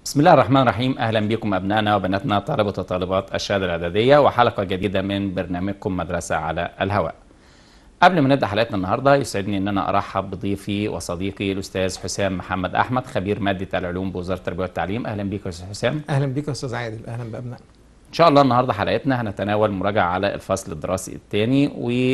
بسم الله الرحمن الرحيم اهلا بكم ابنائنا وبناتنا طلبه وطالبات الشهاده الاعداديه وحلقه جديده من برنامجكم مدرسه على الهواء. قبل ما نبدا حلقتنا النهارده يسعدني ان انا ارحب بضيفي وصديقي الاستاذ حسام محمد احمد خبير ماده العلوم بوزاره التربيه والتعليم اهلا بك يا استاذ حسام. اهلا بك يا استاذ عادل اهلا بابنائنا ان شاء الله النهارده حلقتنا هنتناول مراجعه على الفصل الدراسي الثاني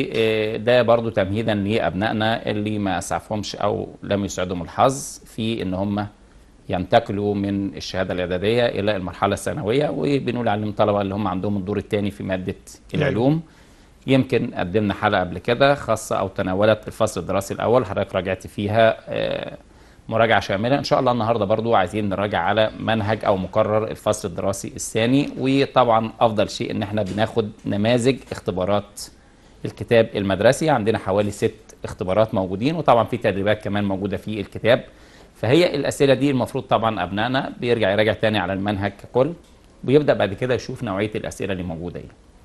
وده برضو تمهيدا لابنائنا اللي ما اسعفهمش او لم يسعدهم الحظ في ان هم ينتقلوا من الشهاده الاعداديه الى المرحله الثانويه وبنقول عليهم طلبه اللي هم عندهم الدور الثاني في ماده العلوم يمكن قدمنا حلقه قبل كده خاصه او تناولت الفصل الدراسي الاول حضرتك راجعت فيها آه، مراجعه شامله ان شاء الله النهارده برضو عايزين نراجع على منهج او مقرر الفصل الدراسي الثاني وطبعا افضل شيء ان احنا بناخد نماذج اختبارات الكتاب المدرسي عندنا حوالي ست اختبارات موجودين وطبعا في تدريبات كمان موجوده في الكتاب فهي الاسئله دي المفروض طبعا ابنائنا بيرجع يراجع تاني على المنهج ككل ويبدا بعد كده يشوف نوعيه الاسئله اللي موجوده ايه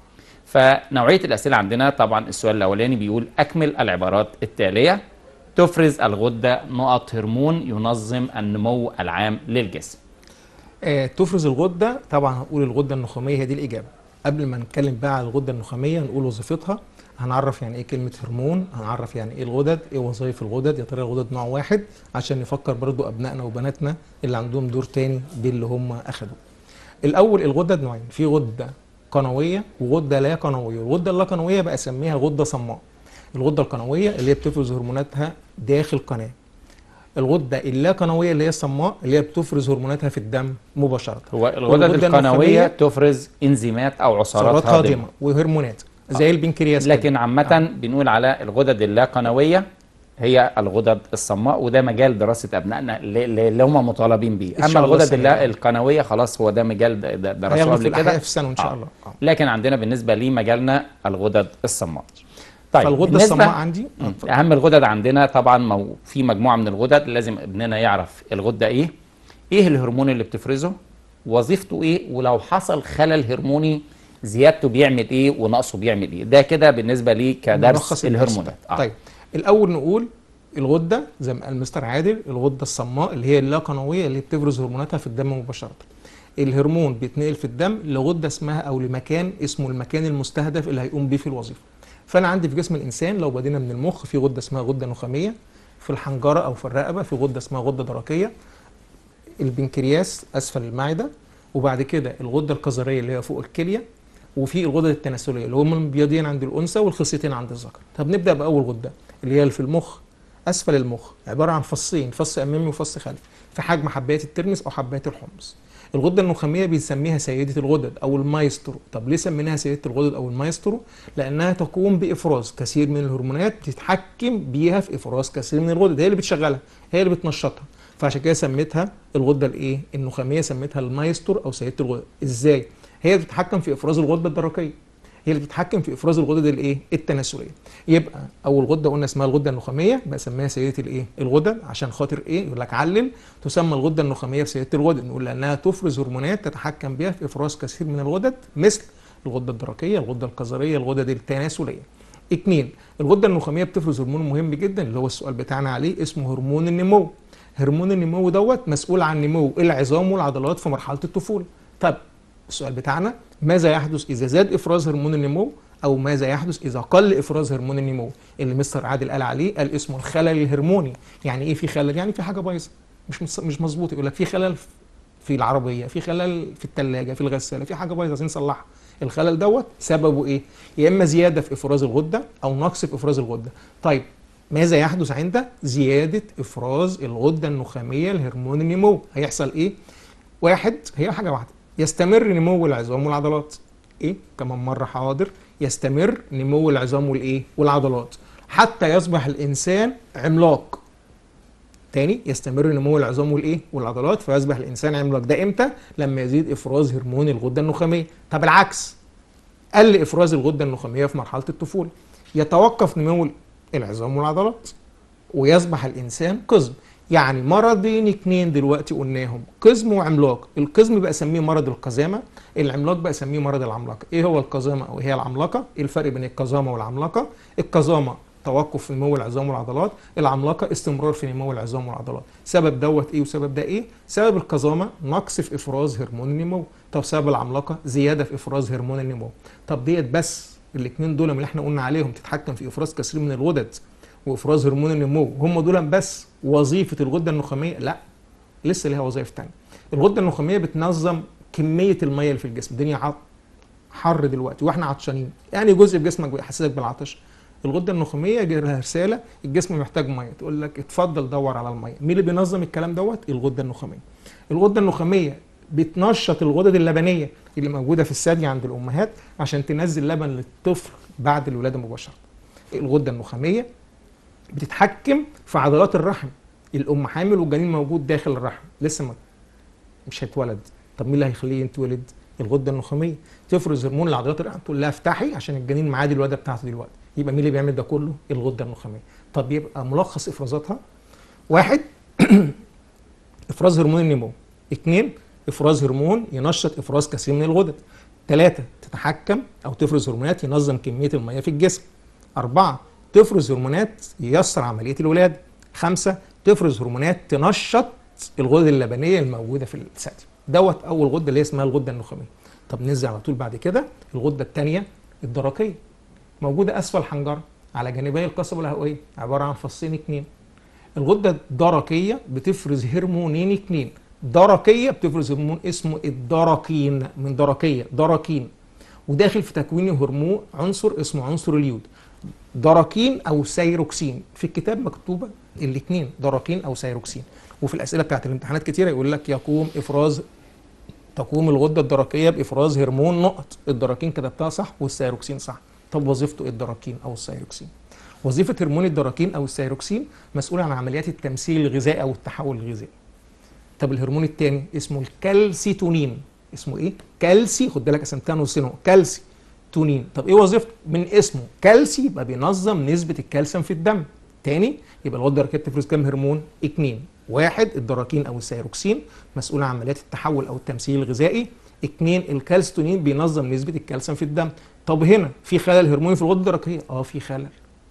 فنوعيه الاسئله عندنا طبعا السؤال الاولاني بيقول اكمل العبارات التاليه تفرز الغده نقط هرمون ينظم النمو العام للجسم آه تفرز الغده طبعا هنقول الغده النخاميه هي دي الاجابه قبل ما نتكلم بقى على الغده النخاميه نقول وظيفتها هنعرف يعني ايه كلمه هرمون هنعرف يعني ايه الغدد ايه وظائف الغدد يا ترى الغدد نوع واحد عشان نفكر برضو ابنائنا وبناتنا اللي عندهم دور تاني باللي هم اخدوه الاول الغدد نوعين في غده قنويه وغده لا قنويه الغده اللا قنويه بقى اسميها غده صماء الغده القنويه اللي هي بتفرز هرموناتها داخل قناه الغده اللا قنويه اللي هي الصماء اللي هي بتفرز هرموناتها في الدم مباشره هو الغدد والغدة القنويه النخامية تفرز انزيمات او عصارات سعرات هاضمه هاضمه وهرمونات زي البنكرياس كده. لكن عامة بنقول على الغدد اللا قنوية هي الغدد الصماء وده مجال دراسة أبنائنا اللي, اللي هم مطالبين بيه إن أما شاء الله الغدد السنة اللا الجاية. القنوية خلاص هو ده مجال د- د- درسوه هياخدوا في قبل الاحياء كده في السنه ان شاء آه. الله آه. لكن عندنا بالنسبة لمجالنا الغدد الصماء طيب فالغده بالنسبة- الصماء عندي آه، مم. اتفضل. اهم الغدد عندنا طبعا مو في مجموعه من الغدد لازم ابننا يعرف الغده ايه ايه الهرمون اللي بتفرزه وظيفته ايه ولو حصل خلل هرموني زيادته بيعمل ايه ونقصه بيعمل ايه ده كده بالنسبه لي كدرس ملخص الدرس الهرمونات ده. طيب الاول نقول الغده زي ما قال مستر عادل الغده الصماء اللي هي اللا قنويه اللي بتفرز هرموناتها في الدم مباشره الهرمون بيتنقل في الدم لغده اسمها او لمكان اسمه المكان المستهدف اللي هيقوم بيه في الوظيفه فانا عندي في جسم الانسان لو بدينا من المخ في غده اسمها غده نخاميه في الحنجره او في الرقبه في غده اسمها غده درقيه البنكرياس اسفل المعده وبعد كده الغده الكظريه اللي هي فوق الكليه وفي الغدد التناسليه اللي هم البياضين عند الانثى والخصيتين عند الذكر طب نبدا باول غده اللي هي اللي في المخ اسفل المخ عباره عن فصين فص امامي وفص خلفي في حجم حبايات الترمس او حبايات الحمص الغده النخاميه بنسميها سيده الغدد او المايسترو طب ليه سميناها سيده الغدد او المايسترو لانها تقوم بافراز كثير من الهرمونات بتتحكم بيها في افراز كثير من الغدد هي اللي بتشغلها هي اللي بتنشطها فعشان كده سميتها الغده الايه النخاميه سميتها المايسترو او سيده الغدد ازاي هي اللي بتتحكم في افراز الغده الدرقيه هي اللي بتتحكم في افراز الغدد الايه التناسليه يبقى اول غده قلنا اسمها الغده النخاميه بسميها سيده الايه الغدد عشان خاطر ايه يقول لك علل تسمى الغده النخاميه بسيده الغدد نقول لانها تفرز هرمونات تتحكم بها في افراز كثير من الغدد مثل الغده الدرقيه الغده الكظريه الغدد التناسليه اتنين الغده النخاميه بتفرز هرمون مهم جدا اللي هو السؤال بتاعنا عليه اسمه هرمون النمو هرمون النمو دوت مسؤول عن نمو العظام والعضلات في مرحله الطفوله طب السؤال بتاعنا ماذا يحدث اذا زاد افراز هرمون النمو او ماذا يحدث اذا قل افراز هرمون النمو اللي مستر عادل قال عليه قال اسمه الخلل الهرموني يعني ايه في خلل يعني في حاجه بايظه مش مص- مش مظبوط يقول لك في خلل في العربيه في خلل في الثلاجه في الغساله في حاجه بايظه عايزين نصلحها الخلل دوت سببه ايه يا اما زياده في افراز الغده او نقص في افراز الغده طيب ماذا يحدث عند زياده افراز الغده النخاميه لهرمون النمو هيحصل ايه واحد هي حاجه واحده يستمر نمو العظام والعضلات ايه كمان مره حاضر يستمر نمو العظام والايه والعضلات حتى يصبح الانسان عملاق تاني يستمر نمو العظام والايه والعضلات فيصبح الانسان عملاق ده امتى لما يزيد افراز هرمون الغده النخاميه طب العكس قل افراز الغده النخاميه في مرحله الطفوله يتوقف نمو العظام والعضلات ويصبح الانسان قزم يعني مرضين اتنين دلوقتي قلناهم قزم وعملاق القزم بقى اسميه مرض القزامه العملاق بقى اسميه مرض العملاقه ايه هو القزامه او هي العملاقه ايه الفرق بين القزامه والعملاقه القزامه توقف في نمو العظام والعضلات العملاقه استمرار في نمو العظام والعضلات سبب دوت ايه وسبب ده ايه سبب القزامه نقص في افراز هرمون النمو طب سبب العملاقه زياده في افراز هرمون النمو طب ديت بس الاثنين دول اللي احنا قلنا عليهم تتحكم في افراز كثير من الغدد وافراز هرمون النمو هم دول بس وظيفه الغده النخاميه لا لسه ليها وظائف تانية الغده النخاميه بتنظم كميه الميه اللي في الجسم الدنيا عط حر دلوقتي واحنا عطشانين يعني جزء في جسمك بيحسسك بالعطش الغده النخاميه جاي لها رساله الجسم محتاج ميه تقول لك اتفضل دور على الميه مين اللي بينظم الكلام دوت الغده النخاميه الغده النخاميه بتنشط الغدد اللبنيه اللي موجوده في الثدي عند الامهات عشان تنزل لبن للطفل بعد الولاده مباشره الغده النخاميه بتتحكم في عضلات الرحم الام حامل والجنين موجود داخل الرحم لسه ما مش هيتولد طب مين اللي هيخليه يتولد الغده النخاميه تفرز هرمون لعضلات الرحم تقول لها افتحي عشان الجنين معاه دي الولاده بتاعته دلوقتي يبقى مين اللي بيعمل ده كله الغده النخاميه طب يبقى ملخص افرازاتها واحد افراز هرمون النمو اثنين افراز هرمون ينشط افراز كثير من الغدد ثلاثة تتحكم او تفرز هرمونات ينظم كميه الميه في الجسم أربعة تفرز هرمونات ييسر عمليه الولاده خمسة تفرز هرمونات تنشط الغدد اللبنيه الموجوده في الثدي دوت اول غده اللي هي اسمها الغده النخاميه طب ننزل على طول بعد كده الغده الثانيه الدرقيه موجوده اسفل الحنجره على جانبي القصبه الهوائيه عباره عن فصين اثنين الغده الدرقيه بتفرز هرمونين اثنين درقيه بتفرز هرمون اسمه الدرقين من درقيه درقين وداخل في تكوين هرمون عنصر اسمه عنصر اليود دراكين او سيروكسين في الكتاب مكتوبه الاثنين دراكين او سيروكسين وفي الاسئله بتاعت الامتحانات كتيره يقول لك يقوم افراز تقوم الغده الدرقيه بافراز هرمون نقط الدراكين كتبتها صح والسيروكسين صح طب وظيفته ايه الدراكين او السيروكسين وظيفه هرمون الدراكين او السيروكسين مسؤول عن عمليات التمثيل الغذائي او التحول الغذائي طب الهرمون الثاني اسمه الكالسيتونين اسمه ايه كالسي خد بالك قسمتها نصين كالسي تونين طب ايه وظيفته من اسمه كالسي يبقى بينظم نسبه الكالسيوم في الدم تاني يبقى الغده الدرقيه بتفرز كام هرمون اتنين واحد الدراكين او السيروكسين مسؤول عن عمليات التحول او التمثيل الغذائي اتنين الكالستونين بينظم نسبه الكالسيوم في الدم طب هنا في خلل هرموني في الغده الدرقيه اه في خلل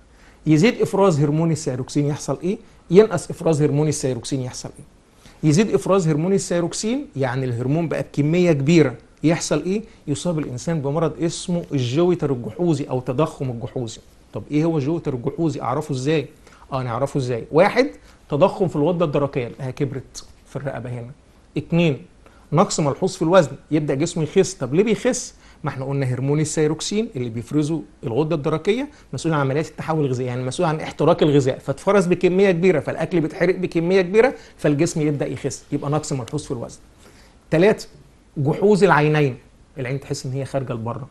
يزيد افراز هرمون السيروكسين يحصل ايه ينقص افراز هرمون السيروكسين يحصل ايه يزيد افراز هرمون السيروكسين يعني الهرمون بقى بكميه كبيره يحصل ايه يصاب الانسان بمرض اسمه الجويتر الجحوظي او تضخم الجحوظي طب ايه هو الجويتر الجحوظي اعرفه ازاي اه نعرفه ازاي واحد تضخم في الغده الدرقيه اللي كبرت في الرقبه هنا اتنين نقص ملحوظ في الوزن يبدا جسمه يخس طب ليه بيخس ما احنا قلنا هرمون السيروكسين اللي بيفرزه الغده الدرقيه مسؤول عن عمليات التحول الغذائي يعني مسؤول عن احتراق الغذاء فاتفرز بكميه كبيره فالاكل بيتحرق بكميه كبيره فالجسم يبدا يخس يبقى نقص ملحوظ في الوزن ثلاثة جحوظ العينين العين تحس ان هي خارجه لبره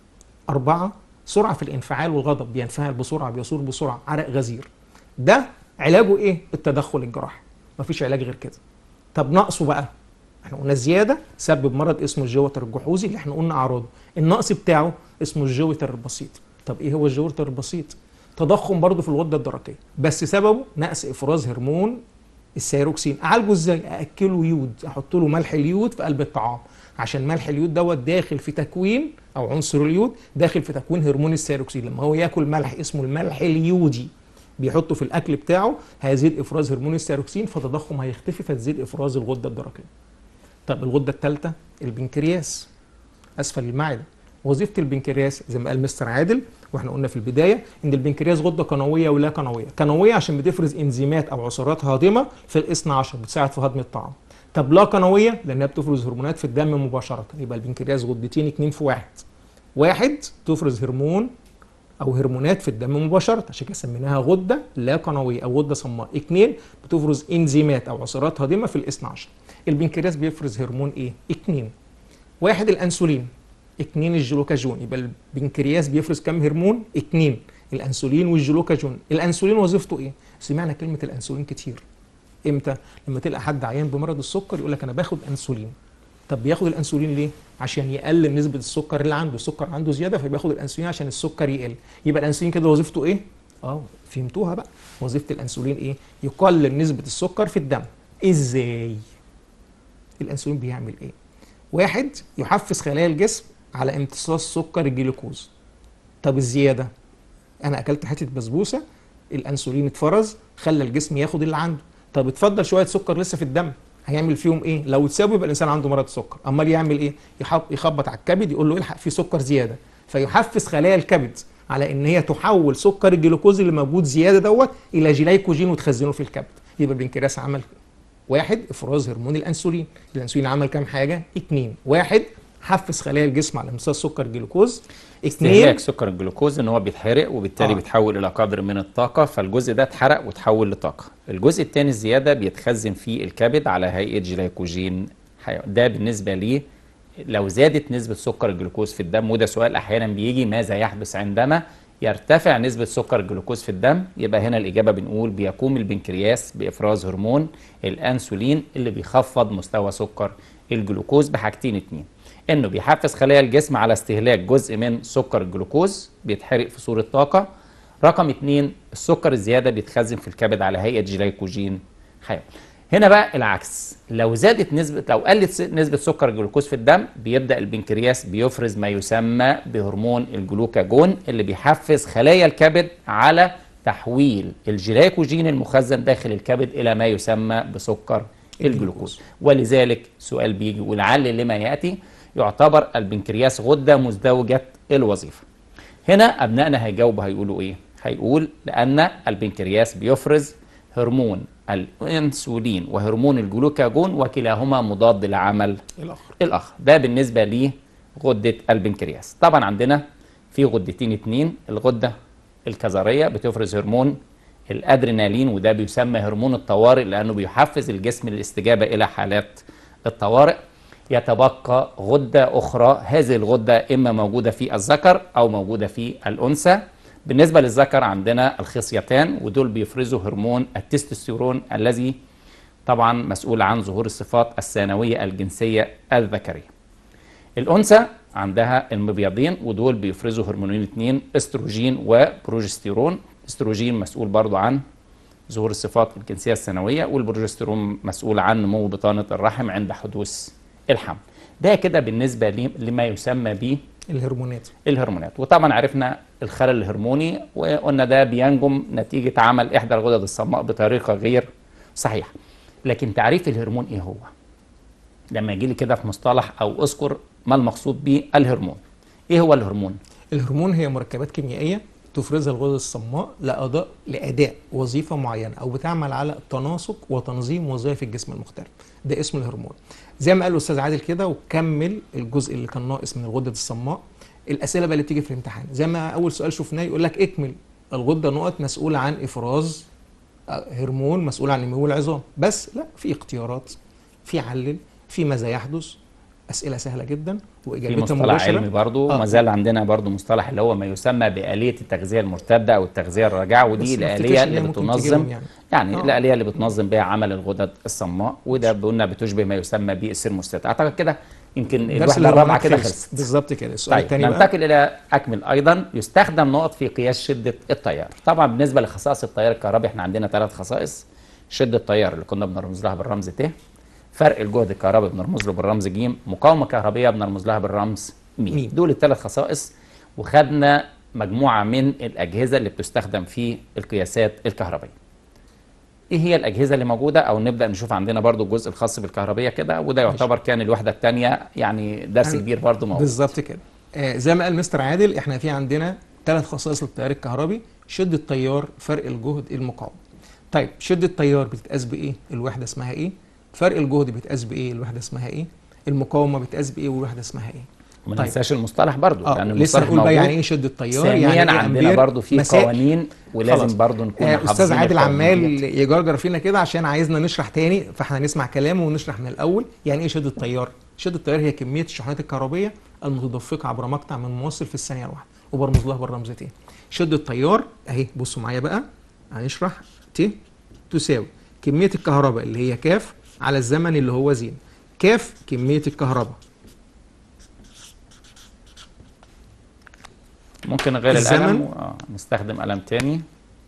أربعة سرعة في الانفعال والغضب بينفعل بسرعة بيصور بسرعة عرق غزير ده علاجه ايه التدخل الجراحي مفيش علاج غير كده طب نقصه بقى احنا قلنا زياده سبب مرض اسمه الجوتر الجحوظي اللي احنا قلنا اعراضه النقص بتاعه اسمه الجوتر البسيط طب ايه هو الجوتر البسيط تضخم برضه في الغده الدرقيه بس سببه نقص افراز هرمون السيروكسين اعالجه ازاي ااكله يود احط له ملح اليود في قلب الطعام عشان ملح اليود دوت داخل في تكوين او عنصر اليود داخل في تكوين هرمون السيروكسين لما هو ياكل ملح اسمه الملح اليودي بيحطه في الاكل بتاعه هيزيد افراز هرمون السيروكسين فتضخم هيختفي فتزيد افراز الغده الدرقيه طب الغده الثالثه البنكرياس اسفل المعده وظيفه البنكرياس زي ما قال مستر عادل واحنا قلنا في البدايه ان البنكرياس غده قنويه ولا قنويه قنويه عشان بتفرز انزيمات او عصارات هاضمه في الاثنى عشر بتساعد في هضم الطعام طب لا قنويه لانها بتفرز هرمونات في الدم مباشره يبقى البنكرياس غدتين اتنين في واحد واحد تفرز هرمون او هرمونات في الدم مباشره عشان كده سميناها غده لا قنويه او غده صماء اثنين بتفرز انزيمات او عصارات هاضمه في الاثنى عشر البنكرياس بيفرز هرمون ايه اثنين واحد الانسولين اثنين الجلوكاجون يبقى البنكرياس بيفرز كم هرمون اثنين الانسولين والجلوكاجون الانسولين وظيفته ايه سمعنا كلمه الانسولين كتير امتى لما تلقى حد عيان بمرض السكر يقول لك انا باخد انسولين طب بياخد الانسولين ليه عشان يقلل نسبه السكر اللي عنده السكر عنده زياده فبياخد الانسولين عشان السكر يقل يبقى الانسولين كده وظيفته ايه اه فهمتوها بقى وظيفه الانسولين ايه يقلل نسبه السكر في الدم ازاي الانسولين بيعمل ايه واحد يحفز خلايا الجسم على امتصاص سكر الجلوكوز طب الزياده انا اكلت حته بسبوسه الانسولين اتفرز خلى الجسم ياخد اللي عنده طب اتفضل شويه سكر لسه في الدم هيعمل فيهم ايه لو اتسابوا يبقى الانسان عنده مرض سكر امال يعمل ايه يحط يخبط على الكبد يقول له الحق في سكر زياده فيحفز خلايا الكبد على ان هي تحول سكر الجلوكوز اللي موجود زياده دوت الى جلايكوجين وتخزنه في الكبد يبقى البنكرياس عمل واحد افراز هرمون الانسولين الانسولين عمل كام حاجه اتنين واحد حفز خلايا الجسم على امتصاص سكر الجلوكوز اتنين استهلاك سكر الجلوكوز ان هو بيتحرق وبالتالي آه. بيتحول الى قدر من الطاقه فالجزء ده اتحرق وتحول لطاقه الجزء الثاني الزياده بيتخزن في الكبد على هيئه جلايكوجين حيوي ده بالنسبه ليه لو زادت نسبه سكر الجلوكوز في الدم وده سؤال احيانا بيجي ماذا يحدث عندما يرتفع نسبة سكر الجلوكوز في الدم يبقى هنا الإجابة بنقول بيقوم البنكرياس بإفراز هرمون الأنسولين اللي بيخفض مستوى سكر الجلوكوز بحاجتين اتنين انه بيحفز خلايا الجسم على استهلاك جزء من سكر الجلوكوز بيتحرق في صورة طاقة رقم اتنين السكر الزيادة بيتخزن في الكبد على هيئة جلايكوجين حيوي هنا بقى العكس لو زادت نسبة لو قلت س- نسبة سكر الجلوكوز في الدم بيبدأ البنكرياس بيفرز ما يسمى بهرمون الجلوكاجون اللي بيحفز خلايا الكبد على تحويل الجلايكوجين المخزن داخل الكبد إلى ما يسمى بسكر الجلوكوز ولذلك سؤال بيجي ولعل لما يأتي يعتبر البنكرياس غدة مزدوجة الوظيفة هنا أبنائنا هيجاوبوا هيقولوا إيه؟ هيقول لأن البنكرياس بيفرز هرمون الأنسولين وهرمون الجلوكاجون وكلاهما مضاد لعمل الاخر الآخر ده بالنسبة لغدة البنكرياس طبعا عندنا في غدتين اتنين الغدة الكظرية بتفرز هرمون الأدرينالين وده بيسمى هرمون الطوارئ لأنه بيحفز الجسم للاستجابة إلى حالات الطوارئ يتبقى غدة أخرى هذه الغدة إما موجودة في الذكر أو موجودة في الأنثى بالنسبة للذكر عندنا الخصيتان ودول بيفرزوا هرمون التستوستيرون الذي طبعا مسؤول عن ظهور الصفات الثانوية الجنسية الذكرية الأنثى عندها المبيضين ودول بيفرزوا هرمونين اتنين استروجين وبروجستيرون استروجين مسؤول برضو عن ظهور الصفات الجنسية الثانوية والبروجستيرون مسؤول عن نمو بطانة الرحم عند حدوث الحمل ده كده بالنسبة لي- لما يسمى به الهرمونات الهرمونات وطبعا عرفنا الخلل الهرموني وقلنا ده بينجم نتيجة عمل إحدى الغدد الصماء بطريقة غير صحيحة لكن تعريف الهرمون إيه هو؟ لما يجي لي كده في مصطلح أو أذكر ما المقصود به الهرمون إيه هو الهرمون؟ الهرمون هي مركبات كيميائيه تفرزها الغدد الصماء لاداء لاداء وظيفه معينه او بتعمل على تناسق وتنظيم وظائف الجسم المختلف ده اسم الهرمون زي ما قال الاستاذ عادل كده وكمل الجزء اللي كان ناقص من الغدد الصماء الاسئله بقى اللي بتيجي في الامتحان زي ما اول سؤال شفناه يقول لك اكمل الغده نقط مسؤوله عن افراز آه، هرمون مسؤول عن نمو العظام بس لا في اختيارات في علل في ماذا يحدث اسئله سهله جدا في واجابتها مصطلح مباشره علمي برضو آه. ما زال عندنا برضو مصطلح اللي هو ما يسمى بآلية التغذية المرتدة أو التغذية الراجعة ودي بس ما الآلية افتكرش إن اللي هي ممكن بتنظم تجيبهم يعني. يعني آه. الآلية اللي بتنظم بها عمل الغدد الصماء وده قلنا بتشبه ما يسمى بالسيرموستات أعتقد كده يمكن درس الوحدة الرابعة الهرمونات كده خلص. خلصت بالظبط كده السؤال طيب الثاني بقى ننتقل الى اكمل ايضا يستخدم نقط في قياس شده التيار طبعا بالنسبه لخصائص التيار الكهربي احنا عندنا ثلاث خصائص شده التيار اللي كنا بنرمز لها بالرمز ت فرق الجهد الكهربي بنرمز له بالرمز ج مقاومه كهربيه بنرمز لها بالرمز م ميم. دول الثلاث خصائص وخدنا مجموعه من الاجهزه اللي بتستخدم في القياسات الكهربيه ايه هي الاجهزه اللي موجوده او نبدا نشوف عندنا برضو الجزء الخاص بالكهربيه كده وده يعتبر كان الوحده الثانيه يعني درس أنا- كبير برضو موجود بالظبط كده آه زي ما قال مستر عادل احنا في عندنا ثلاث خصائص للتيار الكهربي شده التيار فرق الجهد المقاومه طيب شده التيار بتتقاس بايه الوحده اسمها ايه فرق الجهد بيتقاس بايه الوحده اسمها ايه المقاومه بتقاس بايه والوحده اسمها ايه ما طيب. ننساش المصطلح برضو اه لان لسه المصطلح نقول بقى موجود. يعني ايه شده تيار ثانيا يعني إيه عندنا أمبير؟ برضو في مسائل. قوانين ولازم خلاص. برضو نكون آه حافظين استاذ عادل القوانين عمال ديت. يجرجر فينا كده عشان عايزنا نشرح تاني فاحنا نسمع كلامه ونشرح من الاول يعني ايه شده تيار شده التيار هي كميه الشحنات الكهربيه المتدفقه عبر مقطع من موصل في الثانيه الواحده وبرمز لها بالرمز ت شده التيار اهي بصوا معايا بقى هنشرح ت تساوي كميه الكهرباء اللي هي كاف على الزمن اللي هو زين كاف كميه الكهرباء ممكن غير الزمن. القلم و... آه نستخدم قلم تاني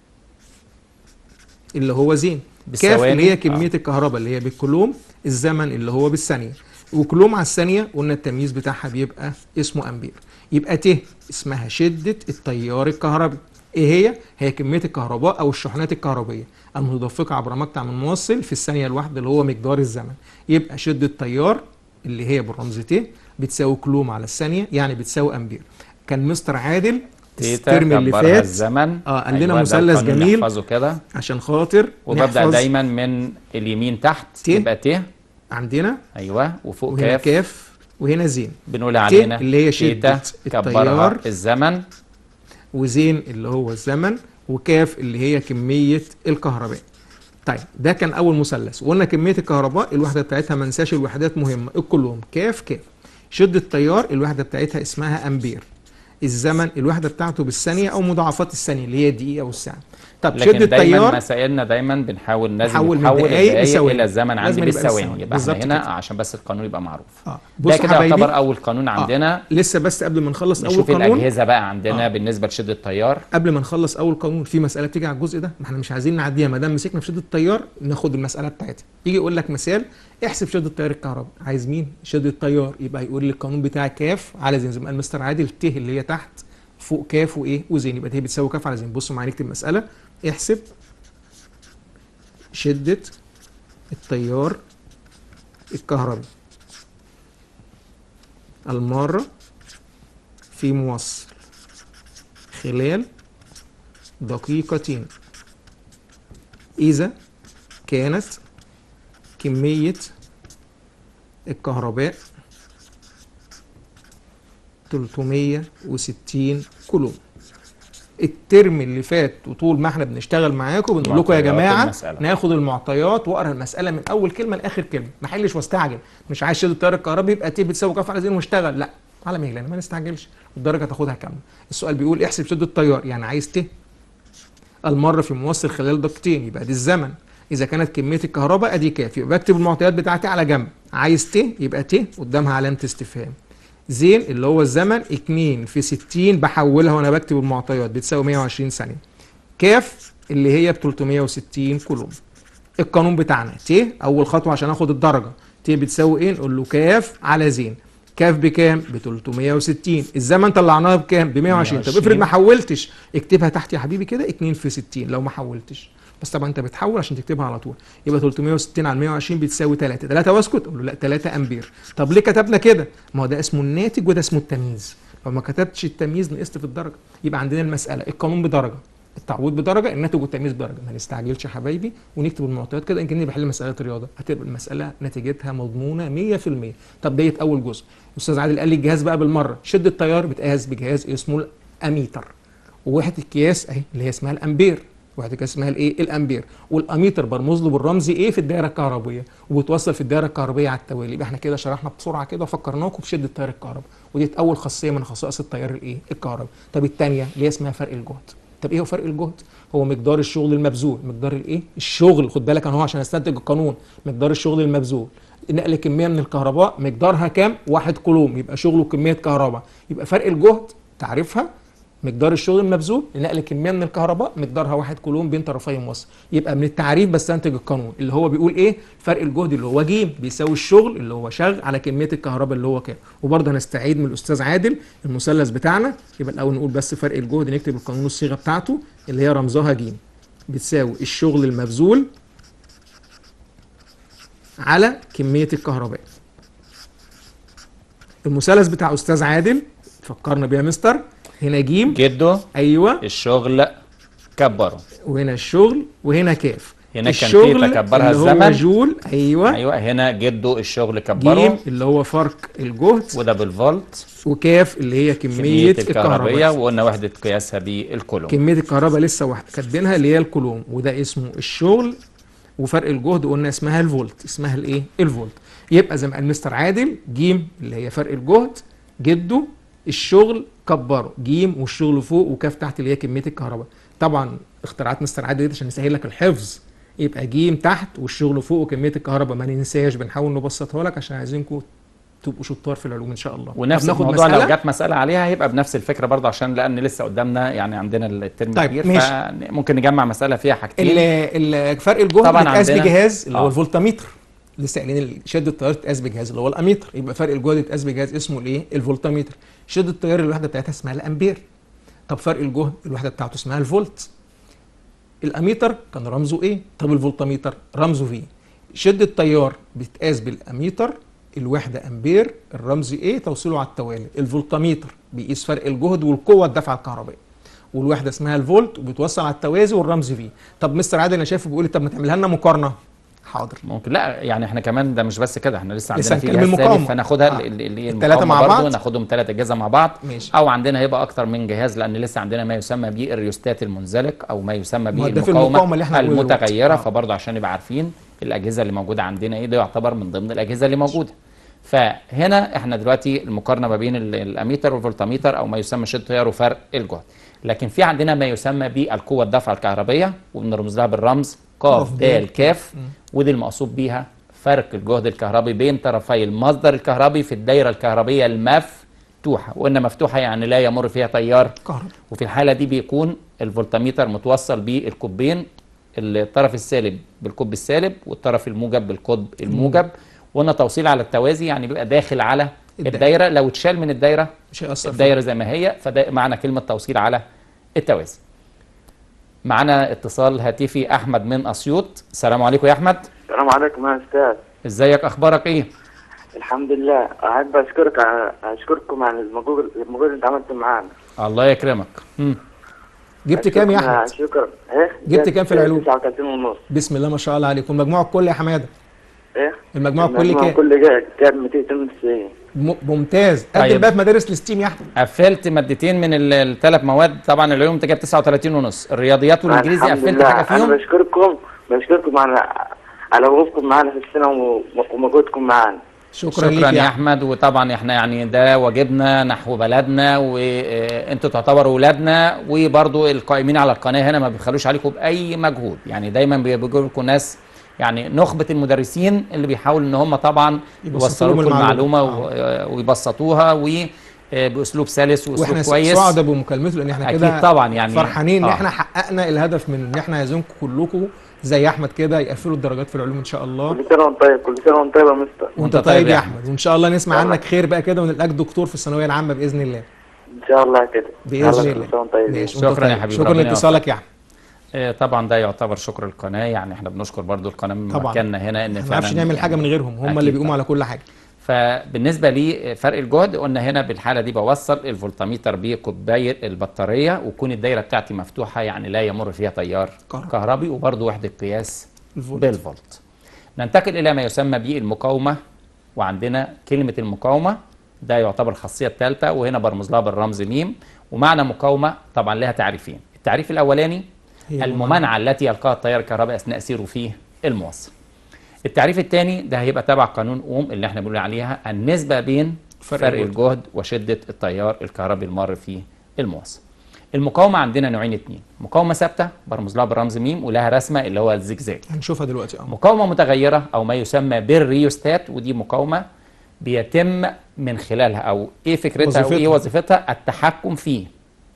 اللي هو زين كاف بالثواني. اللي هي كميه آه. الكهرباء اللي هي بالكولوم الزمن اللي هو بالثانيه وكولوم على الثانيه قلنا التمييز بتاعها بيبقى اسمه امبير يبقى ت اسمها شده التيار الكهربي ايه هي هي كميه الكهرباء او الشحنات الكهربيه المتدفقه عبر مقطع من موصل في الثانيه الواحده اللي هو مقدار الزمن يبقى شده تيار اللي هي بالرمز ت بتساوي كلوم على الثانيه يعني بتساوي امبير كان مستر عادل تيتا الترم اللي كبرها فات الزمن اه قال لنا ده مثلث القانون جميل نحفظه كده عشان خاطر وببدا نحفظ دايما من اليمين تحت ت. يبقى ت عندنا ايوه وفوق وهنا كاف كاف وهنا زين بنقول علينا اللي هي تيتا شدة كبرها التيار. الزمن وزين اللي هو الزمن وكاف اللي هي كمية الكهرباء طيب ده كان أول مثلث وقلنا كمية الكهرباء الوحدة بتاعتها ما ننساش الوحدات مهمة كلهم كاف كاف شدة التيار الوحدة بتاعتها اسمها أمبير الزمن الوحدة بتاعته بالثانية أو مضاعفات الثانية اللي هي دقيقة والساعة طب لكن شدة دايما التيار مسائلنا دايما بنحاول لازم نحول من نحول دقايق الدقايق لثواني. الى الزمن عندي لازم يبقى بالثواني بالثواني. يبقى احنا بالظبط هنا كده. عشان بس القانون يبقى معروف اه ده بص كده حبايبي يعتبر اول قانون عندنا لسه بس قبل ما نخلص أول نشوف قانون الاجهزه بقى عندنا آه. بالنسبه لشده التيار قبل ما نخلص اول قانون في مساله بتيجي على الجزء ده ما احنا مش عايزين نعديها ما دام مسكنا في شده التيار ناخد المساله بتاعتها يجي يقول لك مثال احسب شده تيار الكهرباء عايز مين شده التيار يبقى يقول لي القانون بتاع كاف على زين زي ما قال مستر عادل ت اللي هي تحت فوق كاف وايه وزين يبقى دي بتساوي كاف على زين بصوا معايا نكتب مساله احسب شده التيار الكهربي الماره في موصل خلال دقيقتين إذا كانت كمية الكهرباء 360 كولوم الترم اللي فات وطول ما احنا بنشتغل معاكم بنقول لكم يا معطيات جماعه المسألة. ناخد المعطيات واقرا المساله من اول كلمه لاخر كلمه ما احلش واستعجل مش عايز شده التيار الكهربي يبقى ت بتساوي كف على زين واشتغل لا على مهلنا ما نستعجلش الدرجه تاخدها كامله السؤال بيقول احسب شده التيار يعني عايز ت المره في موصل خلال دقيقتين يبقى دي الزمن اذا كانت كميه الكهرباء ادي كاف يبقى بكتب المعطيات بتاعتي على جنب عايز ت يبقى ت قدامها علامه استفهام زين اللي هو الزمن 2 في 60 بحولها وانا بكتب المعطيات بتساوي 120 ثانيه كاف اللي هي ب 360 كولوم القانون بتاعنا ت اول خطوه عشان اخد الدرجه ت بتساوي ايه نقول له كاف على زين كاف بكام ب 360 الزمن طلعناها بكام ب 120 طب 120. افرض ما حولتش اكتبها تحت يا حبيبي كده 2 في 60 لو ما حولتش بس طبعا انت بتحول عشان تكتبها على طول يبقى 360 على 120 بتساوي 3 3 واسكت اقول له لا 3 امبير طب ليه كتبنا كده ما هو ده اسمه الناتج وده اسمه التمييز فما كتبتش التمييز نقصت في الدرجه يبقى عندنا المساله القانون بدرجه التعويض بدرجه الناتج والتمييز بدرجه ما نستعجلش يا حبايبي ونكتب المعطيات كده يمكن بحل مساله رياضه هتبقى المساله نتيجتها مضمونه 100% طب ديت اول جزء الاستاذ عادل قال لي الجهاز بقى بالمره شده التيار بتقاس بجهاز اسمه الاميتر ووحده القياس اهي اللي هي اسمها الامبير وحده القياس اسمها الايه الامبير والاميتر برمز له بالرمز ايه في الدائره الكهربيه وبتوصل في الدائره الكهربيه على التوالي يبقى احنا كده شرحنا بسرعه كده وفكرناكم بشده تيار الكهرباء ودي اول خاصيه من خصائص التيار الايه الكهربي طب الثانيه اللي هي اسمها فرق الجهد طب ايه هو فرق الجهد هو مقدار الشغل المبذول مقدار الايه الشغل خد بالك انا هو عشان استنتج القانون مقدار الشغل المبذول نقل كميه من الكهرباء مقدارها كام واحد كولوم يبقى شغله كميه كهرباء يبقى فرق الجهد تعرفها مقدار الشغل المبذول لنقل كميه من الكهرباء مقدارها واحد كولوم بين طرفي موصل يبقى من التعريف بستنتج القانون اللي هو بيقول ايه فرق الجهد اللي هو ج بيساوي الشغل اللي هو شغل على كميه الكهرباء اللي هو كام وبرضه هنستعيد من الاستاذ عادل المثلث بتاعنا يبقى الاول نقول بس فرق الجهد نكتب القانون الصيغه بتاعته اللي هي رمزها ج بتساوي الشغل المبذول على كميه الكهرباء المثلث بتاع استاذ عادل فكرنا بيها مستر هنا جيم جده ايوه الشغل كبره وهنا الشغل وهنا كاف هنا كان الشغل تيتا كبرها اللي هو الزمن. جول ايوه ايوه هنا جده الشغل جيم كبره اللي هو فرق الجهد وده بالفولت وكاف اللي هي كميه, كميه الكهربيه الكهرباء وقلنا وحده قياسها بالكولوم كميه الكهرباء لسه واحده كاتبينها اللي هي الكولوم وده اسمه الشغل وفرق الجهد قلنا اسمها الفولت اسمها الايه الفولت يبقى زي ما قال مستر عادل جيم اللي هي فرق الجهد جده الشغل كبره جيم والشغل فوق وكاف تحت اللي هي كميه الكهرباء طبعا اختراعات مستر عادل دي عشان نسهل لك الحفظ يبقى جيم تحت والشغل فوق وكميه الكهرباء ما ننساش بنحاول نبسطها لك عشان عايزينكم تبقوا شطار في العلوم ان شاء الله ونفس طب ناخد الموضوع لو مسألة؟ جت مساله عليها هيبقى بنفس الفكره برضه عشان لان لسه قدامنا يعني عندنا الترم طيب، كبير ماشي. فممكن نجمع مساله فيها حاجتين ال- ال- فرق الجهد طبعاً بيتقاس عندنا- بجهاز اللي هو آه. الفولتميتر لسه قايلين شده التيار بتتقاس بجهاز اللي هو الاميتر يبقى فرق الجهد بيتقاس بجهاز اسمه الايه الفولتميتر شده التيار الوحده بتاعتها اسمها الامبير طب فرق الجهد الوحده بتاعته اسمها الفولت الاميتر كان رمزه ايه طب الفولتميتر رمزه في شده التيار بتقاس بالاميتر الوحده امبير الرمز ايه توصيله على التوالي الفولتميتر بيقيس فرق الجهد والقوه الدفعه الكهربائيه والوحده اسمها الفولت وبتوصل على التوازي والرمز في طب مستر عادل انا شايفه بيقول لي طب ما تعملها لنا مقارنه حاضر ممكن لا يعني احنا كمان ده مش بس كده احنا لسه لسه عندنا في هنكمل جهاز المقاومة. ثالث فناخدها آه. اللي اللي هي التلاتة المقاومة مع برضو بعض؟ ناخدهم ثلاث اجهزه مع بعض ماشي او عندنا هيبقى اكتر من جهاز لان لسه عندنا ما يسمى به الريوستات المنزلق او ما يسمى ما هو به ده في المقاومه, المقاومة اللي احنا هنقوله دلوقتي. المتغيره آه. فبرضه عشان نبقى عارفين الاجهزه اللي موجوده عندنا ايه ده يعتبر من ضمن الاجهزه اللي موجوده فهنا احنا دلوقتي المقارنه ما بين ال- الاميتر والفولتميتر او ما يسمى شد تيار وفرق الجهد لكن في عندنا ما يسمى بالقوه الدفع الكهربيه وبنرمز لها بالرمز قاف ق د د كاف ودي المقصود بيها فرق الجهد الكهربي بين طرفي المصدر الكهربي في الدايره الكهربيه المفتوحه وان مفتوحه يعني لا يمر فيها تيار كهرباء وفي الحاله دي بيكون الفولتميتر متوصل بالقطبين الطرف السالب بالقطب السالب والطرف الموجب بالقطب الموجب وقلنا توصيل على التوازي يعني بيبقى داخل على الدايرة. الدايره لو اتشال من الدايره مش هيأثر فيه. الدايره زي ما هي فده معنى كلمه توصيل على التوازي معانا اتصال هاتفي احمد من اسيوط السلام عليكم يا احمد السلام عليكم يا استاذ ازيك اخبارك ايه الحمد لله احب اشكرك على- اشكركم على المجهود المجهود اللي انت عملته معانا الله يكرمك مم. جبت كام يا أشكركم احمد شكرا ايه جبت كام في العلوم؟ 39 ونص بسم الله ما شاء الله عليكم المجموع الكلي يا حماده ايه المجموع الكلي المجموع كام كل جاي كام 292 م- ممتاز قدم طيب. بقى في مدارس الستيم يا احمد قفلت مادتين من الثلاث مواد طبعا العلوم انت جايب 39 ونص الرياضيات والانجليزي الحمد قفلت لله. حاجه فيهم انا بشكركم بشكركم على على وقوفكم معانا في السنه و- ومجهودكم معانا شكرا, ليك شكرا يا يا احمد وطبعا احنا يعني ده واجبنا نحو بلدنا وانتوا تعتبروا ولادنا وبرضو القائمين على القناه هنا ما بيخلوش عليكم باي مجهود يعني دايما بيجيبوا لكم ناس يعني نخبه المدرسين اللي بيحاولوا ان هم طبعا يبسطوا يوصلوا لهم لكم المعلومة. المعلومه و- ويبسطوها وباسلوب سلس واسلوب واحنا كويس سعداء بمكالمته لان احنا أكيد كده طبعا يعني. فرحانين ان آه. احنا حققنا الهدف من ان احنا عايزينكم كلكم زي احمد كده يقفلوا الدرجات في العلوم ان شاء الله كل سنه وانت طيب كل سنه وانت طيب يا مستر وانت وأنت طيب يا احمد وان شاء الله نسمع الله. عنك خير بقى كده ونلقاك دكتور في الثانويه العامه باذن الله ان شاء الله كده باذن يلا، الله كل سنه وانت طيب ماشي وأنت شكرا يا طيب. حبيبي، شكرا ربنا لاتصالك يا احمد آه، طبعا ده يعتبر شكر القناه يعني احنا بنشكر برضو القناه من طبعا. مكاننا هنا ان ما نعرفش نعمل حاجه من غيرهم هم أكيد اللي بيقوموا طبعا. على كل حاجه فبالنسبه لفرق الجهد قلنا هنا بالحاله دي بوصل الفولتميتر بكوبايه البطاريه وتكون الدايره بتاعتي مفتوحه يعني لا يمر فيها تيار كهرباء. كهربي وبرضه وحده قياس الفولت. بالفولت ننتقل الى ما يسمى بالمقاومه وعندنا كلمه المقاومه ده يعتبر الخاصيه الثالثه وهنا برمز لها بالرمز ميم ومعنى مقاومه طبعا لها تعريفين التعريف الاولاني هي الممانعه التي يلقاها التيار الكهربائي اثناء سيره في الموصل التعريف الثاني ده هيبقى تبع قانون اوم اللي احنا بنقول عليها النسبه بين فرق فرق, الجهد. الجهد وشده التيار الكهربي المار في الموصل المقاومه عندنا نوعين اتنين مقاومه ثابته برمز لها بالرمز ميم ولها رسمه اللي هو الزجزاج هنشوفها دلوقتي اه مقاومه متغيره او ما يسمى بالريوستات ودي مقاومه بيتم من خلالها او ايه فكرتها او ايه وظيفتها. وظيفتها التحكم في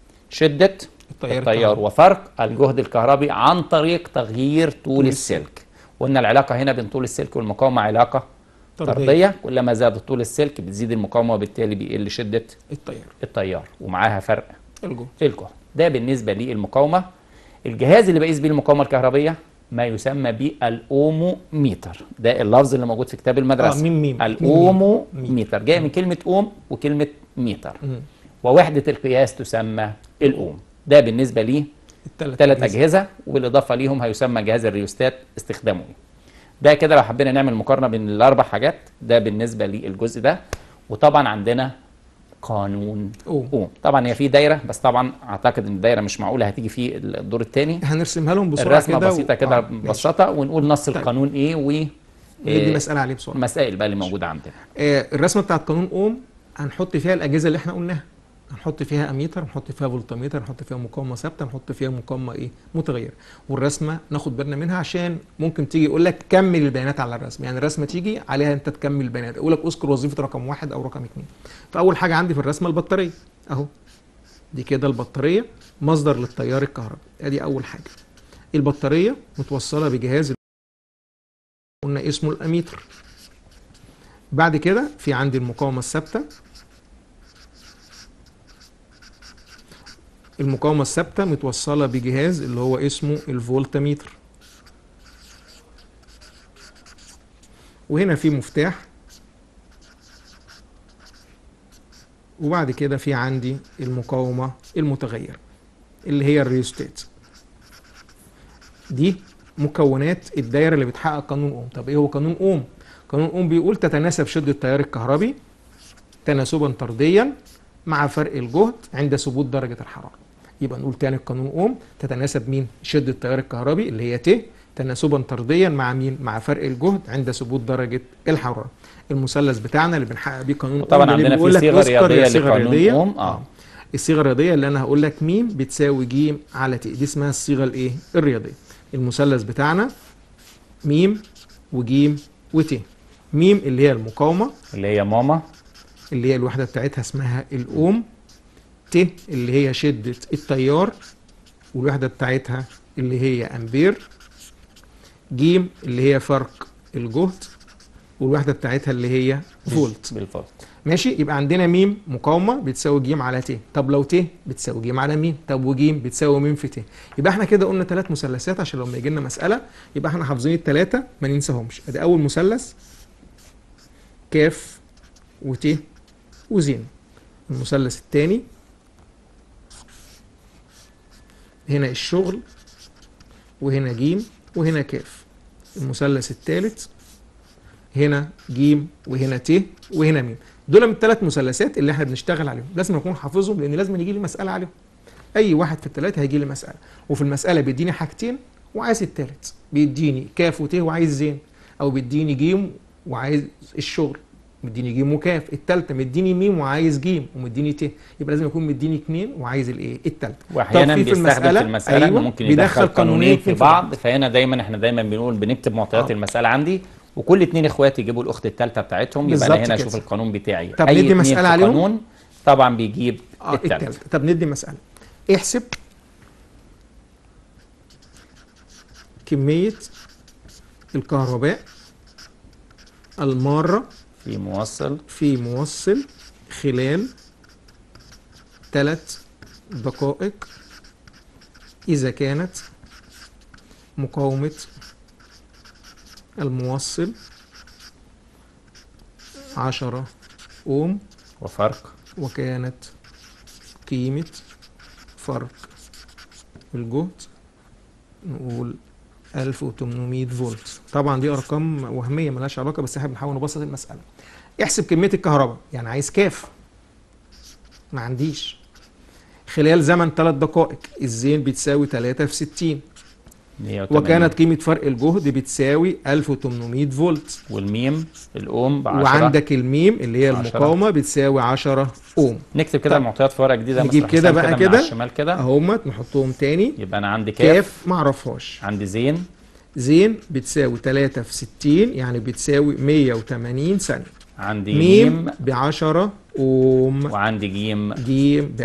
شده التيار التيار الكهربي. وفرق الجهد الكهربي عن طريق تغيير طول طول السلك وان العلاقه هنا بين طول السلك والمقاومه علاقه طردية. طرديه كلما زاد طول السلك بتزيد المقاومه وبالتالي بيقل شده التيار التيار ومعاها فرق الجهد الجهد ده بالنسبه للمقاومه الجهاز اللي بقيس بيه المقاومه الكهربيه ما يسمى بالاوموميتر ده اللفظ اللي موجود في كتاب المدرسه آه، ميم ميم. الاوموميتر جاي من كلمه اوم وكلمه ميتر مم. ووحده القياس تسمى الاوم ده بالنسبه ليه الثلاث ثلاث اجهزه وبالاضافه ليهم هيسمى جهاز الريوستات استخدامه ايه ده كده لو حبينا نعمل مقارنه بين الاربع حاجات ده بالنسبه للجزء ده وطبعا عندنا قانون أوم. اوم طبعا هي في دايره بس طبعا اعتقد ان الدايره مش معقوله هتيجي في الدور الثاني هنرسمها لهم بسرعه الرسمه كده بسيطه كده آه، ماشي. مبسطه ونقول نص طيب. القانون ايه و ندي إيه، مساله عليه بسرعه المسائل بقى اللي موجوده عندنا آه، الرسمه بتاعت قانون اوم هنحط فيها الاجهزه اللي احنا قلناها هنحط فيها اميتر نحط فيها فولتميتر نحط فيها مقاومه ثابته نحط فيها مقاومه ايه متغيره والرسمه ناخد بالنا منها عشان ممكن تيجي يقول لك كمل البيانات على الرسم يعني الرسمه تيجي عليها انت تكمل البيانات يقول لك اذكر وظيفه رقم واحد او رقم اثنين فاول حاجه عندي في الرسمه البطاريه اهو دي كده البطاريه مصدر للتيار الكهربي ادي اول حاجه البطاريه متوصله بجهاز قلنا اسمه الاميتر بعد كده في عندي المقاومه الثابته المقاومه الثابته متوصله بجهاز اللي هو اسمه الفولتميتر وهنا في مفتاح وبعد كده في عندي المقاومه المتغيره اللي هي الريوستات دي مكونات الدايره اللي بتحقق قانون اوم طب ايه هو قانون اوم قانون اوم بيقول تتناسب شده التيار الكهربي تناسبا طرديا مع فرق الجهد عند ثبوت درجه الحراره يبقى نقول تاني قانون اوم تتناسب مين شده التيار الكهربي اللي هي ت تناسبا طرديا مع مين مع فرق الجهد عند ثبوت درجه الحراره المثلث بتاعنا اللي بنحقق بيه قانون وطبعا أوم اللي عندنا بيقول في لك صيغه اذكر يا رياضيه صيغة لقانون رياضية. اوم اه الصيغه الرياضيه اللي انا هقول لك م بتساوي ج على ت دي اسمها الصيغه الايه الرياضيه المثلث بتاعنا م وج وت م اللي هي المقاومه اللي هي ماما اللي هي الوحده بتاعتها اسمها الاوم ت اللي هي شده التيار والوحده بتاعتها اللي هي امبير ج اللي هي فرق الجهد والوحده بتاعتها اللي هي فولت بالفولت ماشي يبقى عندنا م مقاومه بتساوي ج على ت طب لو ت بتساوي ج على م طب وج بتساوي م في ت يبقى احنا كده قلنا ثلاث مثلثات عشان لما يجي لنا مساله يبقى احنا حافظين الثلاثه ما ننساهمش ادي اول مثلث كاف وت وزين المثلث الثاني هنا الشغل وهنا ج وهنا كاف المثلث الثالث هنا ج وهنا ت وهنا م دول من الثلاث مثلثات اللي احنا بنشتغل عليهم لازم اكون حافظهم لان لازم يجي لي مساله عليهم اي واحد في الثلاثه هيجي لي مساله وفي المساله بيديني حاجتين وعايز الثالث بيديني كاف وت وعايز زين او بيديني ج وعايز الشغل مديني ج وكاف الثالثه مديني م وعايز ج ومديني ت يبقى لازم يكون مديني اثنين وعايز الايه الثالثه واحيانا طب في في بيستخدم في المسألة- المساله أيوة، انه ممكن بيدخل يدخل قانونين قانونين في في بعض بعض. فهنا دايما احنا دايما بنقول بنكتب معطيات آه. المساله عندي وكل اتنين اخواتي يجيبوا الاخت الثالثه بتاعتهم يبقى انا بالظبط هنا كده. اشوف القانون بتاعي طب أي ندي اتنين مسألة في عليهم؟ قانون طبعا بيجيب اه الثالثه الثالثه طب ندي مساله احسب كميه الكهرباء الماره في موصل في موصل خلال ثلاث دقائق إذا كانت مقاومة الموصل عشرة أوم وفرق وكانت قيمة فرق الجهد نقول 1800 فولت طبعا دي ارقام وهميه ملهاش علاقه بس احنا بنحاول نبسط المساله احسب كميه الكهرباء يعني عايز كاف ما عنديش خلال زمن 3 دقائق الزين بتساوي 3 في 60 180. وكانت قيمه فرق الجهد بتساوي 1800 فولت والميم الاوم ب 10 وعندك الميم اللي هي عشرة. المقاومه بتساوي 10 اوم نكتب كده طب. المعطيات في ورقه جديده نجيب مستر كده حسام بقى من كده. على الشمال كده اهمت نحطهم تاني يبقى انا عندي كاف, كاف ما اعرفهاش عندي زين زين بتساوي 3 في 60 يعني بتساوي 180 ثانيه عندي ميم ميم ب 10 اوم وعندي جيم جيم ب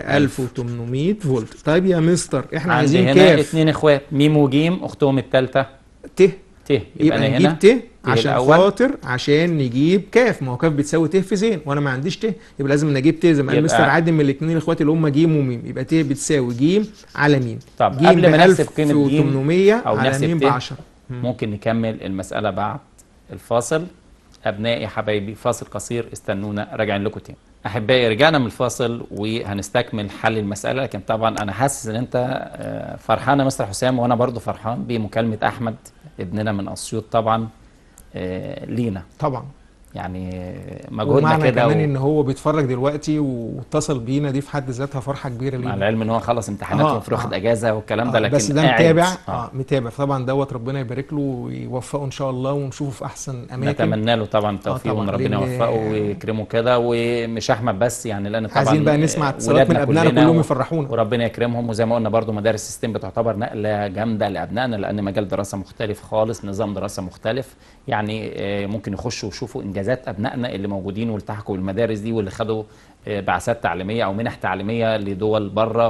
1800 فولت طيب يا مستر احنا عندي عايزين هنا كاف اتنين اخوات ميم وجيم اختهم الثالثه ت ت يبقى, يبقى انا نجيب هنا ت عشان الأول. خاطر عشان نجيب كاف ما هو كاف بتساوي ت في زين وانا ما عنديش ت يبقى لازم نجيب ت زي ما قال يبقى- مستر عادل من الاثنين الاخوات اللي هم جيم وميم يبقى ت بتساوي جيم على ميم طب جيم قبل ما نحسب قيمة جيم 1800 أو على نحسب ميم ت، ب 10 ممكن نكمل المسألة بعد الفاصل أبنائي حبايبي فاصل قصير استنونا راجعين لكم تاني أحبائي رجعنا من الفاصل وهنستكمل حل المسألة لكن طبعا أنا حاسس إن أنت آه، فرحان يا مستر حسام وأنا برضو فرحان بمكالمة أحمد ابننا من أسيوط طبعا آه، لينا طبعا يعني آه، مجهودنا ومعنى كده كمان و- ان هو بيتفرج دلوقتي واتصل بينا دي في حد ذاتها فرحه كبيره مع لينا العلم ان هو خلص امتحاناته آه، ومفروض واخد آه. اجازه والكلام ده آه، لكن بس ده قاعد. متابع آه. اه متابع طبعا دوت ربنا يبارك له ويوفقه ان شاء الله ونشوفه في احسن اماكن نتمنى له طبعا التوفيق طبعاً، وان ربنا لأن- يوفقه ويكرمه كده ومش احمد بس يعني لان طبعا عايزين بقى نسمع آه، اتصالات من ولادنا ابنائنا كلنا كلهم و- يفرحونا وربنا يكرمهم وزي ما قلنا برضو مدارس ستيم بتعتبر نقله جامده لابنائنا لان مجال دراسه مختلف خالص نظام دراسه مختلف يعني آه، ممكن يخشوا ويشوفوا انجازات ابنائنا اللي موجودين والتحقوا بالمدارس دي واللي خدوا آه، بعثات تعليميه او منح تعليميه لدول بره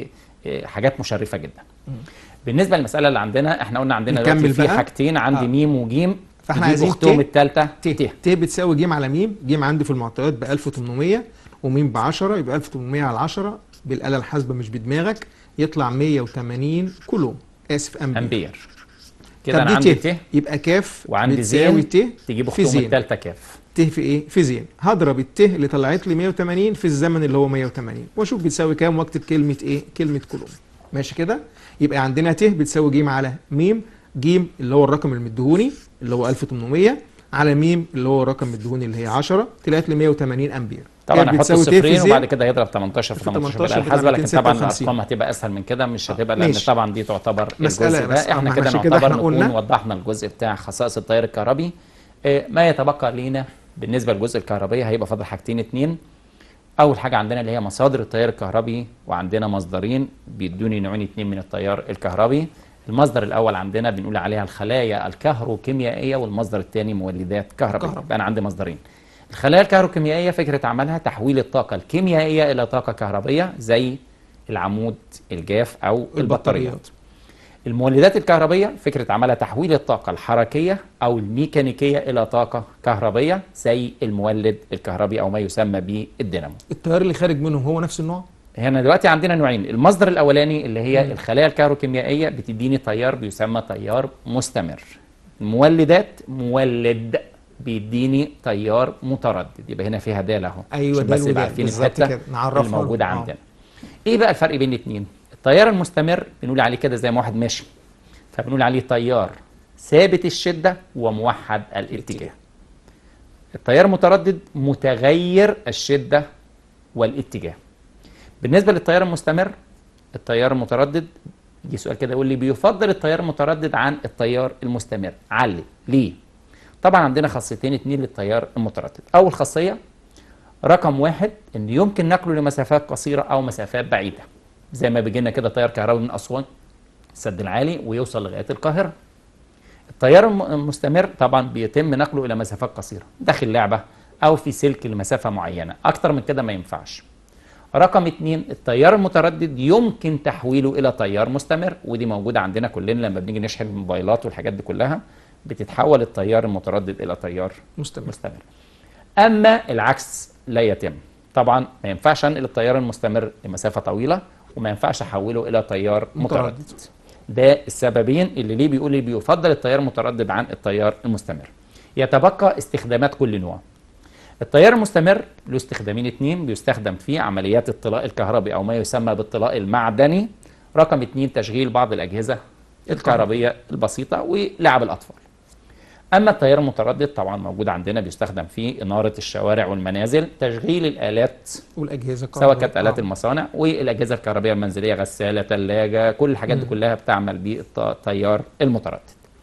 وحاجات مشرفه جدا بالنسبه للمساله اللي عندنا احنا قلنا عندنا نكمل دلوقتي في بقى. حاجتين عندي آه. ميم وجيم فاحنا يجيب عايزين اختهم ت. الثالثه ت ت بتساوي جيم على ميم جيم عندي في المعطيات ب 1800 وميم ب 10 يبقى 1800 على 10 بالاله الحاسبه مش بدماغك يطلع 180 كولوم اسف امبير, امبير كده طب انا دي عندي ت ت يبقى كاف وعندي بتساوي زين ت تجيب في اختهم زين الثالثه كاف ت في ايه في زين هضرب الت اللي طلعت لي 180 في الزمن اللي هو 180 واشوف بتساوي كام واكتب كلمه ايه كلمه كولوم ماشي كده يبقى عندنا ت بتساوي ج على م ج اللي هو الرقم المدهوني اللي هو 1800 على م اللي هو الرقم المدهوني اللي هي 10 طلعت لي 180 امبير طبعا كانت هحط بتساوي ت في صفرين زين. وبعد كده هيضرب 18 في في 18 18 بالآلة الحاسبه لكن 256. طبعا الارقام هتبقى اسهل من كده مش هتبقى لان ماشي. طبعا دي تعتبر مسألة الجزء بس، ده احنا أما كده عشان كده نعتبر احنا نكون قلنا- وضحنا الجزء بتاع خصائص التيار الكهربي آه، ما يتبقى لينا بالنسبه للجزء الكهربي هيبقى فاضل حاجتين اتنين اول حاجه عندنا اللي هي مصادر التيار الكهربي وعندنا مصدرين بيدوني نوعين اتنين من التيار الكهربي المصدر الاول عندنا بنقول عليها الخلايا الكهروكيميائيه والمصدر الثاني مولدات كهربائيه كهرباء. يبقى انا عندي مصدرين الخلايا الكهروكيميائيه فكره عملها تحويل الطاقه الكيميائيه الى طاقه كهربيه زي العمود الجاف او البطاريات المولدات الكهربية فكرة عملها تحويل الطاقة الحركية أو الميكانيكية إلى طاقة كهربية زي المولد الكهربي أو ما يسمى بالدينامو التيار اللي خارج منهم هو نفس النوع هنا دلوقتي عندنا نوعين المصدر الأولاني اللي هي الخلايا الكهروكيميائية بتديني تيار بيسمى تيار مستمر المولدات مولد بيديني تيار متردد يبقى هنا فيها دال اهو أيوة، عشان دال بس يبقى ودال، عارفين بالظبط الحته كده، نعرفها الموجوده لهم. آه. عندنا ايه بقى الفرق بين الاثنين التيار المستمر بنقول عليه كده زي ما واحد ماشي فبنقول عليه تيار ثابت الشده وموحد الاتجاه التيار المتردد متغير الشده والاتجاه بالنسبه للتيار المستمر التيار المتردد يجي سؤال كده يقول لي بيفضل التيار المتردد عن التيار المستمر علي ليه طبعا عندنا خاصيتين اتنين للتيار المتردد اول خاصيه رقم واحد ان يمكن نقله لمسافات قصيره او مسافات بعيده زي ما بيجي لنا كده تيار كهربي من اسوان السد العالي ويوصل لغايه القاهره التيار الم- المستمر طبعا بيتم نقله الى مسافات قصيره داخل لعبه او في سلك لمسافه معينه اكتر من كده ما ينفعش رقم اتنين التيار المتردد يمكن تحويله الى تيار مستمر ودي موجوده عندنا كلنا لما بنيجي نشحن الموبايلات والحاجات دي كلها بتتحول التيار المتردد الى تيار مستمر مستمر اما العكس لا يتم طبعا ما ينفعش انقل التيار المستمر لمسافه طويله وما ينفعش احوله الى تيار متردد. متردد ده السببين اللي ليه بيقول لي بيفضل التيار المتردد عن التيار المستمر يتبقى استخدامات كل نوع التيار المستمر له استخدامين اتنين بيستخدم في عمليات الطلاء الكهربي او ما يسمى بالطلاء المعدني رقم اتنين تشغيل بعض الاجهزه الكهربيه البسيطه ولعب الاطفال اما التيار المتردد طبعا موجود عندنا بيستخدم في اناره الشوارع والمنازل تشغيل الالات والاجهزه سواء الكهربائية. كانت الات آه. المصانع والاجهزه الكهربائيه المنزليه غساله ثلاجه كل الحاجات دي كلها بتعمل بالتيار المتردد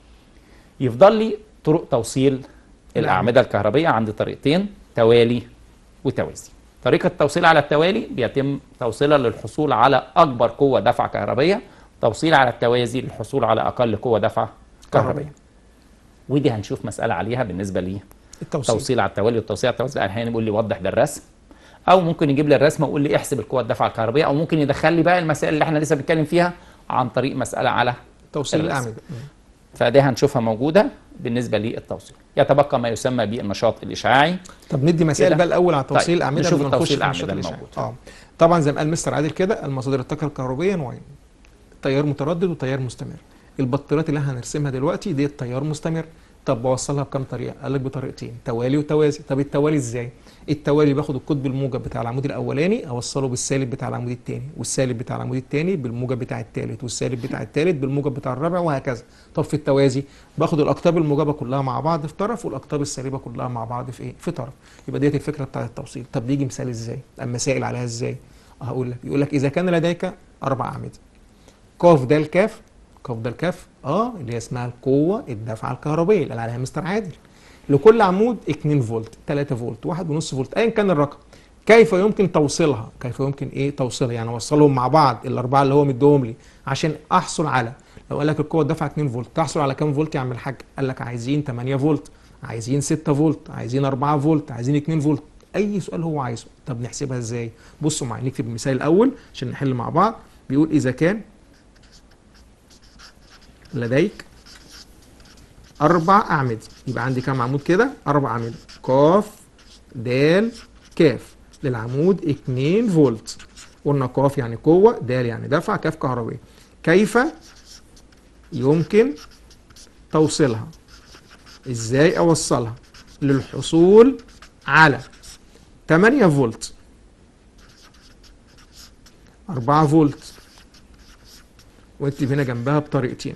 يفضل لي طرق توصيل الاعمده الكهربائيه عندي طريقتين توالي وتوازي طريقه التوصيل على التوالي بيتم توصيلها للحصول على اكبر قوه دفع كهربيه توصيل على التوازي للحصول على اقل قوه دفع كهربيه ودي هنشوف مساله عليها بالنسبه لي التوصيل توصيل على التوالي والتوصيل على التوازي احيانا يقول لي وضح بالرسم او ممكن يجيب لي الرسمه ويقول لي احسب القوه الدفع الكهربائيه او ممكن يدخل لي بقى المسائل اللي احنا لسه بنتكلم فيها عن طريق مساله على توصيل الرسم. الاعمده مم. فدي هنشوفها موجوده بالنسبه للتوصيل يتبقى ما يسمى بالنشاط الاشعاعي طب ندي مسائل كده. بقى الاول على توصيل طيب، الاعمده نشوف قبل ما نخش التوصيل في النشاط الأعمدة الإشعاعي. الموجود. اه طبعا زي ما قال مستر عادل كده المصادر الطاقه الكهربائيه نوعين تيار متردد وتيار مستمر البطاريات اللي احنا هنرسمها دلوقتي دي تيار مستمر طب بوصلها بكام طريقه قال لك بطريقتين توالي وتوازي طب التوالي ازاي التوالي باخد القطب الموجب بتاع العمود الاولاني اوصله بالسالب بتاع العمود الثاني والسالب بتاع العمود الثاني بالموجب بتاع الثالث والسالب بتاع الثالث بالموجب بتاع الرابع وهكذا طب في التوازي باخد الاقطاب الموجبه كلها مع بعض في طرف والاقطاب السالبه كلها مع بعض في ايه في طرف يبقى ديت الفكره بتاعه التوصيل طب دي يجي مثال ازاي اما سائل عليها ازاي هقول لك يقول لك اذا كان لديك اربع اعمده قاف د كاف قاف د كاف اه اللي هي اسمها القوه الدافعه الكهربائيه اللي قال عليها مستر عادل لكل عمود 2 فولت 3 فولت 1.5 فولت ايا كان الرقم كيف يمكن توصيلها كيف يمكن ايه توصيلها يعني اوصلهم مع بعض الاربعه اللي هو مديهم لي عشان احصل على لو قال لك القوه الدافعه 2 فولت تحصل على كام فولت يا عم الحاج قال لك عايزين 8 فولت عايزين 6 فولت عايزين 4 فولت عايزين 2 فولت اي سؤال هو عايزه طب نحسبها ازاي بصوا معايا نكتب المثال الاول عشان نحل مع بعض بيقول اذا كان لديك اربع اعمده يبقى عندي كام عمود كده اربع اعمده قاف د كاف للعمود 2 فولت قلنا قاف يعني قوه دال يعني دفع كاف كهربيه كيف يمكن توصيلها ازاي اوصلها للحصول على 8 فولت 4 فولت واكتب هنا جنبها بطريقتين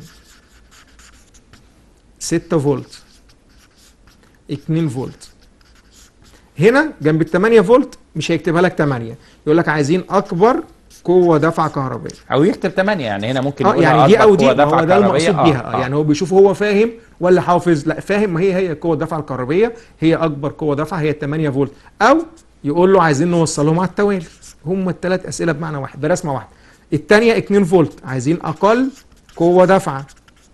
6 فولت 2 فولت هنا جنب ال 8 فولت مش هيكتبها لك 8 يقول لك عايزين اكبر قوه دفع كهربائيه او يكتب 8 يعني هنا ممكن اه يقول يعني دي أكبر او دي قوة ما دفع هو ده كهربية. المقصود بيها آه. يعني هو بيشوف هو فاهم ولا حافظ لا فاهم ما هي هي قوه الدفع الكهربيه هي اكبر قوه دفع هي 8 فولت او يقول له عايزين نوصلهم على التوالي هم الثلاث اسئله بمعنى واحد ده رسمه واحده الثانيه 2 فولت عايزين اقل قوه دفعه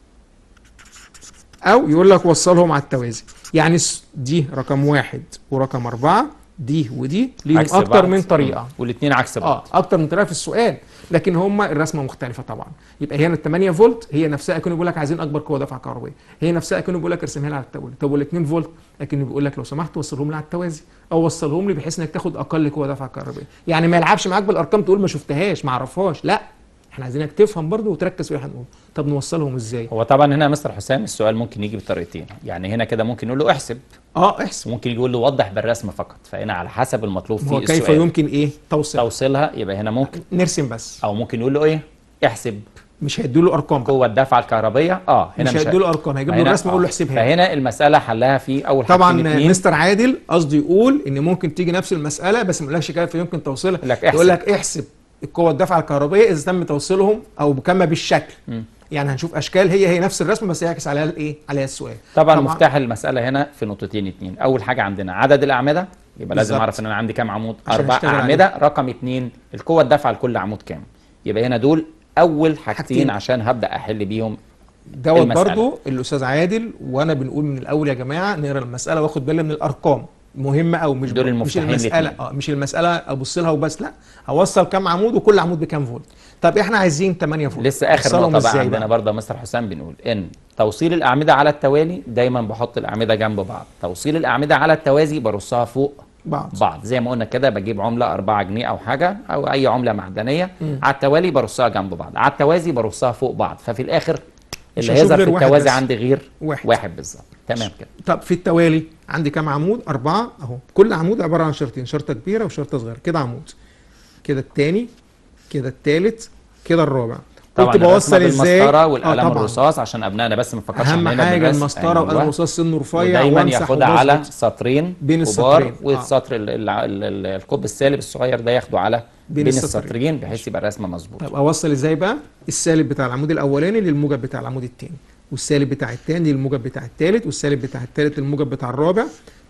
او يقول لك وصلهم على التوازي يعني س- دي رقم واحد ورقم اربعه دي ودي ليهم عكس اكتر بعض. من طريقه والاثنين عكس بعض اه اكتر من طريقه في السؤال لكن هم الرسمه مختلفه طبعا يبقى هنا ال 8 فولت هي نفسها كانوا بيقول لك عايزين اكبر قوه دفع كهربائيه هي نفسها كانوا بيقول لك ارسمها لي على التوالي طب وال 2 فولت لكن بيقول لك لو سمحت وصلهم لي على التوازي او وصلهم لي بحيث انك تاخد اقل قوه دفع كهربائيه يعني ما يلعبش معاك بالارقام تقول ما شفتهاش ما اعرفهاش لا احنا عايزينك تفهم برضه وتركز في اللي هنقوله طب نوصلهم ازاي هو طبعا هنا يا مستر حسام السؤال ممكن يجي بطريقتين يعني هنا كده ممكن نقول له احسب اه احسب ممكن يجي يقول له وضح بالرسم فقط فهنا على حسب المطلوب هو في كيف السؤال يمكن ايه توصل توصيلها يبقى هنا ممكن نرسم بس او ممكن يقول له ايه احسب مش هيدوا له ارقام بقى. قوه الدفعه الكهربيه اه هنا مش مش هيدوا له ارقام هيجيب له فهنا- الرسمه يقول له آه. احسبها فهنا المساله حلها في اول طبعا حاجتين اتنين. مستر عادل قصده يقول ان ممكن تيجي نفس المساله بس ما يقولكش كيف يمكن توصيلها يقول لك احسب. يقول لك احسب القوه الدفعه الكهربائيه اذا تم توصيلهم او كما بالشكل مم. يعني هنشوف اشكال هي هي نفس الرسمه بس يعكس عليها الايه عليها السؤال طبعا مفتاح المساله هنا في نقطتين اتنين اول حاجه عندنا عدد الاعمده يبقى لازم بالظبط. اعرف ان انا عندي كام عمود عشان اربع أشتغل اعمده رقم اتنين القوه الدافعه لكل عمود كام يبقى هنا دول اول حاجتين, حاجتين. عشان هبدا احل بيهم دوت المسألة. برضو الاستاذ عادل وانا بنقول من الاول يا جماعه نقرا المساله واخد بالي من الارقام مهمه او مش دول مش المفتاحين المساله الاتنين. اه مش المساله ابص لها وبس لا هوصل كام عمود وكل عمود بكام فولت طب احنا عايزين 8 فولت لسه اخر نوصلهم نقطه بقى إزاي عندنا برضه يا مستر حسام بنقول ان توصيل الاعمده على التوالي دايما بحط الاعمده جنب بعض توصيل الاعمده على التوازي برصها فوق بعض بعض زي ما قلنا كده بجيب عمله 4 جنيه او حاجه او اي عمله معدنيه على التوالي برصها جنب بعض على التوازي برصها فوق بعض ففي الاخر مش اللي هشوف هيظهر غير في واحد التوازي بس. عندي غير واحد. واحد بالظبط تمام كده طب في التوالي عندي كام عمود أربعة أهو كل عمود عبارة عن شرطين شرطة كبيرة وشرطة صغيرة كده عمود كده التاني كده التالت كده الرابع طبعا قلت بوصل الرسمة ازاي بالمسطره والقلم آه طبعاً. الرصاص عشان ابنائنا بس ما نفكرش اهم إن هنا حاجه بالرسم. المسطره وقلم أيوة. الرصاص سنه رفيع ودايما وامسح ياخدها على وبظبط. سطرين بين كبار السطرين. آه. والسطر ال- ال- ال- ال- القطب السالب الصغير ده ياخده على بين بين, السطرين. السطرين بحيث يبقى الرسمه مظبوطه طب اوصل ازاي بقى السالب بتاع العمود الاولاني للموجب بتاع العمود الثاني والسالب بتاع الثاني للموجب بتاع الثالث والسالب بتاع الثالث للموجب بتاع الرابع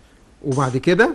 وبعد كده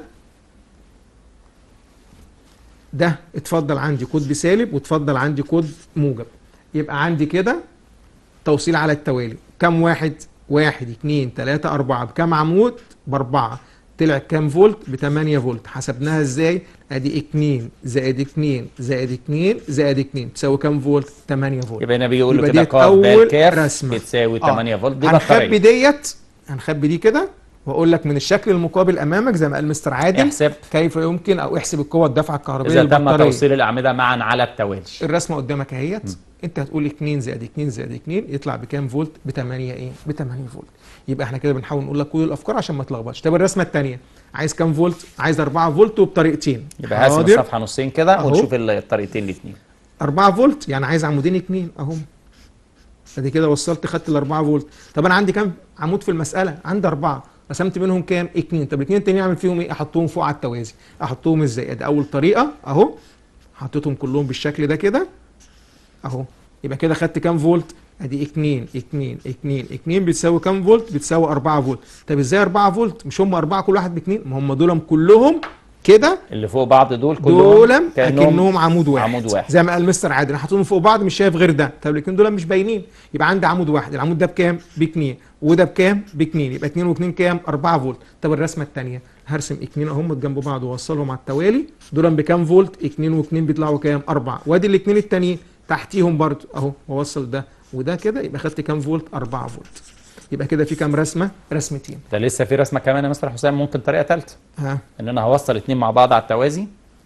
ده اتفضل عندي قطب سالب واتفضل عندي قطب موجب يبقى عندي كده توصيل على التوالي كم واحد واحد اتنين تلاتة أربعة بكم عمود بأربعة طلع كام فولت ب 8 فولت حسبناها ازاي ادي 2 زائد 2 زائد 2 زائد 2 تساوي كام فولت 8 فولت يبقى هنا بيقول له يبقى كده ديت قاف أول بال كاف رسمة. بتساوي آه. 8 فولت دي هنخبي بطاريه ديت هنخبي دي كده واقول لك من الشكل المقابل امامك زي ما قال مستر عادل احسب كيف يمكن او احسب القوه الدفعه الكهربائيه اذا تم للبطاريه توصيل الاعمده معا على التوالي الرسمه قدامك اهيت انت هتقول 2 زائد 2 زائد 2 يطلع بكام فولت ب 8 ايه ب 8 فولت يبقى احنا كده بنحاول نقول لك كل الافكار عشان ما تلخبطش طب الرسمه الثانيه عايز كام فولت عايز 4 فولت وبطريقتين يبقى هقسم حاضر. الصفحه نصين كده أهو. ونشوف الطريقتين الاثنين 4 فولت يعني عايز عمودين اتنين اهم ادي كده وصلت خدت ال 4 فولت طب انا عندي كام عمود في المساله عندي اربعه رسمت منهم كام اتنين طب الاتنين التانيين اعمل فيهم ايه احطهم فوق على التوازي احطهم ازاي ادي اول طريقه اهو حطيتهم كلهم بالشكل ده كده اهو يبقى كده خدت كام فولت ادي 2 2 2 2 بتساوي كام فولت بتساوي 4 فولت طب ازاي 4 فولت مش هم اربعه كل واحد باتنين ما هم دول كلهم كده اللي فوق بعض دول كلهم دول كأنهم اكنهم عمود واحد عمود واحد. زي ما قال مستر عادل انا حاططهم فوق بعض مش شايف غير ده طب الاثنين دول مش باينين يبقى عندي عمود واحد العمود ده بكام باتنين وده بكام باتنين يبقى اتنين واتنين كام 4 فولت طب الرسمه الثانيه هرسم اتنين اهم جنب بعض واوصلهم على التوالي دول بكام فولت اتنين واتنين بيطلعوا كام 4 وادي الاثنين التانيين تحتيهم برضو اهو واوصل ده وده كده يبقى خدت كام فولت 4 فولت يبقى كده في كام رسمه رسمتين ده لسه في رسمه كمان يا مستر حسام ممكن طريقه ثالثه ها ان انا هوصل اتنين مع بعض على التوازي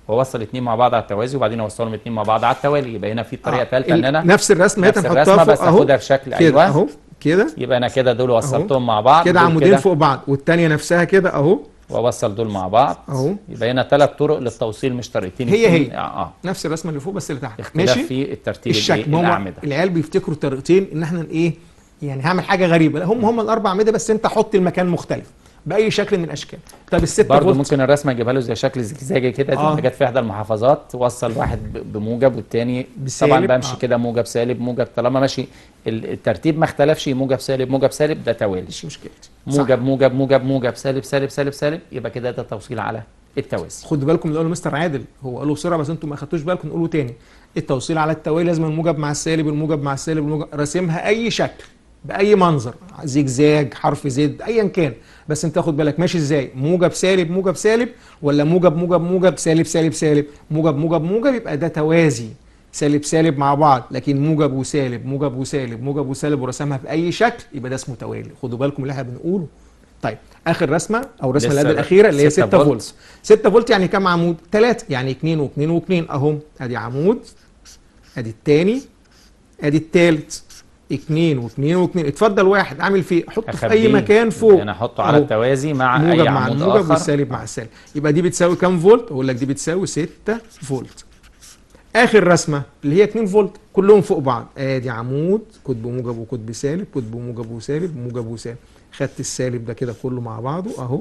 واوصل اتنين مع بعض على التوازي وبعدين اوصلهم اتنين مع بعض على التوالي يبقى هنا في طريقه آه، ثالثه ال- ان انا نفس الرسمه نفس هي الرسمة نحطها بس فوق اهو هاخدها بشكل كده أيوة. اهو كده يبقى انا كده دول أهو. وصلتهم مع بعض كده دول عمودين كده فوق بعض والتانية نفسها كده اهو واوصل دول مع بعض أهو. يبقى هنا ثلاث طرق للتوصيل مش طريقتين هي اتنين. هي. اه, آه. نفس الرسمه اللي فوق بس اللي تحت اختلاف في الترتيب الشكل الإيه؟ ما هم الاعمده العيال بيفتكروا طريقتين ان احنا ايه يعني هعمل حاجه غريبه لا هم هم الاربع اعمده بس انت حط المكان مختلف باي شكل من الاشكال طب الستة برضه فولت ممكن الرسمه اجيبها له زي شكل زجاجي كده دي آه. حاجات في احدى المحافظات توصل واحد ب- بموجب والتاني بسالب، طبعا بمشي آه. كده موجب سالب موجب طالما ماشي ال- الترتيب ما اختلفش موجب سالب موجب سالب ده توالي مش مشكلتي موجب موجب موجب موجب سالب سالب سالب سالب يبقى كده ده توصيل على التوازي خدوا بالكم اللي قاله مستر عادل هو قاله بسرعه بس انتم ما خدتوش بالكم نقوله تاني التوصيل على التوالي لازم الموجب مع السالب الموجب مع السالب الموجب راسمها اي شكل باي منظر زجزاج حرف زد ايا كان بس انت تاخد بالك ماشي ازاي موجب سالب موجب سالب ولا موجب موجب موجب سالب سالب سالب موجب موجب موجب يبقى ده توازي سالب سالب مع بعض لكن موجب وسالب موجب وسالب موجب وسالب ورسمها باي شكل يبقى ده اسمه توالي خدوا بالكم اللي احنا بنقوله طيب اخر رسمه او الرسمه اللي لسه قبل الاخيره اللي هي 6 6 فولت. فولت 6 فولت يعني كام عمود 3 يعني 2 و2 و2 اهم ادي عمود ادي الثاني ادي الثالث 2 و2 و2 اتفضل واحد عامل فيه حطه في اي أخبيه. مكان فوق انا احطه على أهو. التوازي مع موجب اي مع عمود الموجب اخر والسالب مع السالب يبقى دي بتساوي كام فولت اقول لك دي بتساوي 6 فولت اخر رسمه اللي هي 2 فولت كلهم فوق بعض ادي عمود قطب موجب وقطب سالب قطب موجب وسالب موجب وسالب خدت السالب ده كده كله مع بعضه اهو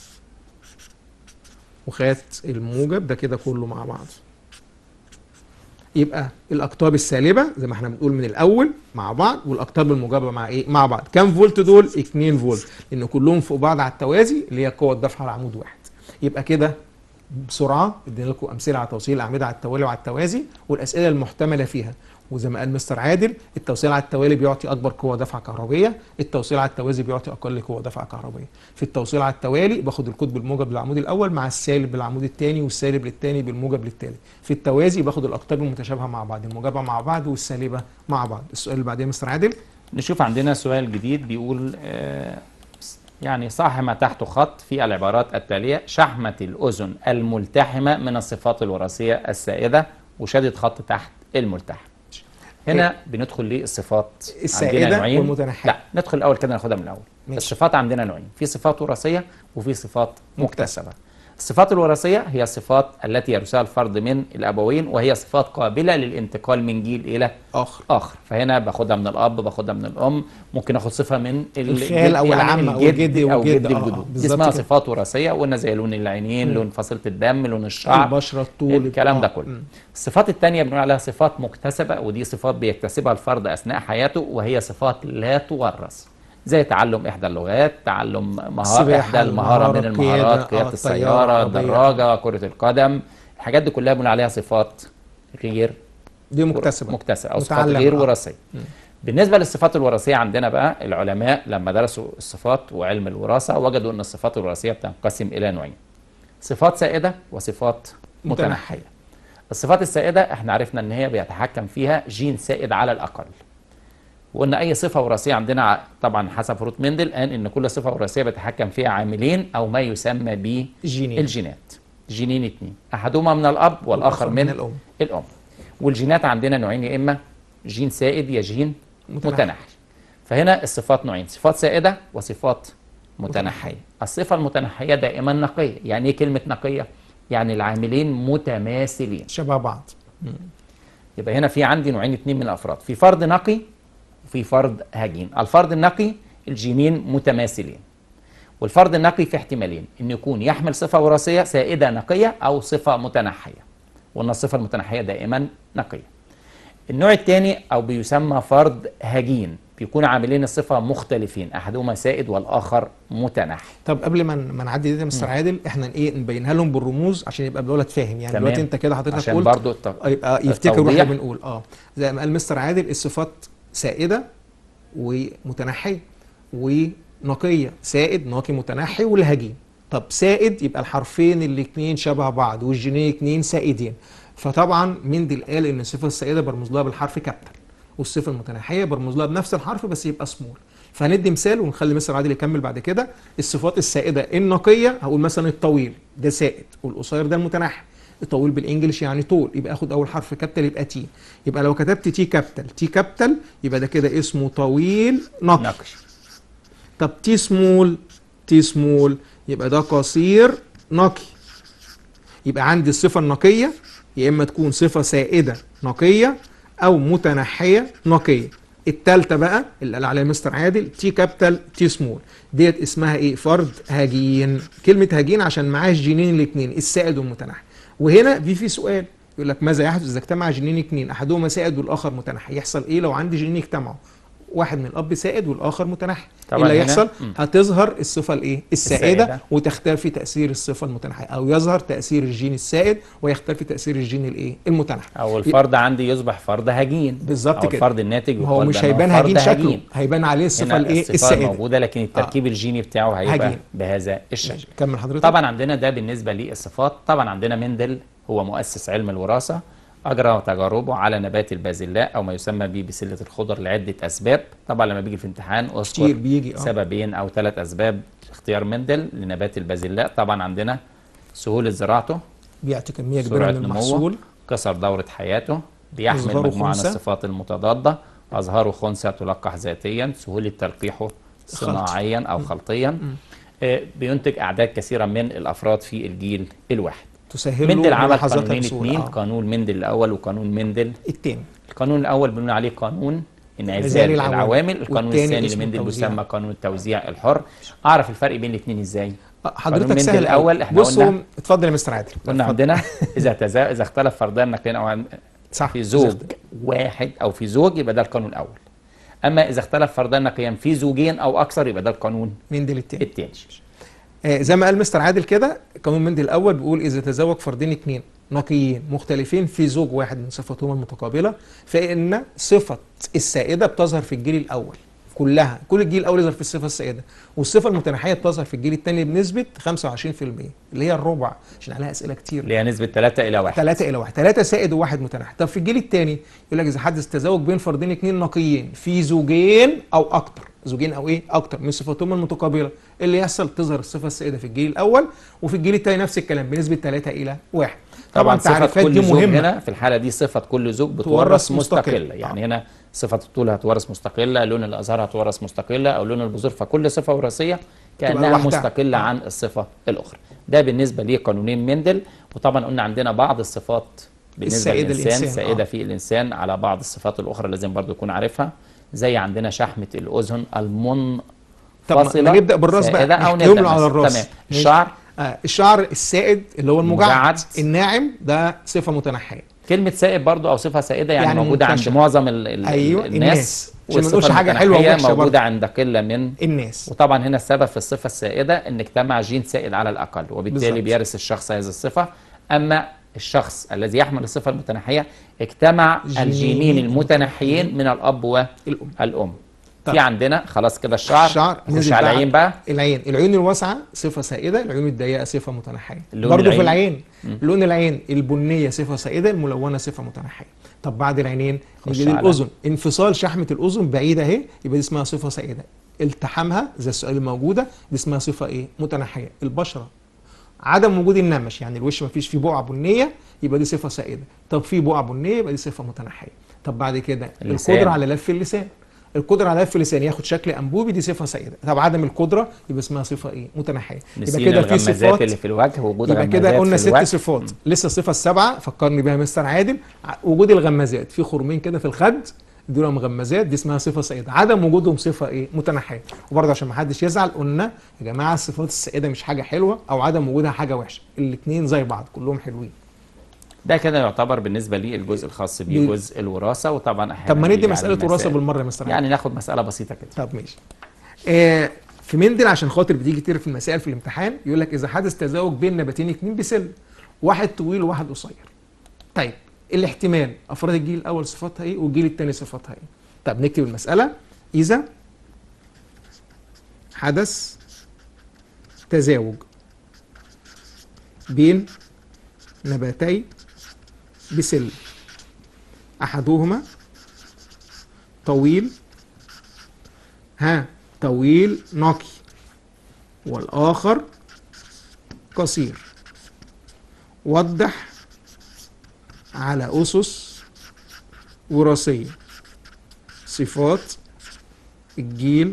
وخدت الموجب ده كده كله مع بعض يبقى الاقطاب السالبه زي ما احنا بنقول من الاول مع بعض والاقطاب الموجبه مع ايه مع بعض كام فولت دول 2 فولت لان كلهم فوق بعض على التوازي اللي هي قوه دفع على عمود واحد يبقى كده بسرعه ادينا لكم امثله على توصيل الاعمده على التوالي وعلى التوازي والاسئله المحتمله فيها وزي ما قال مستر عادل التوصيل على التوالي بيعطي اكبر قوه دفع كهربيه التوصيل على التوازي بيعطي اقل قوه دفع كهربيه في التوصيل على التوالي باخد القطب الموجب للعمود الاول مع السالب للعمود الثاني والسالب للثاني بالموجب للثالث في التوازي باخد الاقطاب المتشابهه مع بعض الموجبه مع بعض والسالبه مع بعض السؤال اللي بعديه يا مستر عادل نشوف عندنا سؤال جديد بيقول آه، يعني صح ما تحته خط في العبارات التالية شحمة الأذن الملتحمة من الصفات الوراثية السائدة وشدد خط تحت الملتحم هنا بندخل للصفات السائدة عندنا نوعين والمتنحية. لا ندخل الأول كده ناخدها من الأول ماشي. الصفات عندنا نوعين في صفات وراثية وفي صفات مكتسبة الصفات الوراثية هي الصفات التي يرثها الفرد من الأبوين وهي صفات قابلة للانتقال من جيل إلى اخر اخر فهنا باخدها من الاب باخدها من الام ممكن اخد صفه من ال- الخال أو يعني العم من أو الجد او والجد. جد آه، آه، الجدود دي بالظبط اسمها كده. صفات وراثيه وقلنا زي لون العينين لون فصيله الدم لون الشعر البشره الطول الكلام ده آه، كله مم. الصفات الثانيه بنقول عليها صفات مكتسبه ودي صفات بيكتسبها الفرد اثناء حياته وهي صفات لا تورث زي تعلم احدى اللغات تعلم مهارة السباحة، احدى المهاره من المهارة، المهارات قيادة، قياده آه، السياره الطيارة، الدراجه كره القدم الحاجات دي كلها بنقول عليها صفات غير دي مكتسبه مكتسبه او صفات متعلمة، غير آه. وراثيه بالنسبه للصفات الوراثيه عندنا بقى العلماء لما درسوا الصفات وعلم الوراثه وجدوا ان الصفات الوراثيه بتنقسم الى نوعين صفات سائده وصفات متنحية. متنحيه الصفات السائده احنا عرفنا ان هي بيتحكم فيها جين سائد على الاقل وان اي صفه وراثيه عندنا ع- طبعا حسب فروت مندل قال ان كل صفه وراثيه بيتحكم فيها عاملين او ما يسمى ب جينين الجينات جينين اتنين احدهما من الاب والاخر من الام الام والجينات عندنا نوعين يا اما جين سائد يا جين متنحي. متنحي فهنا الصفات نوعين صفات سائده وصفات متنحيه الصفه المتنحيه دائما نقيه يعني ايه كلمه نقيه يعني العاملين متماثلين شبه بعض يبقى هنا في عندي نوعين اتنين من الافراد في فرد نقي وفي فرد هجين الفرد النقي الجينين متماثلين والفرد النقي في احتمالين ان يكون يحمل صفه وراثيه سائده نقيه او صفه متنحيه وان الصفه المتنحيه دائما نقيه النوع الثاني او بيسمى فرد هجين بيكون عاملين الصفه مختلفين احدهما سائد والاخر متنحي طب قبل ما ما نعدي دي يا مستر عادل احنا ايه نبينها لهم بالرموز عشان يبقى الولد فاهم يعني تمام. دلوقتي انت كده حضرتك عشان قلت برضو الت... آه، يبقى يفتكروا التوضيح. احنا بنقول اه زي ما قال مستر عادل الصفات سائده ومتنحيه ونقيه سائد ناقي متنحي والهجين طب سائد يبقى الحرفين الاثنين شبه بعض والجينين اثنين سائدين فطبعا مندل قال ان الصفه السائده برمز لها بالحرف كابيتال والصفه المتنحيه برمز لها بنفس الحرف بس يبقى سمول فهندي مثال ونخلي مستر عادل يكمل بعد كده الصفات السائده النقيه هقول مثلا الطويل ده سائد والقصير ده المتنحي الطويل بالانجلش يعني طول يبقى اخد اول حرف كابيتال يبقى تي يبقى لو كتبت تي كابيتال تي كابيتال يبقى ده كده اسمه طويل نقي نقش طب تي سمول تي سمول يبقى ده قصير نقي يبقى عندي الصفة النقية يا إما تكون صفة سائدة نقية أو متنحية نقية التالتة بقى اللي قال عليها مستر عادل تي كابيتال تي سمول ديت اسمها ايه فرد هجين كلمة هجين عشان معاه الجينين الاثنين السائد والمتنحي وهنا في في سؤال يقول لك ماذا يحدث اذا اجتمع جينين اثنين احدهما سائد والاخر متنحي يحصل ايه لو عندي جينين اجتمعوا واحد من الاب سائد والاخر متنحي ايه طبعاً اللي هنا- هيحصل مم. هتظهر الصفه الايه السائده, السائدة. وتختفي تاثير الصفه المتنحيه او يظهر تاثير الجين السائد ويختفي تاثير الجين الايه المتنحي او الفرد عندي يصبح فرد هجين بالظبط او كده. الفرد الناتج ما هو يقال مش بأنه هيبان فرد هجين شكله هيبان عليه الصفه هنا الايه الصفة السائده موجوده لكن التركيب الجيني بتاعه هيبقى هجين. بهذا الشكل ماشي. كمل حضرتك طبعا عندنا ده بالنسبه للصفات طبعا عندنا مندل هو مؤسس علم الوراثه اجرى تجاربه على نبات البازلاء او ما يسمى به بسله الخضر لعده اسباب طبعا لما بيجي في الامتحان كتير اذكر بيجي اه سببين او ثلاث اسباب اختيار مندل لنبات البازلاء طبعا عندنا سهوله زراعته بيعطي كميه كبيره سرعه من نموه المحصول قصر دوره حياته بيحمل إظهاره مجموعه من خنثى. الصفات المتضاده اظهاره خنثى تلقح ذاتيا سهوله تلقيحه صناعيا او خلطيا آه، بينتج اعداد كثيره من الافراد في الجيل الواحد تسهل له مندل عمل ملاحظاتها قانونين بسهولة. اثنين آه. قانون مندل الاول وقانون مندل التاني القانون الاول بنقول عليه قانون انعزال انعزال العوامل. العوامل القانون والتاني الثاني اسمه لمندل التوزيع. بيسمى قانون التوزيع الحر اعرف الفرق بين الاثنين ازاي آه، قانون حضرتك مندل سهل الأول أوي. إحنا بص قلنا- هو اتفضل يا مستر عادل قلنا اتفضل. عندنا اذا تزا... اذا اختلف فردان نقلين او عن- صح في زوج واحد او في زوج يبقى ده القانون الاول اما اذا اختلف فردان نقيان في زوجين او اكثر يبقى ده القانون مندل التاني الثاني آه زي ما قال مستر عادل كده قانون مندل الاول بيقول اذا تزوج فردين اثنين نقيين مختلفين في زوج واحد من صفاتهما المتقابله فان صفه السائده بتظهر في الجيل الاول كلها كل الجيل الاول يظهر في الصفه السائده والصفه المتناحيه بتظهر في الجيل الثاني بنسبه 25% اللي هي الربع عشان عليها اسئله كتير اللي هي نسبه 3 الى 1 ثلاثة إلى واحد ثلاثة سائد وواحد متناحي طب في الجيل الثاني يقول لك إذا حدث تزاوج بين فردين اثنين نقيين في زوجين أو أكتر زوجين أو إيه أكتر من صفاتهما المتقابلة إيه اللي يحصل تظهر الصفة السائدة في الجيل الأول وفي الجيل الثاني نفس الكلام بنسبة 3 إلى 1 طبعا صفه التعريفات كل دي زوج مهمة هنا في الحاله دي صفه كل زوج بتورث تورث مستقله مستقل. يعني هنا صفه الطول هتورث مستقله لون الازهار هتورث مستقله او لون البذور فكل صفه وراثيه كانها لوحدها. مستقله عن الصفه الاخرى ده بالنسبه لقانونين مندل وطبعا قلنا عندنا بعض الصفات بالنسبه السائدة للانسان الإنسان، سائده آه. في الانسان على بعض الصفات الاخرى لازم برضو يكون عارفها زي عندنا شحمه الاذن المن طب ما- فاصلة ما نبدأ بالراس بقى سائدة أو نحكيهم نبدأ له على مثلاً. الراس تمام ماشي. الشعر آه الشعر السائد اللي هو المجعد المجعد. الناعم ده صفة متنحية كلمة سائب برضو أو صفة سائدة يعني, يعني موجودة عند منتشرة. معظم ال ال أيوة، الناس الناس. عشان ما والصفة نقولش حاجة حلوة المتنحية ووحشة موجودة برضو. عند قلة من الناس وطبعا هنا السبب في الصفة السائدة ان اجتمع جين سائد على الأقل وبالتالي بالظبط. بيرث الشخص هذه الصفة أما الشخص الذي يحمل الصفة المتنحية اجتمع جينين الجينين المتنحيين من الأب الأم. والأم طب. في عندنا خلاص كده الشعر الشعر نخش نزل على بقى. العين بقى العين العيون الواسعة صفة سائدة العيون الضيقة صفة متنحية لون برضه في العين. العين لون العين البنية صفة سائدة الملونة صفة متنحية طب بعد العينين خش نيجي على- للأذن انفصال شحمة الأذن بعيدة اهي يبقى دي اسمها صفة سائدة التحامها زي السؤال الموجودة دي اسمها صفة ايه متنحية البشرة عدم وجود النمش يعني الوش ما فيش فيه بقعة بنية يبقى دي صفة سائدة طب في بقعة بنية يبقى دي صفة متنحية طب بعد كده اللسان. القدرة على لف اللسان القدرة على لف اللسان ياخد شكل أنبوبي دي صفة سائدة طب عدم القدرة يبقى اسمها صفة ايه متنحية يبقى نسينا كده في الغمازات صفات اللي في الوجه وجود يبقى غمازات كده قلنا في ست الوجه. صفات لسه الصفة السابعة فكرني بيها مستر عادل ع- وجود الغمازات في خرمين كده في الخد دول مغمزات دي اسمها صفة سائدة عدم وجودهم صفة ايه متنحية وبرضه عشان ما حدش يزعل قلنا يا جماعة الصفات السائدة مش حاجة حلوة او عدم وجودها حاجة وحشة الاتنين زي بعض كلهم حلوين ده كده يعتبر بالنسبة لي الجزء الخاص بي- بجزء الوراثة وطبعا احيانا طب ما ندي بيجي مسألة عليه وراثة مسائل. بالمرة يا مستر عادل يعني ناخد مسألة بسيطة كده طب ماشي آه في مندل عشان خاطر بتيجي كتير في المسائل في الامتحان يقول لك اذا حدث تزاوج بين نباتين اتنين بسل واحد طويل وواحد قصير طيب الاحتمال افراد الجيل الاول صفاتها ايه والجيل الثاني صفاتها ايه طب نكتب المساله اذا حدث تزاوج بين نباتي بسل احدهما طويل ها طويل نقي والآخر قصير وضح على اسس وراثيه صفات الجيل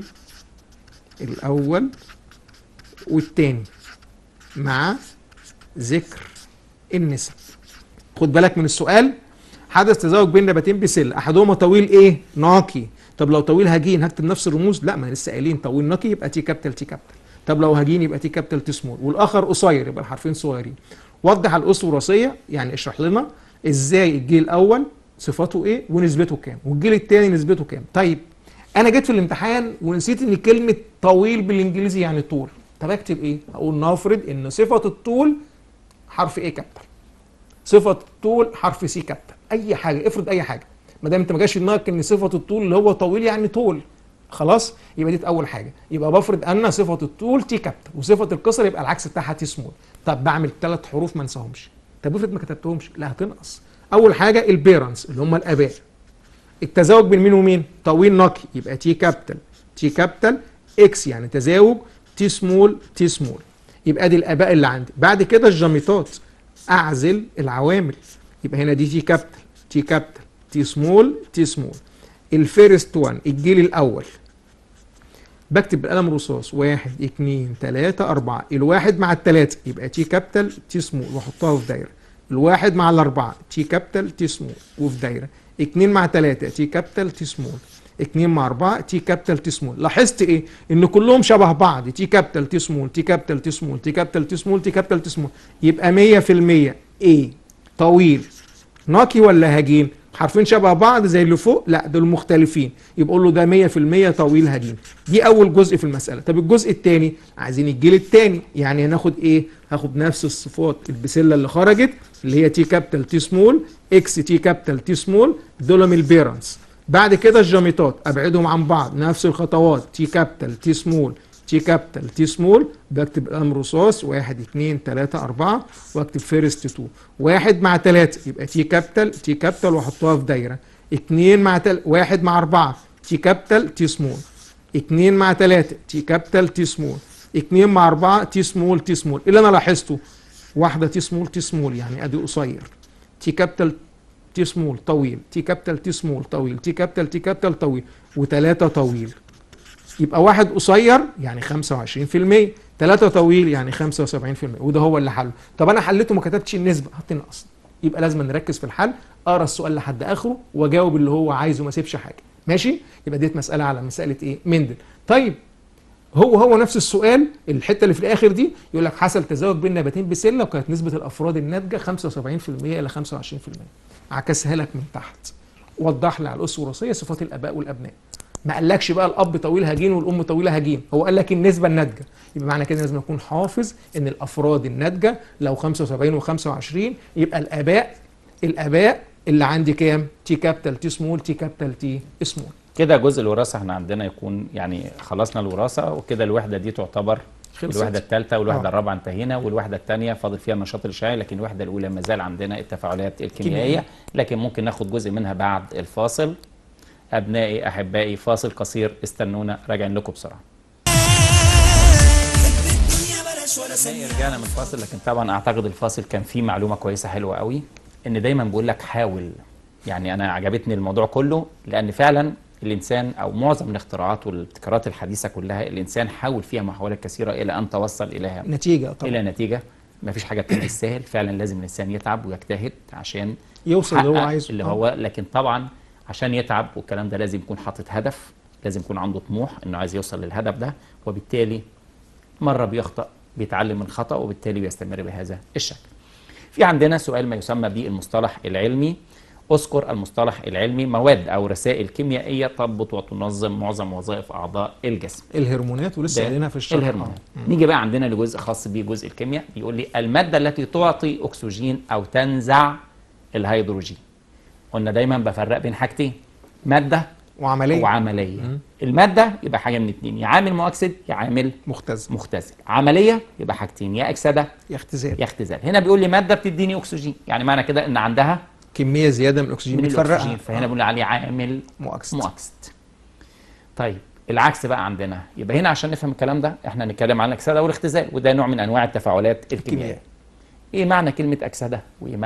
الاول والتاني مع ذكر النسب خد بالك من السؤال حدث تزاوج بين نباتين بسل احدهما طويل ايه ناقي طب لو طويل هجين هكتب نفس الرموز لا ما لسه قايلين طويل ناقي يبقى تي كابيتال تي كابيتال طب لو هجين يبقى تي كابيتال تي سمول والاخر قصير يبقى الحرفين صغيرين وضح الاسس الوراثيه يعني اشرح لنا ازاي الجيل الاول صفاته ايه ونسبته كام والجيل الثاني نسبته كام طيب انا جيت في الامتحان ونسيت ان كلمه طويل بالانجليزي يعني طول طب اكتب ايه هقول نفرض ان صفه الطول حرف ايه كابيتال صفه الطول حرف سي كابيتال اي حاجه افرض اي حاجه ما دام انت ما جاش في دماغك ان صفه الطول اللي هو طويل يعني طول خلاص يبقى دي اول حاجه يبقى بفرض ان صفه الطول تي كابيتال وصفه القصر يبقى العكس بتاعها تي سمول طب بعمل ثلاث حروف ما انساهمش طب افرض ما كتبتهمش لا هتنقص اول حاجه البيرنس اللي هم الاباء التزاوج بين مين ومين طويل نقي يبقى تي كابيتال تي كابيتال اكس يعني تزاوج تي سمول تي سمول يبقى دي الاباء اللي عندي بعد كده الجاميتات اعزل العوامل يبقى هنا دي تي كابيتال تي كابيتال تي سمول تي سمول الفيرست وان الجيل الاول بكتب بالقلم رصاص واحد اتنين تلاتة أربعة الواحد مع التلاتة يبقى تي كابيتال تي سمول واحطها في دايرة الواحد مع الأربعة تي كابيتال تي سمول وفي دايرة اتنين مع تلاتة تي كابيتال تي سمول اتنين مع أربعة تي كابيتال تي سمول لاحظت إيه؟ إن كلهم شبه بعض تي كابيتال تي سمول تي كابيتال تي سمول تي كابيتال تي سمول تي كابيتال تي سمول يبقى مية في المية إيه؟ طويل ناقي ولا هجين؟ حرفين شبه بعض زي اللي فوق لا دول مختلفين يبقى له ده 100% طويل هجين دي اول جزء في المساله طب الجزء الثاني عايزين الجيل الثاني يعني هناخد ايه هاخد نفس الصفات البسله اللي خرجت اللي هي تي كابيتال تي سمول اكس تي كابيتال تي سمول دول من البيرنس بعد كده الجاميتات ابعدهم عن بعض نفس الخطوات تي كابيتال تي سمول تي كابيتال تي سمول بكتب قلم رصاص واحد اتنين تلاتة أربعة واكتب فيرست تو واحد مع تلاتة يبقى تي كابيتال تي كابيتال واحطها في دايرة اتنين مع تل... واحد مع أربعة تي كابيتال تي سمول اتنين مع تلاتة تي كابيتال تي سمول اتنين مع أربعة تي سمول تي سمول اللي أنا لاحظته واحدة تي سمول تي سمول يعني أدي قصير تي كابيتال تي سمول طويل تي كابيتال تي سمول طويل تي كابيتال تي كابيتال طويل وتلاتة طويل يبقى واحد قصير يعني 25% ثلاثة طويل يعني 75% وده هو اللي حله طب انا حليته ما كتبتش النسبة هتنقص يبقى لازم نركز في الحل اقرا السؤال لحد اخره واجاوب اللي هو عايزه ما اسيبش حاجة ماشي يبقى ديت مسألة على مسألة ايه مندل طيب هو هو نفس السؤال الحته اللي في الاخر دي يقول لك حصل تزاوج بين نباتين بسله وكانت نسبه الافراد الناتجه 75% الى 25% عكسها لك من تحت وضح لي على الاسس الوراثيه صفات الاباء والابناء ما قالكش بقى الاب طويل هجين والام طويله هجين هو قال لك النسبه الناتجه يبقى معنى كده لازم اكون حافظ ان الافراد الناتجه لو 75 و25 يبقى الاباء الاباء اللي عندي كام تي كابيتال تي سمول تي كابيتال تي سمول كده جزء الوراثه احنا عندنا يكون يعني خلصنا الوراثه وكده الوحده دي تعتبر خلصت. الوحده الثالثه والوحده آه. الرابعه انتهينا والوحده الثانيه فاضل فيها النشاط الاشعاعي لكن الوحده الاولى ما زال عندنا التفاعلات الكيميائيه كيميائية. لكن ممكن ناخد جزء منها بعد الفاصل ابنائي احبائي فاصل قصير استنونا راجعين لكم بسرعه أبنائي رجعنا من الفاصل لكن طبعا اعتقد الفاصل كان فيه معلومه كويسه حلوه قوي ان دايما بقول لك حاول يعني انا عجبتني الموضوع كله لان فعلا الانسان او معظم الاختراعات والابتكارات الحديثه كلها الانسان حاول فيها محاولات كثيره الى ان توصل اليها نتيجه طبعا الى نتيجه ما فيش حاجه بتيجي بالسهل فعلا لازم الانسان يتعب ويجتهد عشان يوصل اللي هو يحقق عايزه اللي آه. هو لكن طبعا عشان يتعب والكلام ده لازم يكون حاطط هدف لازم يكون عنده طموح انه عايز يوصل للهدف ده وبالتالي مره بيخطأ بيتعلم من خطأ وبالتالي بيستمر بهذا الشكل. في عندنا سؤال ما يسمى بالمصطلح العلمي اذكر المصطلح العلمي مواد او رسائل كيميائيه تضبط وتنظم معظم وظائف اعضاء الجسم. الهرمونات ولسه ده قايلينها في الشرح الهرمونات نيجي بقى عندنا لجزء خاص بيه جزء الكيمياء بيقول لي الماده التي تعطي اكسجين او تنزع الهيدروجين قلنا دايما بفرق بين حاجتين ماده وعمليه وعمليه الماده يبقى حاجه من اتنين يا عامل مؤكسد يا عامل مختزن مختزل عمليه يبقى حاجتين يا اكسده يا اختزال يا اختزال هنا بيقول لي ماده بتديني اكسجين يعني معنى كده ان عندها كميه زياده من الاكسجين من بتفرقها الاكسجين فهنا بيقول لي عليه عامل مؤكسد مؤكسد طيب العكس بقى عندنا يبقى هنا عشان نفهم الكلام ده احنا هنتكلم عن الاكسده والاختزال وده نوع من انواع التفاعلات الكيميائيه الكيمياء. ايه معنى كلمه اكسده وايه معنى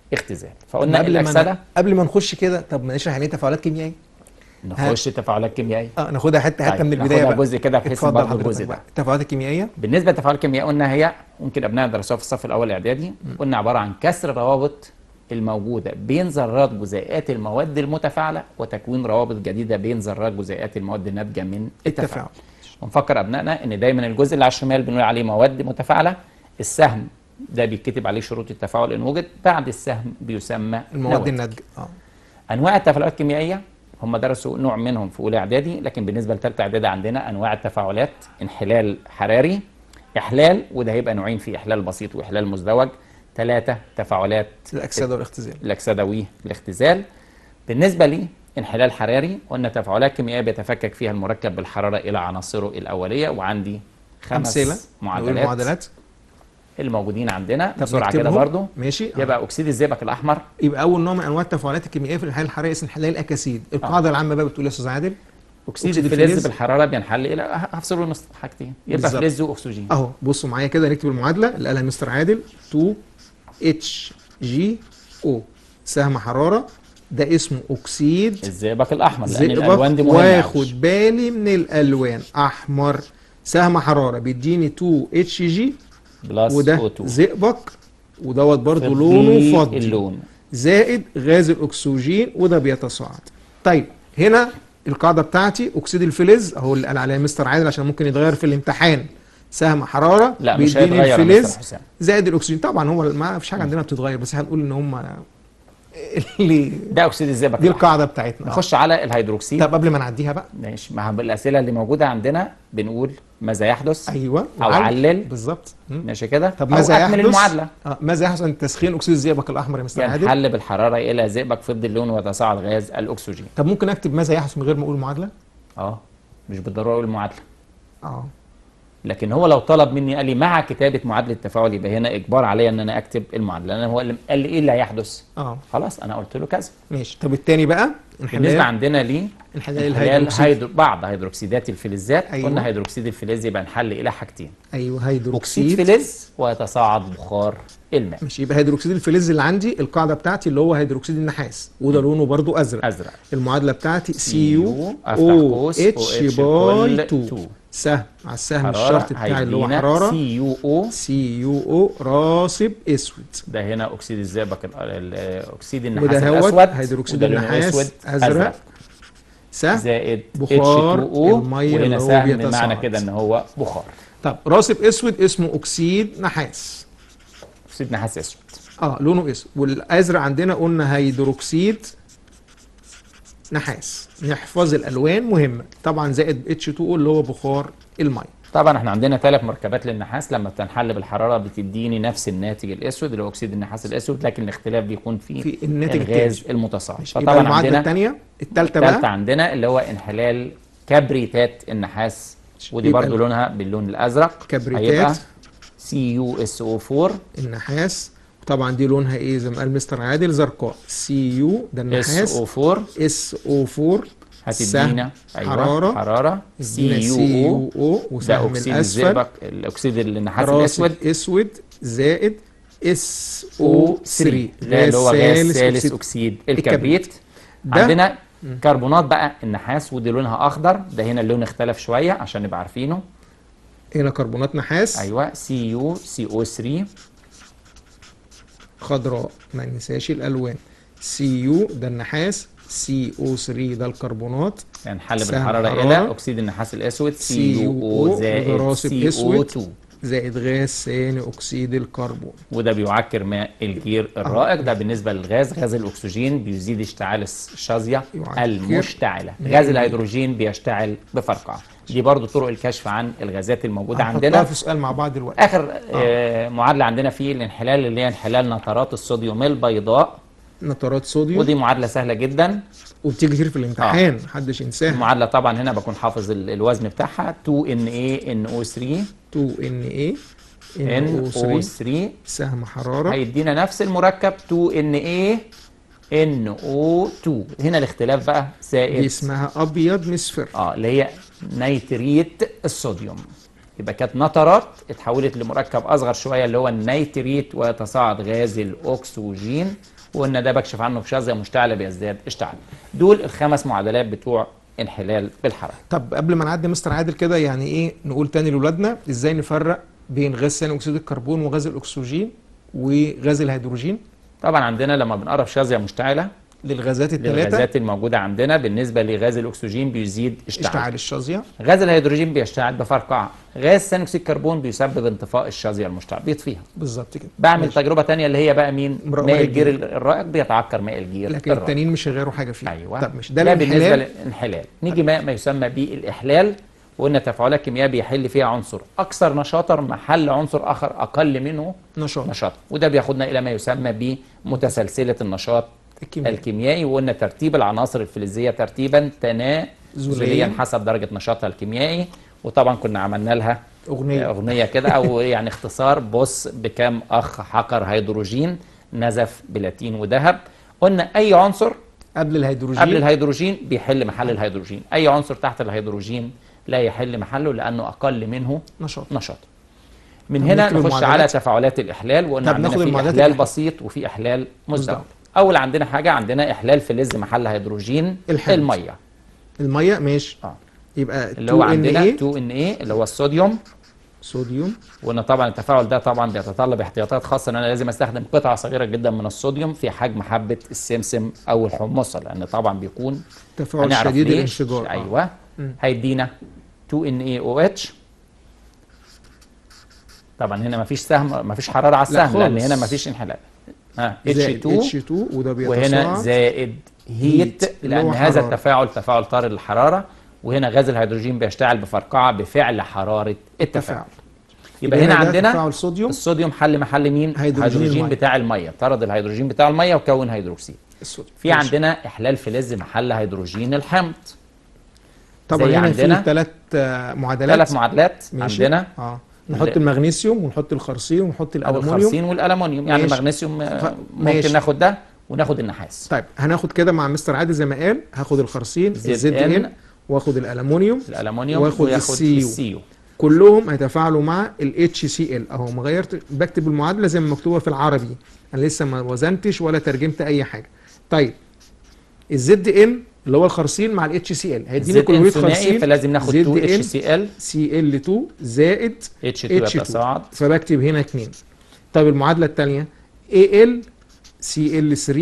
اختزال فقلنا قبل ما الاكسده ن- قبل ما نخش كده طب ما نشرح يعني ايه تفاعلات كيميائيه نخش تفاعلات كيميائيه اه ناخدها حته حته طيب، من البدايه ناخدها بقى جزء كده بحيث اتفضل برضه حضرتك الجزء بقى. ده. التفاعلات الكيميائيه بالنسبه للتفاعل الكيميائي قلنا هي ممكن ابناء درسوها في الصف الاول الاعدادي قلنا عباره عن كسر روابط الموجوده بين ذرات جزيئات المواد المتفاعله وتكوين روابط جديده بين ذرات جزيئات المواد الناتجه من التفاعل التفاعل ونفكر ابنائنا ان دايما الجزء اللي على الشمال بنقول عليه مواد متفاعله السهم ده بيتكتب عليه شروط التفاعل ان وجد بعد السهم بيسمى المواد نواتج. الناتجه اه انواع التفاعلات الكيميائيه هم درسوا نوع منهم في اولى اعدادي لكن بالنسبه لثالثه اعدادي عندنا انواع التفاعلات انحلال حراري احلال وده هيبقى نوعين في احلال بسيط واحلال مزدوج ثلاثه تفاعلات الاكسده والاختزال الاكسده والاختزال بالنسبه لي انحلال حراري قلنا تفاعلات كيميائيه بيتفكك فيها المركب بالحراره الى عناصره الاوليه وعندي خمس امثله نقول معادلات معادلات الموجودين عندنا طب بسرعه كده نكتبهم. برضو ماشي آه. يبقى اكسيد الزئبق الاحمر يبقى اول نوع من انواع التفاعلات الكيميائيه في الانحلال الحراري اسمه انحلال الاكاسيد القاعده العامه بقى بتقول يا استاذ عادل اكسيد أكسيد الفلز الفلز. بالحراره بينحل الى هفصله نص حاجتين يبقى بالظبط. فلز واكسجين اهو بصوا معايا كده نكتب المعادله اللي قالها مستر عادل 2 اتش جي او سهم حراره ده اسمه اكسيد الزئبق الاحمر لان زئبق الالوان دي مهمه واخد بالي من الالوان احمر سهم حراره بيديني 2 اتش جي بلس وده O2 زئبق ودوت برضو فضي لونه فضي اللون زائد غاز الاكسجين وده بيتصاعد طيب هنا القاعده بتاعتي اكسيد الفلز اهو اللي قال عليها مستر عادل عشان ممكن يتغير في الامتحان سهم حراره لا مش بيديني هيتغير يا الفلز مستر حسام زائد الاكسجين طبعا هو ما فيش حاجه عندنا بتتغير بس هنقول ان هم اللي ده اكسيد الزئبق دي الأحمر. القاعده بتاعتنا نخش على الهيدروكسيد طب قبل ما نعديها بقى ماشي مع الاسئله اللي موجوده عندنا بنقول ماذا يحدث ايوه او وعلل. علل بالظبط مم. ماشي كده طب أو ماذا اكمل يحدث المعادله آه. ماذا يحدث عند تسخين اكسيد الزئبق الاحمر يا مستر عادل ينحل بالحراره الى زئبق فضي اللون ويتصاعد غاز الاكسجين طب ممكن اكتب ماذا يحدث من غير ما اقول معادله اه مش بالضروره اقول المعادله اه لكن هو لو طلب مني قال لي مع كتابه معادله التفاعل يبقى هنا اجبار عليا ان انا اكتب المعادله لان هو اللي قال لي ايه اللي هيحدث اه خلاص انا قلت له كذا ماشي طب التاني بقى بالنسبه انحلال عندنا ليه انحلال انحلال الهيدروكسيد هيدرو بعض هيدروكسيدات الفلزات أيوة. قلنا هيدروكسيد الفلز يبقى نحل الى حاجتين ايوه اكسيد هيدروكسيد فلز ويتصاعد بخار الماء ماشي يبقى هيدروكسيد الفلز اللي عندي القاعده بتاعتي اللي هو هيدروكسيد النحاس وده لونه برضو ازرق ازرق المعادله بتاعتي سي يو افتح او قوس اتش OH باي كل 2 2. سهم على السهم حراره الشرط بتاعي اللي هو هيدينا حراره سي يو او سي يو او راسب اسود ده هنا اكسيد الزئبق ال- ال- اكسيد النحاس وده هوت الاسود هيدروكسيد وده لونه النحاس أسود، أزرق. سهم زائد بخار H2O المية اللي وهنا هو سهم بيتصاعد. بمعنى كده ان هو بخار طب راسب اسود اسمه اكسيد نحاس اكسيد نحاس اسود اه لونه اسود والازرق عندنا قلنا هيدروكسيد نحاس نحفظ الالوان مهمه طبعا زائد اتش 2 اللي هو بخار الميه طبعا احنا عندنا ثلاث مركبات للنحاس لما بتنحل بالحراره بتديني نفس الناتج الاسود اللي هو اكسيد النحاس الاسود لكن الاختلاف بيكون في, في الناتج الغاز التاني. المتصاعد يبقى فطبعا المعادله عندنا الثانيه الثالثه الثالثه بقى عندنا اللي هو انحلال كبريتات النحاس ودي يبقى برضو ال- لونها باللون الازرق كبريتات. هيبقى سي يو اس او 4 النحاس وطبعا دي لونها ايه زي ما قال مستر عادل زرقاء سي يو ده اس النحاس او 4 اس او 4 هتدينا ايوه حراره حراره سي سي يو يو او او او ده وسهم اكسيد الاسفل الزئبق الاكسيد النحاس راسب الاسود اسود زائد اس او او 3 3 ده اللي هو غاز ثالث أكسيد اكسيد الكبريت. الكبريت ده- عندنا كربونات بقى النحاس ودي لونها اخضر ده هنا اللون اختلف شويه عشان نبقى عارفينه هنا كربونات نحاس ايوه سي يو سي او 3 خضراء ما ننساش الالوان سي يو ده النحاس سي او 3 ده الكربونات هنحل سهم بالحراره حرارة. الى اكسيد النحاس الاسود سي يو او CuO زائد وضراسب سي او أسود. 2 زائد غاز ثاني اكسيد الكربون وده بيعكر ماء الجير الرائق ده بالنسبه للغاز غاز الاكسجين بيزيد اشتعال الشظيه يعكر المشتعله ماء غاز الجير. الهيدروجين بيشتعل بفرقعه دي برضو طرق الكشف عن الغازات الموجوده هنحطها عندنا في سؤال مع بعض دلوقتي اخر آه معادله عندنا في الانحلال اللي هي انحلال نترات الصوديوم البيضاء نترات صوديوم ودي معادله سهله جدا وبتيجي كتير في الامتحان محدش ينساها المعادله طبعا هنا بكون حافظ ال- الوزن بتاعها 2 ان اي ان او 3 2 ان اي ان ان او او 3 3 سهم حراره هيدينا نفس المركب 2 ان اي ان او 2 هنا الاختلاف بقى دي زائد اسمها ابيض مصفر اه اللي هي نيتريت الصوديوم يبقى كانت نترات اتحولت لمركب اصغر شويه اللي هو النيتريت ويتصاعد غاز الاكسجين وقلنا ده بكشف عنه في شظيه مشتعله بيزداد اشتعال دول الخمس معادلات بتوع انحلال بالحراره طب قبل ما نعدي مستر عادل كده يعني ايه نقول تاني لاولادنا ازاي نفرق بين غاز ثاني اكسيد الكربون وغاز الاكسجين وغاز الهيدروجين طبعا عندنا لما بنقرب شظيه مشتعله للغازات الثلاثه للغازات الموجوده عندنا بالنسبه لغاز الاكسجين بيزيد اشتعال اشتعال الشظيه غاز الهيدروجين بيشتعل بفرقعه غاز ثاني اكسيد الكربون بيسبب انطفاء الشظيه المشتعل بيطفيها بالظبط كده بعمل ماشي. تجربه تانية اللي هي بقى مين ماء ماء الجير. الجير الرائق بيتعكر ماء الجير لكن الرائق. التانيين مش هيغيروا حاجه فيه ايوه طب مش ده ده بالنسبه الانحلال للانحلال نيجي ما, ما يسمى بالاحلال وقلنا تفاعلات كيميائيه بيحل فيها عنصر اكثر نشاطا محل عنصر اخر اقل منه نشاط نشاطا وده بياخدنا الى ما يسمى بمتسلسله النشاط الكيمياء الكيميائي وقلنا ترتيب العناصر الفلزيه ترتيبا تنازليا زوليا. حسب درجه نشاطها الكيميائي وطبعا كنا عملنا لها اغنيه اغنيه كده او يعني اختصار بص بكام اخ حقر هيدروجين نزف بلاتين وذهب قلنا اي عنصر قبل الهيدروجين قبل الهيدروجين بيحل محل الهيدروجين اي عنصر تحت الهيدروجين لا يحل محله لانه اقل منه نشاط نشاط من طب هنا نكتب نخش على المعادلات. تفاعلات الاحلال وقلنا طب عندنا ناخد في المعادلات احلال الإحلال. بسيط وفي احلال مزدوج مزدوج. اول عندنا حاجه عندنا احلال فلز محل هيدروجين الحمض. الميه الميه ماشي اه يبقى اللي هو 2 عندنا NA 2 ان ايه اللي هو الصوديوم صوديوم وان طبعا التفاعل ده طبعا بيتطلب احتياطات خاصه ان انا لازم استخدم قطعه صغيره جدا من الصوديوم في حجم حبه السمسم او الحمصه لان طبعا بيكون تفاعل هنعرف شديد ليه. الانفجار آه. ايوه مم. هيدينا 2NaOH طبعا هنا مفيش سهم مفيش حراره على لا السهم لان خالص. هنا مفيش انحلال ها زائد H2 H2 وده وهنا بيتصاعد زائد هيت heat، اللي لان هو هذا حرارة. التفاعل تفاعل طارد للحراره وهنا غاز الهيدروجين بيشتعل بفرقعه بفعل حراره التفاعل تفاعل يبقى هنا ده عندنا تفاعل صوديوم الصوديوم حل محل مين هيدروجين الهيدروجين المية. بتاع الميه طرد الهيدروجين بتاع الميه وكون هيدروكسيد الصوديوم في ماشي. عندنا احلال فلز محل هيدروجين الحمض طبعا زي هنا عندنا في ثلاث معادلات ثلاث معادلات ماشي. عندنا اه نحط ال- المغنيسيوم ونحط الخرسيم ونحط او الالومنيوم الخرسين والالومنيوم يعني ماشي. المغنيسيوم آه، ف- ماشي. ممكن ناخد ده وناخد النحاس طيب هناخد كده مع مستر عادل زي ما قال هاخد الخرسين زد الزد إن. ان واخد الالومنيوم الالومنيوم واخد وياخد السيو. السيو كلهم هيتفاعلوا مع ال HCl اهو ما غيرت بكتب المعادله زي ما مكتوبه في العربي انا لسه ما وزنتش ولا ترجمت اي حاجه طيب الزد ان اللي هو الخرسين مع ال HCl هيديني زد ان كلوريد ثنائي خرسين فلازم ناخد زد 2 ان اتش سي ال Cl2 زائد اتش 2 H2 يتصاعد فبكتب هنا 2 طيب المعادله الثانيه Al Cl3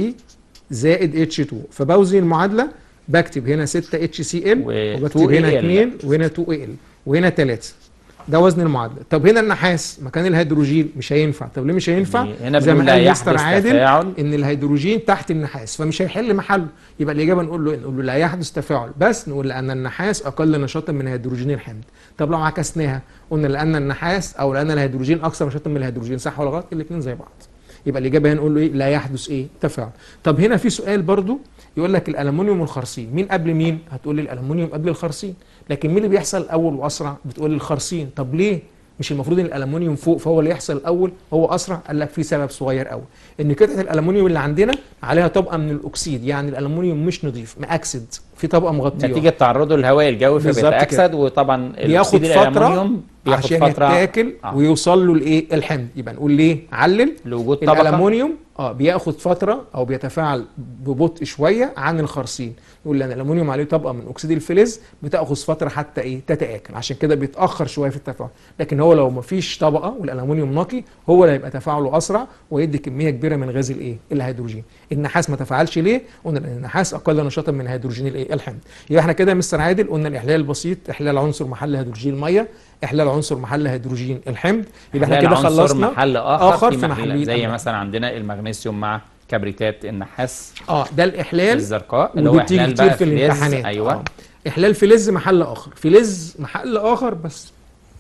زائد H2 فبوزن المعادله بكتب هنا 6 HCl و وبكتب هنا 2Al. 2 وهنا 2 Al وهنا 3 ده وزن المعادله طب هنا النحاس مكان الهيدروجين مش هينفع طب ليه مش هينفع هنا زي بنقول ما لا قال مستر يحدث عادل تفاعل ان الهيدروجين تحت النحاس فمش هيحل محله يبقى الاجابه نقول له إيه؟ نقول له لا يحدث تفاعل بس نقول لان النحاس اقل نشاطا من هيدروجين الحمض طب لو عكسناها قلنا لان النحاس او لان الهيدروجين اكثر نشاطا من الهيدروجين صح ولا غلط الاثنين زي بعض يبقى الاجابه هنا نقول له ايه لا يحدث ايه تفاعل طب هنا في سؤال برضو يقول لك الالومنيوم والخرسين مين قبل مين هتقول لي الالومنيوم قبل الخرسين لكن مين اللي بيحصل الاول واسرع بتقول لي الخرسين طب ليه مش المفروض ان الالومنيوم فوق فهو اللي يحصل الاول هو اسرع قال لك في سبب صغير قوي ان قطعه الالومنيوم اللي عندنا عليها طبقه من الاكسيد يعني الالومنيوم مش نظيف مأكسد في طبقه مغطيه نتيجه تعرضه للهواء الجوي بالظبط فبيتاكسد وطبعا بياخد الأكسيد فتره الألمنيوم بياخد عشان فتره يتاكل آه. ويوصل له الايه الحمض يبقى نقول ليه علل لوجود طبقه الالومنيوم اه بياخد فتره او بيتفاعل ببطء شويه عن الخرسين يقول لان الالومنيوم عليه طبقه من اكسيد الفلز بتاخذ فتره حتى ايه تتاكل عشان كده بيتاخر شويه في التفاعل لكن هو لو ما فيش طبقه والالومنيوم نقي هو اللي هيبقى تفاعله اسرع ويدي كميه كبيره من غاز الايه الهيدروجين النحاس ما تفاعلش ليه قلنا لان النحاس اقل نشاطا من هيدروجين الايه الحمض يبقى احنا كده يا مستر عادل قلنا الاحلال البسيط احلال عنصر محل هيدروجين الميه احلال عنصر محل هيدروجين الحمض يبقى احنا إحلال كده عنصر خلصنا محل اخر, آخر في في محل محلية زي الأملاح. مثلا عندنا المغنيسيوم مع كبريتات النحاس اه ده الاحلال الزرقاء اللي هو ودي بتيجي احلال كتير بقى في فلز الامتحانات ايوه آه. احلال فلز محل اخر فلز محل اخر بس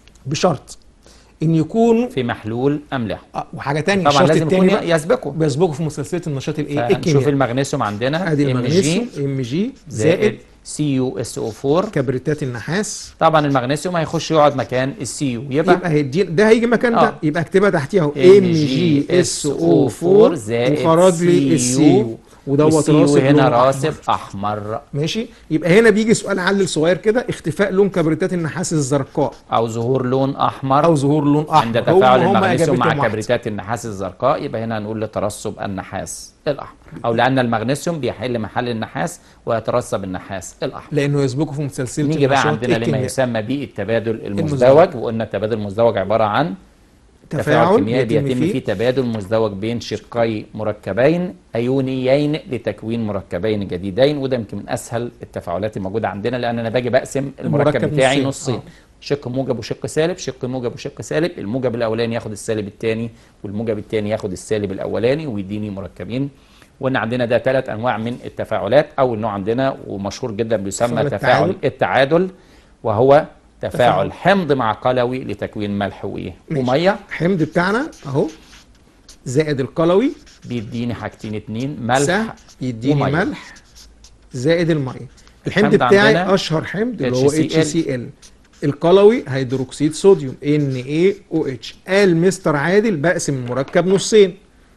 بشرط ان يكون في محلول املاح آه وحاجه تانية طبعا الشرط لازم التاني يكون بقى يسبقه بيسبقوا في مسلسلة النشاط الايه فنشوف الكيميائي المغنيسيوم عندنا ادي ام المغنيسيوم جي ام جي زائد زائد سي يو اس او 4 كبريتات النحاس طبعا المغنيسيوم هيخش يقعد مكان السي يو يبقى يبقى هيدي ده هيجي مكان ده آه. يبقى اكتبها تحتيها اهو ام جي اس او 4 زائد وخرج لي CU. السي يو ودوت والسي راسب هنا لونه راسب أحمر. احمر ماشي يبقى هنا بيجي سؤال علل صغير كده اختفاء لون كبريتات النحاس الزرقاء او ظهور لون احمر او ظهور لون احمر عند تفاعل هم- هم المغنيسيوم مع إجابتهم واحدة. كبريتات النحاس الزرقاء يبقى هنا هنقول لترسب النحاس الاحمر او لان المغنيسيوم بيحل محل النحاس ويترسب النحاس الاحمر لانه يسبقه في مسلسله نيجي بقى النشاط عندنا لما الكيميائي. يسمى بالتبادل المزدوج. المزدوج وقلنا التبادل المزدوج عباره عن تفاعل تفاعل كيميائي بيتم بيتم فيه فيه تبادل مزدوج بين شقي مركبين ايونيين لتكوين مركبين جديدين وده يمكن من اسهل التفاعلات الموجوده عندنا لان انا باجي بقسم المركب المركب بتاعي نصين. نصين آه. شق موجب وشق سالب شق موجب وشق سالب الموجب الاولاني ياخد السالب الثاني والموجب الثاني ياخد السالب الاولاني ويديني مركبين وان عندنا ده ثلاث انواع من التفاعلات اول نوع عندنا ومشهور جدا بيسمى تفاعل تفاعل التعادل. التعادل وهو تفاعل. تفاعل حمض مع قلوي لتكوين ملح وايه ماشي. وميه حمض بتاعنا اهو زائد القلوي بيديني حاجتين اتنين ملح سهم يديني ومية. ملح زائد الميه الحمض الحمض بتاعي عندنا اشهر حمض اللي هو HCl. اتش سي ال القلوي هيدروكسيد صوديوم ان اي او اتش قال مستر عادل بقسم المركب نصين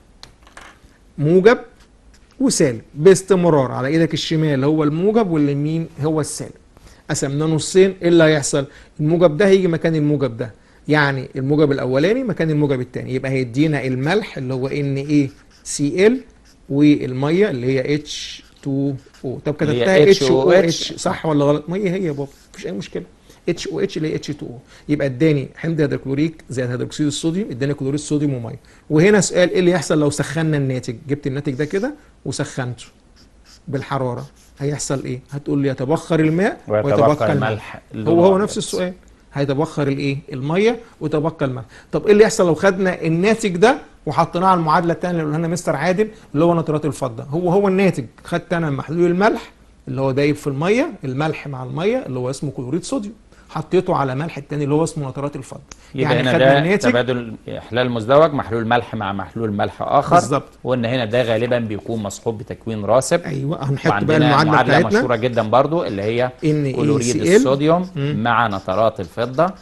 موجب وسالب باستمرار على ايدك الشمال هو الموجب واليمين هو السالب قسمناه نصين ايه اللي هيحصل الموجب ده هيجي مكان الموجب ده يعني الموجب الاولاني مكان الموجب الثاني يبقى هيدينا الملح اللي هو ان اي سي ال والميه اللي هي اتش 2 او طب اللي هي كتبتها اتش او HOH. اتش صح ولا غلط ما هي هي يا بابا مفيش اي مشكله اتش او اتش اللي هي اتش 2 او يبقى اداني حمض هيدروكلوريك زائد هيدروكسيد الصوديوم اداني كلوريد صوديوم وميه وهنا سؤال ايه اللي يحصل لو سخنا الناتج جبت الناتج ده كده وسخنته بالحراره هيحصل ايه هتقول لي يتبخر الماء ويتبقى الملح اللي هو هو أبيض. نفس السؤال هيتبخر الايه الميه ويتبقى الملح طب ايه اللي يحصل لو خدنا الناتج ده وحطيناه على المعادله الثانيه اللي قالها لنا مستر عادل اللي هو نترات الفضه هو هو الناتج خدت انا محلول الملح اللي هو دايب في الميه الملح مع الميه اللي هو اسمه كلوريد صوديوم حطيته على ملح الثاني اللي هو اسمه نترات الفضه يبقى هنا خدنا ده الناتج تبادل احلال مزدوج محلول ملح مع محلول ملح اخر بالظبط. وان هنا ده غالبا بيكون مصحوب بتكوين راسب ايوه هنحط بقى وعندنا المعادله معادله بتاعتنا مشهوره جدا برضو اللي هي NaCl. كلوريد الصوديوم مم. مع نترات الفضه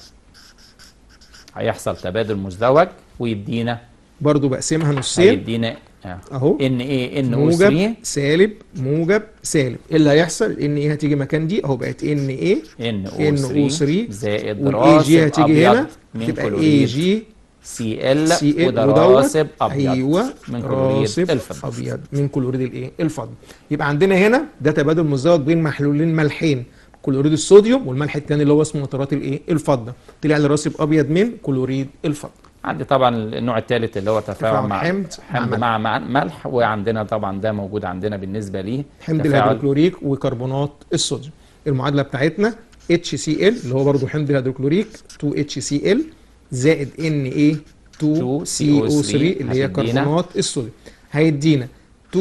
هيحصل تبادل مزدوج ويدينا برضو بقسمها نصين هيدينا اهو ان ايه ان او موجب 3 سالب موجب سالب ايه اللي هيحصل ان ايه هتيجي مكان دي اهو بقت ان ايه ان او NO3 3 زائد والاي جي راسب هتيجي ابيض هنا من تبقى اي كلوريد جي سي ال سي ال وده ودوت راسب ابيض ايوه من كلوريد راسب الفضه ابيض من كلوريد الايه الفضه يبقى عندنا هنا ده تبادل مزدوج بين محلولين ملحين كلوريد الصوديوم والملح الثاني اللي هو اسمه نترات الايه الفضه طلع لي راسب ابيض من كلوريد الفضه عندي طبعا النوع الثالث اللي هو تفاعل تفاعل مع حمض مع حمض ملح. مع, مع ملح وعندنا طبعا ده موجود عندنا بالنسبه ليه حمض تفاعل الهيدروكلوريك وكربونات الصوديوم المعادله بتاعتنا HCl اللي هو برضو حمض الهيدروكلوريك 2HCl زائد Na2CO3 اللي هي هتدينا كربونات الصوديوم هيدينا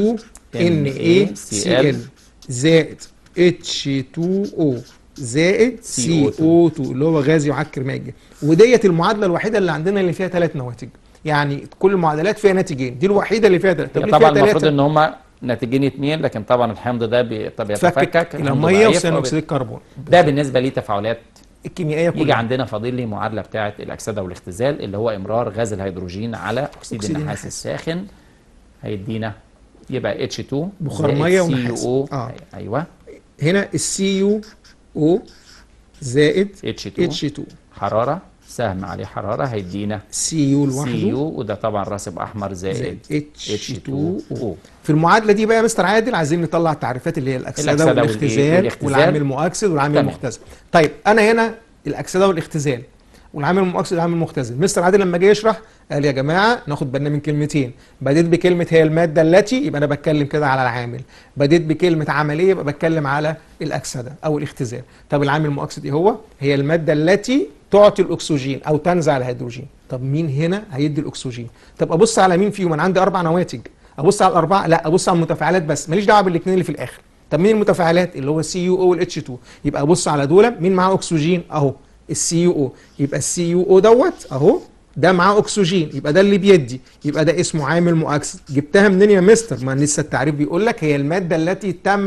2NaCl زائد H2O زائد CO2. CO2 اللي هو غاز يعكر ماء الجو وديت المعادله الوحيده اللي عندنا اللي فيها ثلاث نواتج يعني كل المعادلات فيها ناتجين دي الوحيده اللي فيها ثلاث طب هي ليه طبعا فيها المفروض ثلاثه ان هما ناتجين اثنين لكن طبعا الحمض ده بي... طب يتفكك فكك الى الحمض ميه ضعيف، وثاني فبت- اكسيد الكربون ده بالنسبه ليه تفاعلات الكيميائيه يجي كلها عندنا فاضل لي معادله بتاعه الاكسده والاختزال اللي هو امرار غاز الهيدروجين على اكسيد أكسيد النحاس النحاس. الساخن هيدينا يبقى H2 بخار زائد مية ونحاس. CuO. آه. ايوه هنا السي يو او زائد H2 اتش 2 حراره سهم عليه حراره هيدينا سي يو سي لوحده يو وده طبعا راسب احمر زائد زائد اتش 2 H2O او في المعادله دي بقى يا مستر عادل عايزين نطلع التعريفات اللي هي الاكسده الأكسدة والإيه؟ والاختزال والاختزال. والعامل المؤكسد والعامل تمام. المختزل طيب انا هنا الاكسده والاختزال والعامل المؤكسد والعامل المختزل مستر عادل لما جه يشرح قال يا جماعه ناخد بالنا من كلمتين بديت بكلمه هي الماده التي يبقى انا بتكلم كده على العامل بديت بكلمه عمليه يبقى بتكلم على الاكسده او الاختزال طب العامل المؤكسد ايه هو هي الماده التي تعطي الاكسجين او تنزع الهيدروجين طب مين هنا هيدي الاكسجين طب ابص على مين فيهم انا عندي اربع نواتج ابص على الاربعه لا ابص على المتفاعلات بس ماليش دعوه بالاثنين اللي في الاخر طب مين المتفاعلات اللي هو السي يو او والاتش 2 يبقى ابص على دول مين معاه اكسجين اهو السي يو او يبقى السي يو او دوت اهو ده معاه اكسجين يبقى ده اللي بيدي يبقى ده اسمه عامل مؤكسد جبتها منين يا مستر ما لسه التعريف بيقول لك هي الماده التي تمنح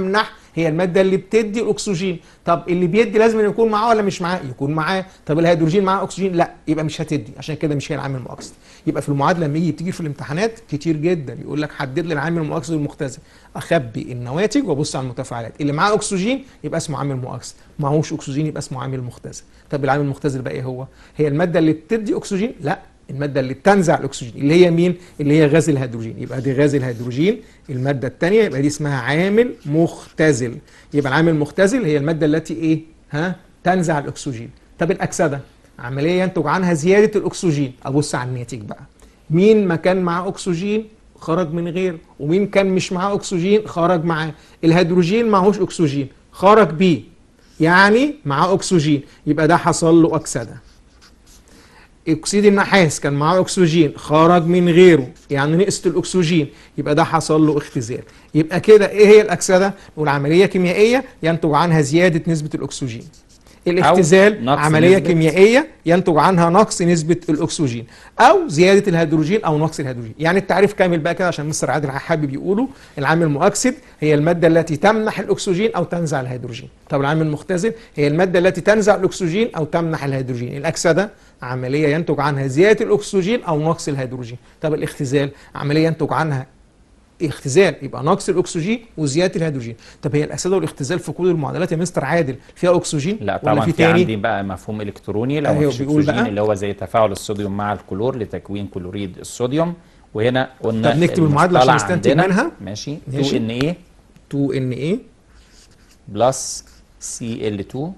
هي الماده اللي بتدي الاكسجين طب اللي بيدي لازم يكون معاه ولا مش معاه يكون معاه طب الهيدروجين معاه اكسجين لا يبقى مش هتدي عشان كده مش هي العامل المؤكسد يبقى في المعادله لما يجي بتيجي في الامتحانات كتير جدا يقول لك حدد لي العامل المؤكسد والمختزل اخبي النواتج وابص على المتفاعلات اللي معاه اكسجين يبقى اسمه عامل مؤكسد معهوش اكسجين يبقى اسمه عامل مختزل طب العامل المختزل بقى ايه هو هي الماده اللي بتدي اكسجين لا الماده اللي بتنزع الاكسجين اللي هي مين اللي هي غاز الهيدروجين يبقى دي غاز الهيدروجين الماده الثانيه يبقى دي اسمها عامل مختزل يبقى العامل المختزل هي الماده التي ايه ها تنزع الاكسجين طب الاكسده عمليه ينتج عنها زياده الاكسجين ابص على الناتج بقى مين ما كان معاه اكسجين خرج من غيره ومين كان مش معاه اكسجين خرج معاه الهيدروجين معهوش اكسجين خرج بيه يعني معاه اكسجين يبقى ده حصل له اكسده اكسيد النحاس كان معاه اكسجين خرج من غيره يعني نقصت الاكسجين يبقى ده حصل له اختزال يبقى كده ايه هي الاكسده نقول عمليه كيميائيه ينتج عنها زياده نسبه الاكسجين الاختزال نقص عمليه نسبة- كيميائيه ينتج عنها نقص نسبه الاكسجين او زياده الهيدروجين او نقص الهيدروجين يعني التعريف كامل بقى كده عشان مستر عادل حابب يقوله العامل المؤكسد هي الماده التي تمنح الاكسجين او تنزع الهيدروجين طب العامل المختزل هي الماده التي تنزع الاكسجين او تمنح الهيدروجين الاكسده عمليه ينتج عنها زياده الاكسجين او نقص الهيدروجين طب الاختزال عمليه ينتج عنها اختزال يبقى نقص الاكسجين وزياده الهيدروجين طب هي الاكسده والاختزال في كل المعادلات يا مستر عادل فيها اكسجين لا ولا طبعا في في تاني عندي بقى مفهوم الكتروني لو أيوه، مفيش بيقول اكسجين بقى. اللي هو زي تفاعل الصوديوم مع الكلور لتكوين كلوريد الصوديوم وهنا قلنا طب نكتب المعادلة عشان المصطلح نستنتج عندنا- منها. ماشي ماشي. 2 ان ايه 2 ان ايه بلس سي ال 2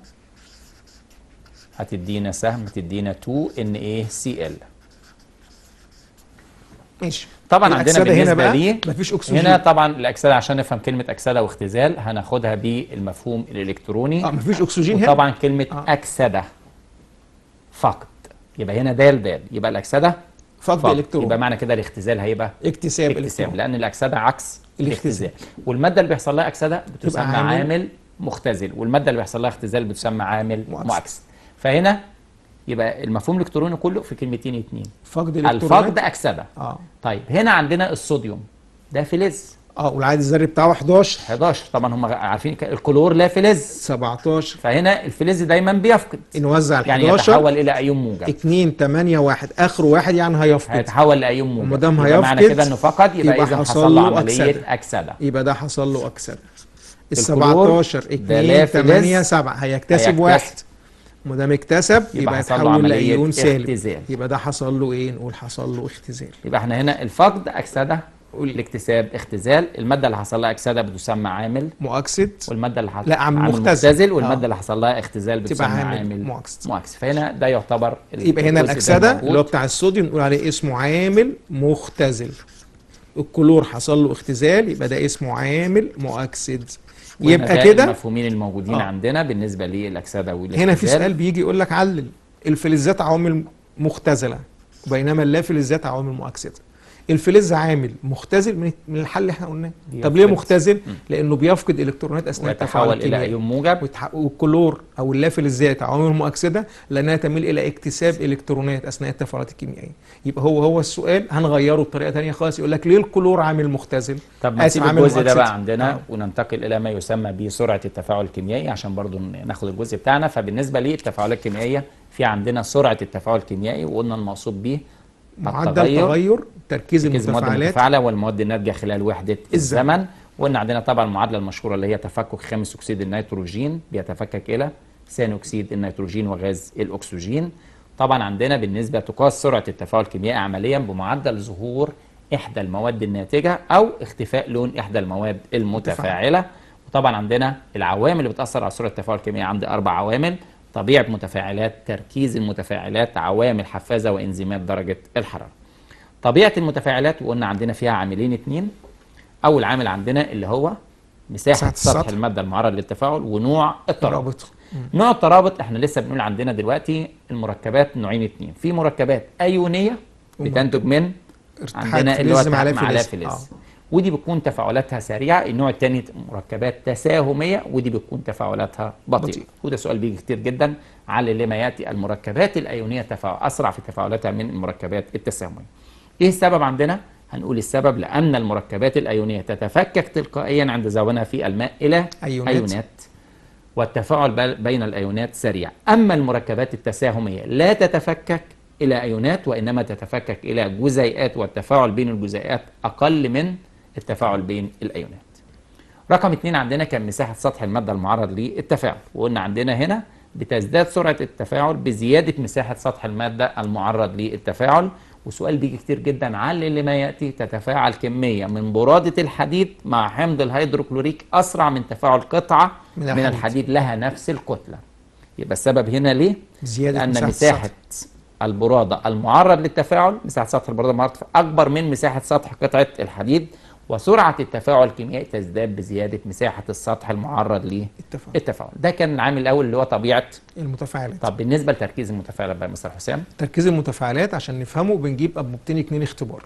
هتدينا سهم تدينا 2 ان ايه سي ال ماشي طبعا عندنا الأكسدة هنا بالنسبه بقى ليه مفيش أكسجين. هنا طبعا الاكسده عشان نفهم كلمه اكسده واختزال هناخدها بالمفهوم الالكتروني اه مفيش اكسجين هنا طبعا كلمه آه. اكسده فقط يبقى هنا دال دال يبقى الاكسده فقد فقط. الكترون يبقى معنى كده الاختزال هيبقى اكتساب اكتساب الكترون لان الاكسده عكس الاختزال. الاختزال والماده اللي بيحصل لها اكسده بتسمى عامل عامل, مختزل والماده اللي بيحصل لها اختزال بتسمى عامل مؤكسد. مؤكسد فهنا يبقى المفهوم الالكتروني كله في كلمتين اتنين فقد الفقد الالكترونات اكسده اه طيب هنا عندنا الصوديوم ده فلز اه والعدد الذري بتاعه 11 11 طبعا هم عارفين ك- الكلور لا فلز 17 فهنا الفلز دايما بيفقد نوزع ال يعني 11 يتحول الى ايون موجب 2 8 1 اخر واحد يعني هيفقد هيتحول لايون موجب وما دام يبقى معنى هيفقد، كده انه فقد يبقى, يبقى اذا حصل حصل له له عمليه أكسدة. اكسده يبقى ده حصل له اكسده ال الكلور 17 ده لا 2 فلز 8 7 هيكتسب هيكتسب. واحد ما دام اكتسب يبقى يبقى حصل له يتحول عملية لايون سالب اختزال. يبقى ده حصل له ايه نقول حصل له اختزال يبقى احنا هنا الفقد اكسده الاكتساب اختزال الماده اللي حصل لها اكسده بتسمى عامل مؤكسد والماده اللي حصل لا، عامل مختزل. والماده آه. اللي حصل لها اختزال بتسمى عامل عامل مؤكسد. مؤكسد فهنا ده يعتبر ال- يبقى هنا الجزء ده الاكسده موجود. اللي هو بتاع الصوديوم نقول عليه اسمه عامل مختزل الكلور حصل له اختزال يبقى ده اسمه عامل مؤكسد وهنا يبقى ده كده المفهومين الموجودين آه. عندنا بالنسبه للاكسده والاختزال هنا في سؤال بيجي يقول لك علل الفلزات عوامل مختزله بينما اللافلزات عوامل مؤكسده الفلز عامل مختزل من من الحل اللي احنا قلناه طب ليه بيفقد. مختزل لانه بيفقد الكترونات اثناء التفاعل ويتحول الى الكيميائي ايون موجب ويتح- والكلور او اللافلزات عوامل مؤكسده لانها تميل الى اكتساب الكترونات اثناء التفاعلات الكيميائيه يبقى هو هو السؤال هنغيره بطريقه ثانيه خالص يقول لك ليه الكلور عامل مختزل طب آسف، نسيب عامل الجزء ده مؤكسد. بقى عندنا آه. وننتقل الى ما يسمى بسرعه التفاعل الكيميائي عشان برضو ناخد الجزء بتاعنا فبالنسبه للتفاعلات الكيميائيه في عندنا سرعه التفاعل الكيميائي وقلنا المقصود به معدل التغير تغير تركيز تركيز المواد المتفاعلات المتفاعله والمواد الناتجه خلال وحده الزمن. الزمن وقلنا عندنا طبعا المعادله المشهوره اللي هي تفكك خامس اكسيد النيتروجين بيتفكك الى ثاني اكسيد النيتروجين وغاز الاكسجين طبعا عندنا بالنسبه تقاس سرعه التفاعل الكيميائي عمليا بمعدل ظهور احدى المواد الناتجه او اختفاء لون احدى المواد المتفاعله وطبعا عندنا العوامل اللي بتاثر على سرعه التفاعل الكيميائي عندي اربع عوامل طبيعه متفاعلات تركيز المتفاعلات عوامل حفازه وانزيمات درجه الحراره طبيعه المتفاعلات وقلنا عندنا فيها عاملين اتنين اول عامل عندنا اللي هو مساحه مساحة سطح السطح. الماده المعرض للتفاعل ونوع الترابط رابط نوع الترابط احنا لسه بنقول عندنا دلوقتي المركبات نوعين اتنين في مركبات ايونيه بتنتج من ارتحاد عندنا اللي هو فلز مع مع لافلز. لافلز آه. ودي بتكون تفاعلاتها سريعه النوع الثاني مركبات تساهميه ودي بتكون تفاعلاتها بطيئه بطيئة. وده سؤال بيجي كتير جدا على لما ياتي المركبات الايونيه تفاعل اسرع في تفاعلاتها من المركبات التساهميه ايه السبب عندنا هنقول السبب لأن المركبات الأيونية تتفكك تلقائيا عند ذوبانها في الماء إلى أيونات. أيونات والتفاعل بل- بين الأيونات سريع أما المركبات التساهمية لا تتفكك إلى أيونات وإنما تتفكك إلى جزيئات والتفاعل بين الجزيئات أقل من التفاعل بين الأيونات رقم اتنين عندنا كان مساحة سطح المادة المعرض للتفاعل وقلنا عندنا هنا بتزداد سرعة التفاعل بزيادة مساحة سطح المادة المعرض للتفاعل وسؤال بيجي كتير جدا علل اللي ما يأتي تتفاعل كمية من برادة الحديد مع حمض الهيدروكلوريك أسرع من تفاعل قطعة من من, الحديد. الحديد لها نفس الكتلة يبقى السبب هنا ليه؟ زيادة لأن مساحة مساحة البرادة المعرض للتفاعل مساحة سطح البرادة المعرض أكبر من مساحة سطح قطعة الحديد وسرعة التفاعل الكيميائي تزداد بزيادة مساحة السطح المعرض التفاعل للتفاعل ده كان العامل الأول اللي هو طبيعة المتفاعلات طب بالنسبة لتركيز المتفاعلات بقى يا مستر حسام تركيز المتفاعلات عشان نفهمه بنجيب انبوبتين اتنين اختبار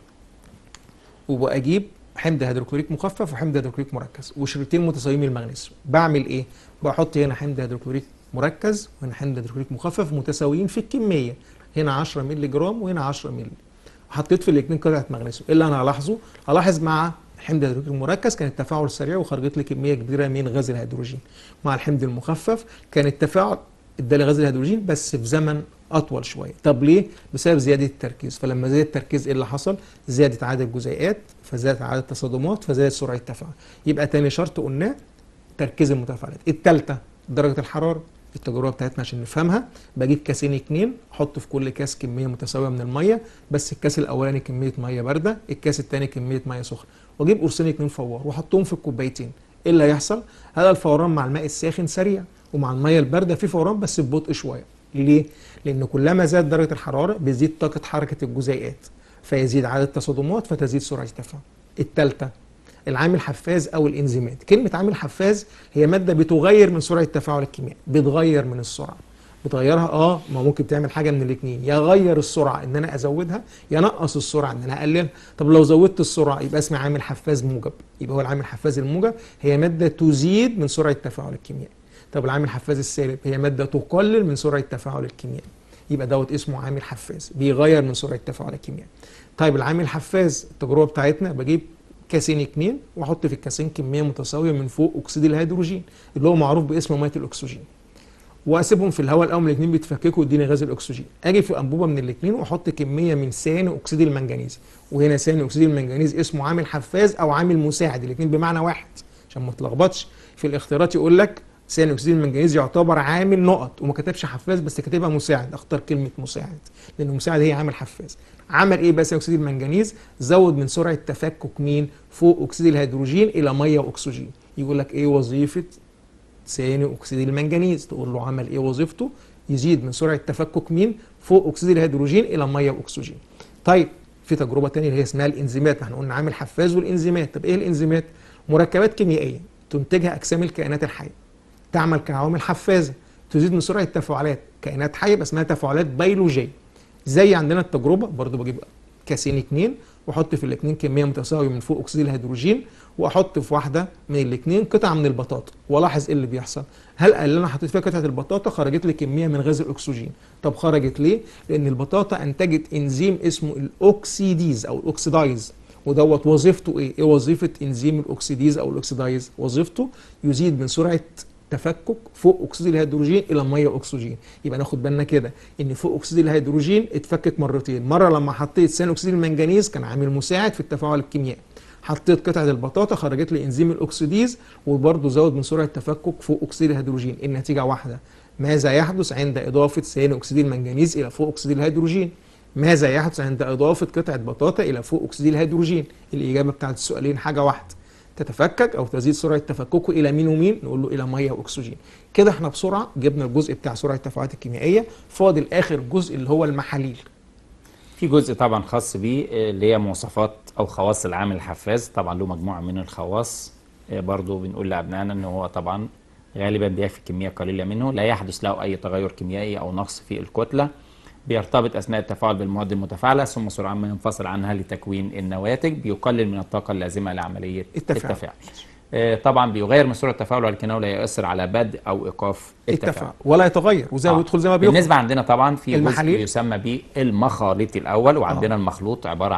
وبجيب حمض هيدروكلوريك مخفف وحمض هيدروكلوريك مركز وشريطين متساويين من المغنيسيوم بعمل ايه بحط هنا حمض هيدروكلوريك مركز وهنا حمض هيدروكلوريك مخفف متساويين في الكميه هنا 10 مللي جرام وهنا 10 مللي حطيت في الاثنين قطعه مغنيسيوم ايه اللي انا هلاحظه هلاحظ مع حمض الهيدروكلوريك المركز كان التفاعل سريع وخرجت لي كميه كبيره من غاز الهيدروجين مع الحمض المخفف كان التفاعل ادالي غاز الهيدروجين بس في زمن اطول شويه طب ليه بسبب زياده التركيز فلما زاد التركيز ايه اللي حصل زادت عدد الجزيئات فزادت عدد التصادمات فزادت سرعه التفاعل يبقى تاني شرط قلناه تركيز المتفاعلات الثالثه درجه الحراره التجربه بتاعتنا عشان نفهمها بجيب كاسين اتنين احط في كل كاس كميه متساويه من الميه بس الكاس الاولاني كميه ميه بارده الكاس الثاني كميه ميه سخنه واجيب قرصين اتنين فوار واحطهم في الكوبايتين ايه اللي هيحصل هذا الفوران مع الماء الساخن سريع ومع الميه البارده في فوران بس ببطء شويه ليه لان كلما زاد درجه الحراره بيزيد طاقه حركه الجزيئات فيزيد عدد التصادمات فتزيد سرعه التفاعل الثالثه العامل حفاز او الانزيمات كلمه عامل حفاز هي ماده بتغير من سرعه التفاعل الكيميائي بتغير من السرعه بتغيرها اه ما ممكن تعمل حاجه من الاثنين يا غير السرعه ان انا ازودها يا نقص السرعه ان انا اقللها طب لو زودت السرعه يبقى اسمه عامل حفاز موجب يبقى هو العامل حفاز الموجب هي ماده تزيد من سرعه التفاعل الكيميائي طب العامل الحفاز السالب هي ماده تقلل من سرعه التفاعل الكيميائي يبقى دوت اسمه عامل حفاز بيغير من سرعه التفاعل الكيميائي طيب العامل الحفاز التجربه بتاعتنا بجيب كاسين اتنين واحط في الكاسين كميه متساويه من فوق اكسيد الهيدروجين اللي هو معروف باسم ميه الاكسجين واسيبهم في الهواء الاول الاثنين بيتفككوا يديني غاز الاكسجين اجي في انبوبه من الاثنين واحط كميه من ثاني اكسيد المنجنيز وهنا ثاني اكسيد المنجنيز اسمه عامل حفاز او عامل مساعد الاثنين بمعنى واحد عشان ما تلخبطش في الاختيارات يقول لك ثاني اكسيد المنجنيز يعتبر عامل نقط وما كتبش حفاز بس كاتبها مساعد اختار كلمه مساعد لان مساعد هي عامل حفاز عمل ايه بقى ثاني اكسيد المنجنيز زود من سرعه تفكك مين فوق اكسيد الهيدروجين الى ميه واكسجين يقول لك ايه وظيفه ثاني اكسيد المنجنيز تقول له عمل ايه وظيفته يزيد من سرعه تفكك مين فوق اكسيد الهيدروجين الى ميه واكسجين طيب في تجربه تانية اللي هي اسمها الانزيمات ما احنا قلنا عامل حفاز والانزيمات طب ايه الانزيمات مركبات كيميائيه تنتجها اجسام الكائنات الحيه تعمل كعوامل حفازه تزيد من سرعه تفاعلات كائنات حيه بس اسمها تفاعلات بيولوجيه زي عندنا التجربه برضو بجيب كاسين اتنين واحط في الاثنين كميه متساويه من فوق اكسيد الهيدروجين واحط في واحده من الاثنين قطعه من البطاطا والاحظ ايه اللي بيحصل هل اللي انا حطيت فيها قطعه البطاطا خرجت لي كميه من غاز الاكسجين طب خرجت ليه لان البطاطا انتجت انزيم اسمه الاوكسيديز او الاوكسيدايز ودوت وظيفته ايه ايه وظيفه انزيم الاوكسيديز او الاوكسيدايز وظيفته يزيد من سرعه تفكك فوق اكسيد الهيدروجين الى ميه واكسجين يبقى ناخد بالنا كده ان فوق اكسيد الهيدروجين اتفكك مرتين مره لما حطيت ثاني اكسيد المنجنيز كان عامل مساعد في التفاعل الكيميائي حطيت قطعه البطاطا خرجت لي انزيم الاكسيديز وبرضه زود من سرعه تفكك فوق اكسيد الهيدروجين النتيجه واحده ماذا يحدث عند اضافه ثاني اكسيد المنجنيز الى فوق اكسيد الهيدروجين ماذا يحدث عند اضافه قطعه بطاطا الى فوق اكسيد الهيدروجين الاجابه بتاعت السؤالين حاجه واحده تتفكك او تزيد سرعه تفككه الى مين ومين نقول له الى ميه واكسجين كده احنا بسرعه جبنا الجزء بتاع سرعه التفاعلات الكيميائيه فاضل اخر جزء اللي هو المحاليل في جزء طبعا خاص بيه آه، اللي هي مواصفات او خواص العامل الحفاز طبعا له مجموعه من الخواص آه، برضو بنقول لابنائنا ان هو طبعا غالبا بيكفي كميه قليله منه لا يحدث له اي تغير كيميائي او نقص في الكتله بيرتبط اثناء التفاعل بالمواد المتفاعله ثم سرعان ما ينفصل عنها لتكوين النواتج بيقلل من الطاقه اللازمه لعمليه التفاعل. التفاعل آه، طبعا بيغير من سرعه التفاعل ولكنه لا يؤثر على بدء او ايقاف التفاعل التفاعل ولا يتغير وزي ما آه. بيدخل زي ما بيخرج بالنسبه عندنا طبعا في جزء المحاليل. يسمى بالمخاليط الاول وعندنا المخلوط عباره عن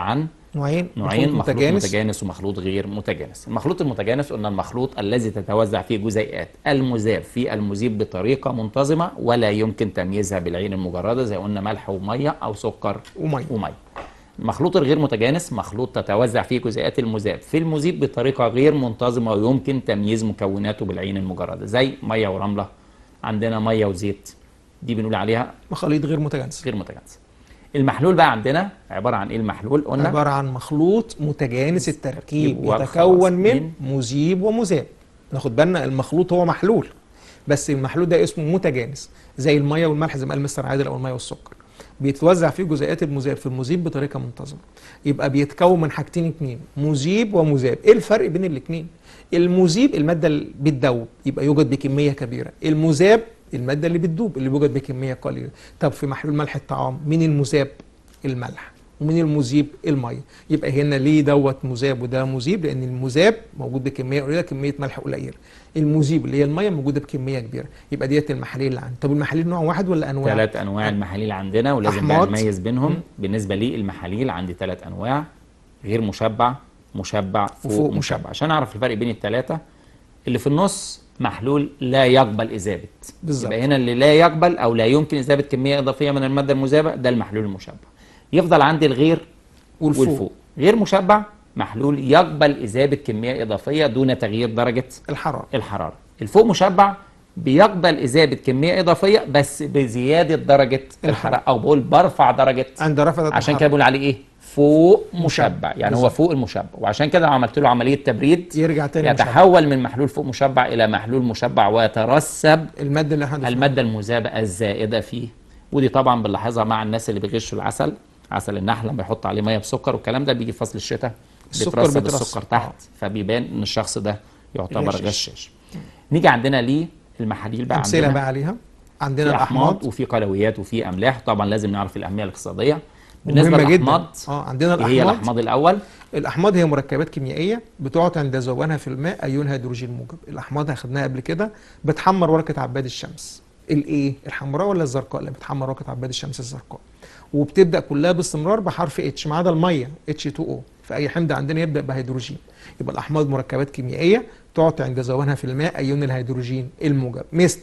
نوعين نوعين مخلوط مخلوط متجانس متجانس ومخلوط غير متجانس المخلوط المتجانس قلنا المخلوط الذي تتوزع فيه جزيئات المذاب في المذيب بطريقة منتظمة ولا يمكن تمييزها بالعين المجردة زي قلنا ملح ومية أو سكر وميه ومية المخلوط الغير متجانس مخلوط تتوزع فيه جزيئات المذاب في المذيب بطريقة غير منتظمة ويمكن تمييز مكوناته بالعين المجردة زي مية ورملة عندنا مية وزيت دي بنقول عليها مخاليط غير متجانسه غير متجانسة المحلول بقى عندنا عبارة عن ايه المحلول قلنا عباره عن مخلوط متجانس التركيب وخلاص. يتكون من من- مذيب ومذاب ناخد بالنا المخلوط هو محلول بس المحلول ده اسمه متجانس زي الميه والملح زي ما قال مستر عادل او الميه والسكر بيتوزع فيه جزيئات المذاب في المذيب بطريقه منتظمه يبقى بيتكون من حاجتين اتنين مذيب ومذاب ايه الفرق بين الاتنين المذيب الماده اللي بتدوب يبقى يوجد بكميه كبيره المذاب الماده اللي بتدوب اللي بيوجد بكميه قليله طب في محلول ملح الطعام مين المذاب الملح ومين المذيب الميه يبقى هنا ليه دوت مذاب وده مذيب لان المذاب موجود بكميه قليله كميه ملح قليله المذيب اللي هي الميه موجوده بكميه كبيره يبقى ديت المحاليل اللي عندي طب المحاليل نوع واحد ولا انواع ثلاث انواع المحاليل عندنا ولازم بقى أحماض. نميز بينهم مم. بالنسبه لي المحاليل عندي ثلاث انواع غير مشبع مشبع فوق, وفوق مشبع. مشبع. عشان اعرف الفرق بين الثلاثه اللي في النص محلول لا يقبل اذابه بالظبط. يبقى هنا اللي لا يقبل او لا يمكن اذابه كميه اضافيه من الماده المذابه ده المحلول المشبع يفضل عندي الغير والفوق, والفوق غير مشبع محلول يقبل اذابه كميه اضافيه دون تغيير درجه الحراره الحراره الفوق مشبع بيقبل إذابة كمية إضافية بس بزيادة درجة الحرارة أو بقول برفع درجة عند رفع عشان كده بقول عليه إيه فوق مشبع مشبع. يعني هو بالظبط. فوق المشبع وعشان كده لو عملت له عملية تبريد يرجع تاني مشبع. يتحول من محلول فوق مشبع إلى محلول مشبع ويترسب الماده اللي احنا المادة المذابة الزائدة فيه ودي طبعا بنلاحظها مع الناس اللي بيغشوا العسل عسل النحل لما يحط عليه ميه بسكر والكلام ده بيجي في فصل الشتاء السكر بيترسب بيترسب. السكر تحت فبيبان ان الشخص ده يعتبر غشاش. غشاش نيجي عندنا ليه المحاليل بقى امثله عندنا بقى عليها عندنا في احماض الاحماض وفي قلويات وفي املاح طبعا لازم نعرف الاهميه الاقتصاديه بالنسبه مهمه جدا للاحماض اه عندنا إيه هي الاحماض الاحماض الاول الاحماض هي مركبات كيميائيه بتعطي عند ذوبانها في الماء ايون هيدروجين موجب الاحماض اخدناها قبل كده بتحمر ورقه عباد الشمس الايه الحمراء ولا الزرقاء اللي بتحمر ورقه عباد الشمس الزرقاء وبتبدا كلها باستمرار بحرف اتش ما عدا الميه اتش 2 او فاي حمض عندنا يبدا بهيدروجين يبقى الاحماض مركبات كيميائيه تعطي عند ذوبانها في الماء ايون الهيدروجين الموجب مثل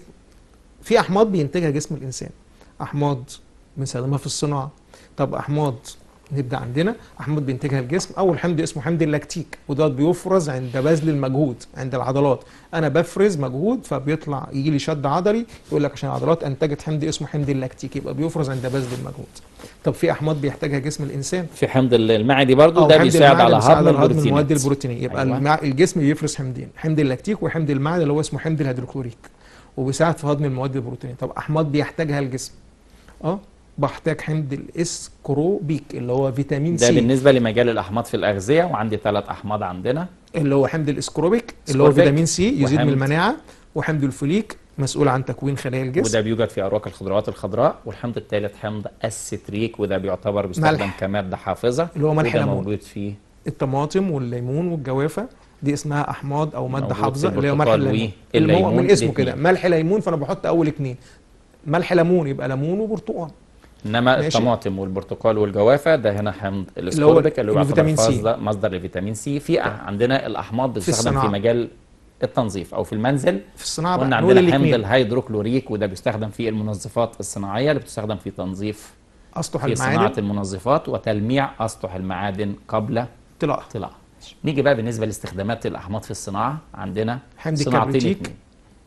في احماض بينتجها جسم الانسان احماض بنستخدمها في الصناعه طب احماض نبدا عندنا احماض بينتجها الجسم اول حمض اسمه حمض اللاكتيك وده بيفرز عند بذل المجهود عند العضلات انا بفرز مجهود فبيطلع يجي لي شد عضلي يقول لك عشان العضلات انتجت حمض اسمه حمض اللاكتيك يبقى بيفرز عند بذل المجهود طب في احماض بيحتاجها جسم الانسان في حمض المعدي برضو أو ده حمض بيساعد المعدة على بيساعد هضم على هضم البروتينات المواد البروتينيه يبقى أيوة. المع... الجسم بيفرز حمضين حمض اللاكتيك وحمض المعدة اللي هو اسمه حمض الهيدروكلوريك وبيساعد في هضم المواد البروتينيه طب احماض بيحتاجها الجسم اه بحتاج حمض الاسكروبيك اللي هو فيتامين ده سي بالنسبه لمجال الاحماض في الاغذيه وعندي ثلاث احماض عندنا اللي هو حمض الاسكروبيك اللي هو اسكوربيك فيتامين سي يزيد من وحمض- المناعه وحمض الفوليك مسؤول عن تكوين خلايا الجسم وده بيوجد في اروق الخضروات الخضراء والحمض الثالث حمض الستريك وده بيعتبر بيستخدم ملح. كماده حافظه اللي هو ملح وده ليمون. موجود فيه الطماطم والليمون والجوافه دي اسمها احماض او ماده موجود حافظه في اللي هو ملح البرتقال الليمون اللي هو والليمون من اسمه الاتنين. كده ملح ليمون فانا بحط اول اتنين ملح ليمون يبقى ليمون وبرتقال انما ماشي. الطماطم والبرتقال والجوافه ده هنا حمض الاسكوربيك اللي هو يعتبر الفيتامين سي. مصدر مصدر لفيتامين سي في عندنا الاحماض بتستخدم في, الصناعة. مجال التنظيف او في المنزل في الصناعه قلنا بقى نقول عندنا حمض الاثنين الهيدروكلوريك وده بيستخدم في المنظفات الصناعيه اللي بتستخدم في تنظيف اسطح في صناعه المعادن المنظفات وتلميع اسطح المعادن قبل طلع طلع نيجي بقى بالنسبه لاستخدامات الاحماض في الصناعه عندنا حمض صناعتين الكبريتيك. اتنين.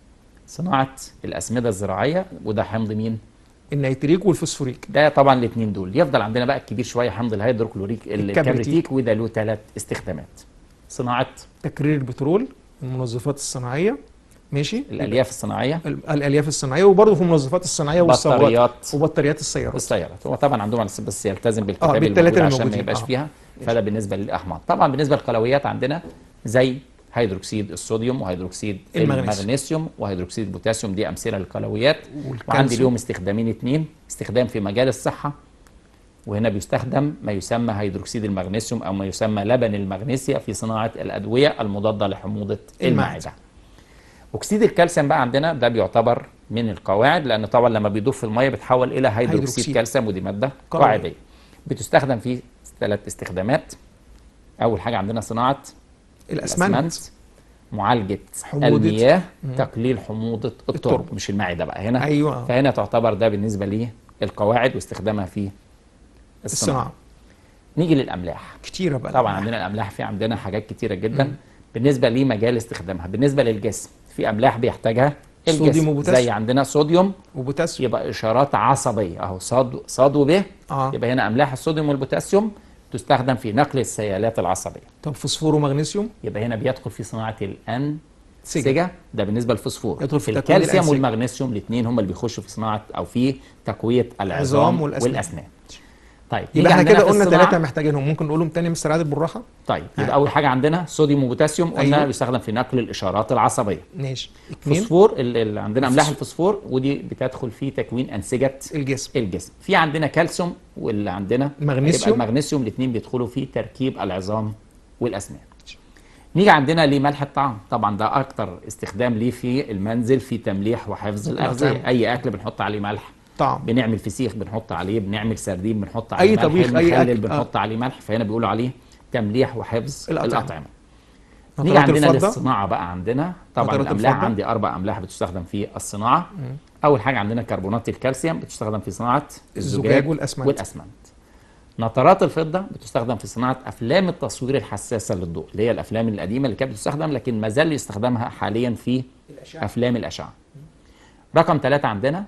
صناعه الاسمده الزراعيه وده حمض مين النيتريك والفوسفوريك ده طبعا الاثنين دول يفضل عندنا بقى الكبير شويه حمض الهيدروكلوريك الكبريتيك. الكبريتيك وده له ثلاث استخدامات صناعه تكرير البترول المنظفات الصناعيه ماشي الالياف الصناعيه ال- الالياف الصناعيه وبرضه في المنظفات الصناعيه والثورات بطاريات وبطاريات السيارات السيارات هو طبعا عندهم بس بس يلتزم بالكتاب بالتلاتة الموجود اللي عشان ما موجودين. يبقاش آه. فيها فده بالنسبه للاحماض طبعا بالنسبه للقلويات عندنا زي هيدروكسيد الصوديوم وهيدروكسيد المغنيسيوم. المغنيسيوم وهيدروكسيد البوتاسيوم دي امثله للقلويات وعندي والكالسيوم. ليهم استخدامين اتنين استخدام في مجال الصحه وهنا بيستخدم ما يسمى هيدروكسيد المغنيسيوم او ما يسمى لبن المغنيسيا في صناعه الادويه المضاده لحموضه المعدة. المعده اكسيد الكالسيوم بقى عندنا ده بيعتبر من القواعد لان طبعا لما بيدوب في الميه بيتحول الى هيدروكسيد هيدروكسيد. كالسيوم ودي ماده قوية. قاعديه بتستخدم في ثلاث استخدامات اول حاجه عندنا صناعه الاسمنت معالجه حموضة. المياه مم. تقليل حموضه التربه التربة. مش المعده بقى هنا ايوه فهنا تعتبر ده بالنسبه للقواعد واستخدامها في الصناعه الصناعه نيجي للاملاح كتيره بقى طبعا عندنا الاملاح في عندنا حاجات كتيره جدا بالنسبه لمجال استخدامها بالنسبه للجسم في املاح بيحتاجها صوديوم الجسم وبوتاسيوم. زي عندنا صوديوم وبوتاسيوم يبقى اشارات عصبيه اهو صاد صاد وب اه يبقى هنا املاح الصوديوم والبوتاسيوم تستخدم في نقل السيالات العصبيه طب فوسفور ومغنيسيوم يبقى هنا بيدخل في صناعه الان سجا. سجا ده بالنسبه للفوسفور يدخل في تكوين الكالسيوم الأنسجة. والمغنيسيوم الاثنين هم اللي بيخشوا في صناعه او في تقويه عظام العظام والأسنان. والاسنان طيب يبقى نيجي احنا عندنا كده في قلنا الصناعة- ثلاثه محتاجينهم ممكن نقولهم تاني مستر عادل بالراحه طيب آه. يبقى اول حاجه عندنا صوديوم وبوتاسيوم قلنا أيوه. بيستخدم في نقل الاشارات العصبيه ماشي اثنين فوسفور اللي اللي عندنا املاح الفوسفور ودي بتدخل في تكوين انسجه الجسم الجسم في عندنا كالسيوم واللي عندنا مغنيسيوم. يبقى المغنيسيوم الاثنين بيدخلوا في تركيب العظام والاسنان نيجي عندنا لملح الطعام طبعا ده اكتر استخدام ليه في المنزل في تمليح وحفظ الاغذيه الأطعمة. اي اكل بنحط عليه ملح طعم بنعمل فسيخ بنحط عليه بنعمل سردين بنحط عليه أي ملح طبيخ، أي المخلل أكل. بنحط عليه ملح فهنا بيقولوا عليه تمليح وحفظ الأطعمة. الاطعمه نيجي نترات عندنا الفضة. للصناعه بقى عندنا طبعا نترات الاملاح الفضة. عندي اربع املاح بتستخدم في الصناعه اول حاجه عندنا كربونات الكالسيوم بتستخدم في صناعه الزجاج الزجاج والأسمنت. والاسمنت نترات الفضه بتستخدم في صناعه افلام التصوير الحساسه للضوء اللي هي الافلام القديمه اللي كانت بتستخدم لكن ما زال يستخدمها حاليا في الأشعة. افلام الاشعه رقم ثلاثة عندنا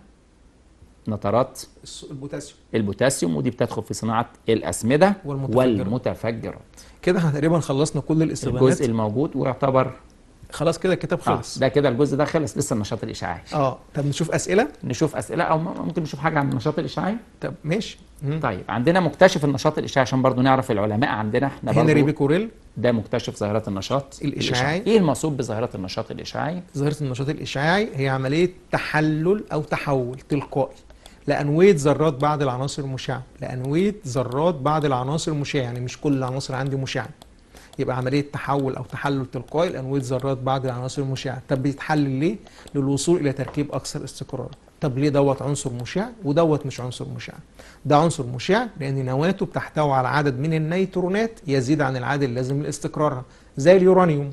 نترات الس- البوتاسيوم البوتاسيوم ودي بتدخل في صناعه الاسمده والمتفجرات. والمتفجرات كده احنا تقريبا خلصنا كل الاستخدامات الجزء الموجود ويعتبر خلاص كده الكتاب آه خلص ده كده الجزء ده خلص لسه النشاط الاشعاعي اه طب نشوف اسئله نشوف اسئله او م- ممكن نشوف حاجه عن النشاط الاشعاعي طب ماشي مم. طيب عندنا مكتشف النشاط الاشعاعي عشان برضو نعرف العلماء عندنا احنا هنري برضو بيكوريل ده مكتشف ظاهره النشاط الإشعاعي. ايه المقصود بظاهره النشاط الاشعاعي ظاهره النشاط الاشعاعي هي عمليه تحلل او تحول تلقائي لانويه ذرات بعض العناصر المشعه لانويه ذرات بعض العناصر المشعه يعني مش كل العناصر عندي مشعه يبقى عمليه تحول او تحلل تلقائي لانويه ذرات بعض العناصر المشعه طب بيتحلل ليه للوصول الى تركيب اكثر استقرار طب ليه دوت عنصر مشع ودوت مش عنصر مشع ده عنصر مشع لان نواته بتحتوي على عدد من النيترونات يزيد عن العدد اللازم لاستقرارها زي اليورانيوم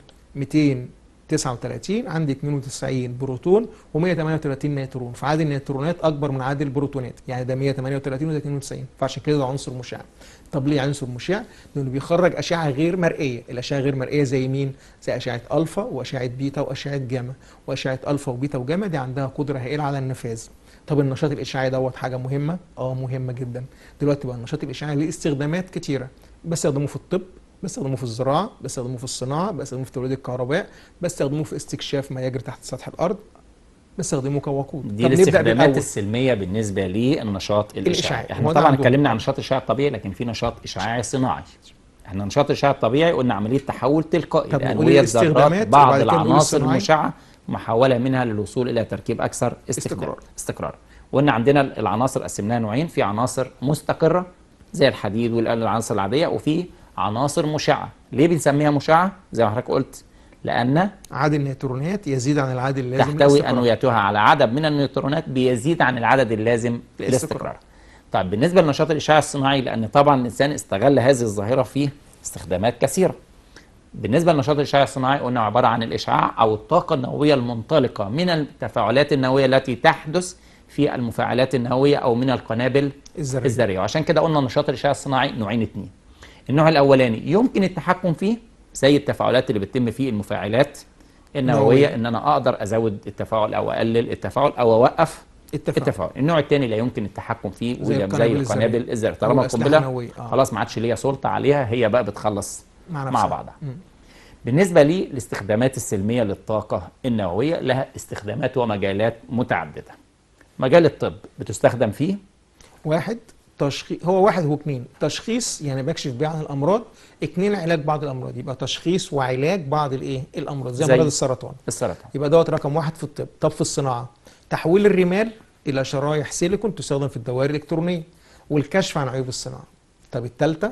239 عندي 92 بروتون و138 نيترون فعدد النيترونات اكبر من عدد البروتونات يعني ده 138 وده 92 فعشان كده ده عنصر مشع طب ليه عنصر مشع لانه بيخرج اشعه غير مرئيه الاشعه غير مرئيه زي مين زي اشعه الفا واشعه بيتا واشعه جاما واشعه الفا وبيتا وجاما دي عندها قدره هائله على النفاذ طب النشاط الاشعاعي دوت حاجه مهمه اه مهمه جدا دلوقتي بقى النشاط الاشعاعي ليه استخدامات كتيره بستخدمه في الطب بستخدمه في الزراعه بستخدمه في الصناعه بستخدمه في توليد الكهرباء بستخدمه في استكشاف ما يجري تحت سطح الارض بستخدمه كوقود دي طب نبدا الاستخدامات بالاول السلميه بالنسبه للنشاط الاشعاعي الإشعاعي. احنا هو ده طبعا عندهم. اتكلمنا عن النشاط الاشعاعي الطبيعي لكن في نشاط اشعاعي صناعي احنا النشاط الاشعاعي الطبيعي قلنا عمليه تحول تلقائي طب نقول لانويه الاستخدامات ذرات بعض وبعد كده نقول العناصر الصناعي. المشعه محوله منها للوصول الى تركيب اكثر استخدام استقرار. استقرار وقلنا عندنا العناصر قسمناها نوعين في عناصر مستقره زي الحديد والعناصر العاديه وفي عناصر مشعه ليه بنسميها مشعه زي ما حضرتك قلت لان عدد النيوترونات يزيد عن العدد اللازم تحتوي للاستقرار. انويتها على عدد من النيوترونات بيزيد عن العدد اللازم للاستقرار. للاستقرار. طيب بالنسبه لنشاط الاشعاع الصناعي لان طبعا الانسان استغل هذه الظاهره في استخدامات كثيره. بالنسبه لنشاط الاشعاع الصناعي قلنا عباره عن الاشعاع او الطاقه النوويه المنطلقه من التفاعلات النوويه التي تحدث في المفاعلات النوويه او من القنابل الذرية. الذريه وعشان كده قلنا نشاط الاشعاع الصناعي نوعين اثنين. النوع الاولاني يمكن التحكم فيه زي التفاعلات اللي بتتم في المفاعلات النوويه نووية. ان انا اقدر ازود التفاعل او اقلل التفاعل او اوقف التفاعل. التفاعل النوع الثاني لا يمكن التحكم فيه زي وده القنابل زي القنابل الذرية. الذريه أو طالما الأسلحة القنبله النووية. آه. خلاص ما عادش ليا سلطه عليها هي بقى بتخلص مع, مع نفسها. بعضها مم. بالنسبه للاستخدامات السلميه للطاقه النوويه لها استخدامات ومجالات متعدده مجال الطب بتستخدم فيه واحد تشخيص هو واحد هو اتنين تشخيص يعني بكشف بيه عن الامراض اتنين علاج بعض الامراض يبقى تشخيص وعلاج بعض الايه الامراض زي, زي- مرض السرطان السرطان يبقى دوت رقم واحد في الطب طب في الصناعه تحويل الرمال الى شرايح سيليكون تستخدم في الدوائر الالكترونيه والكشف عن عيوب الصناعه طب الثالثه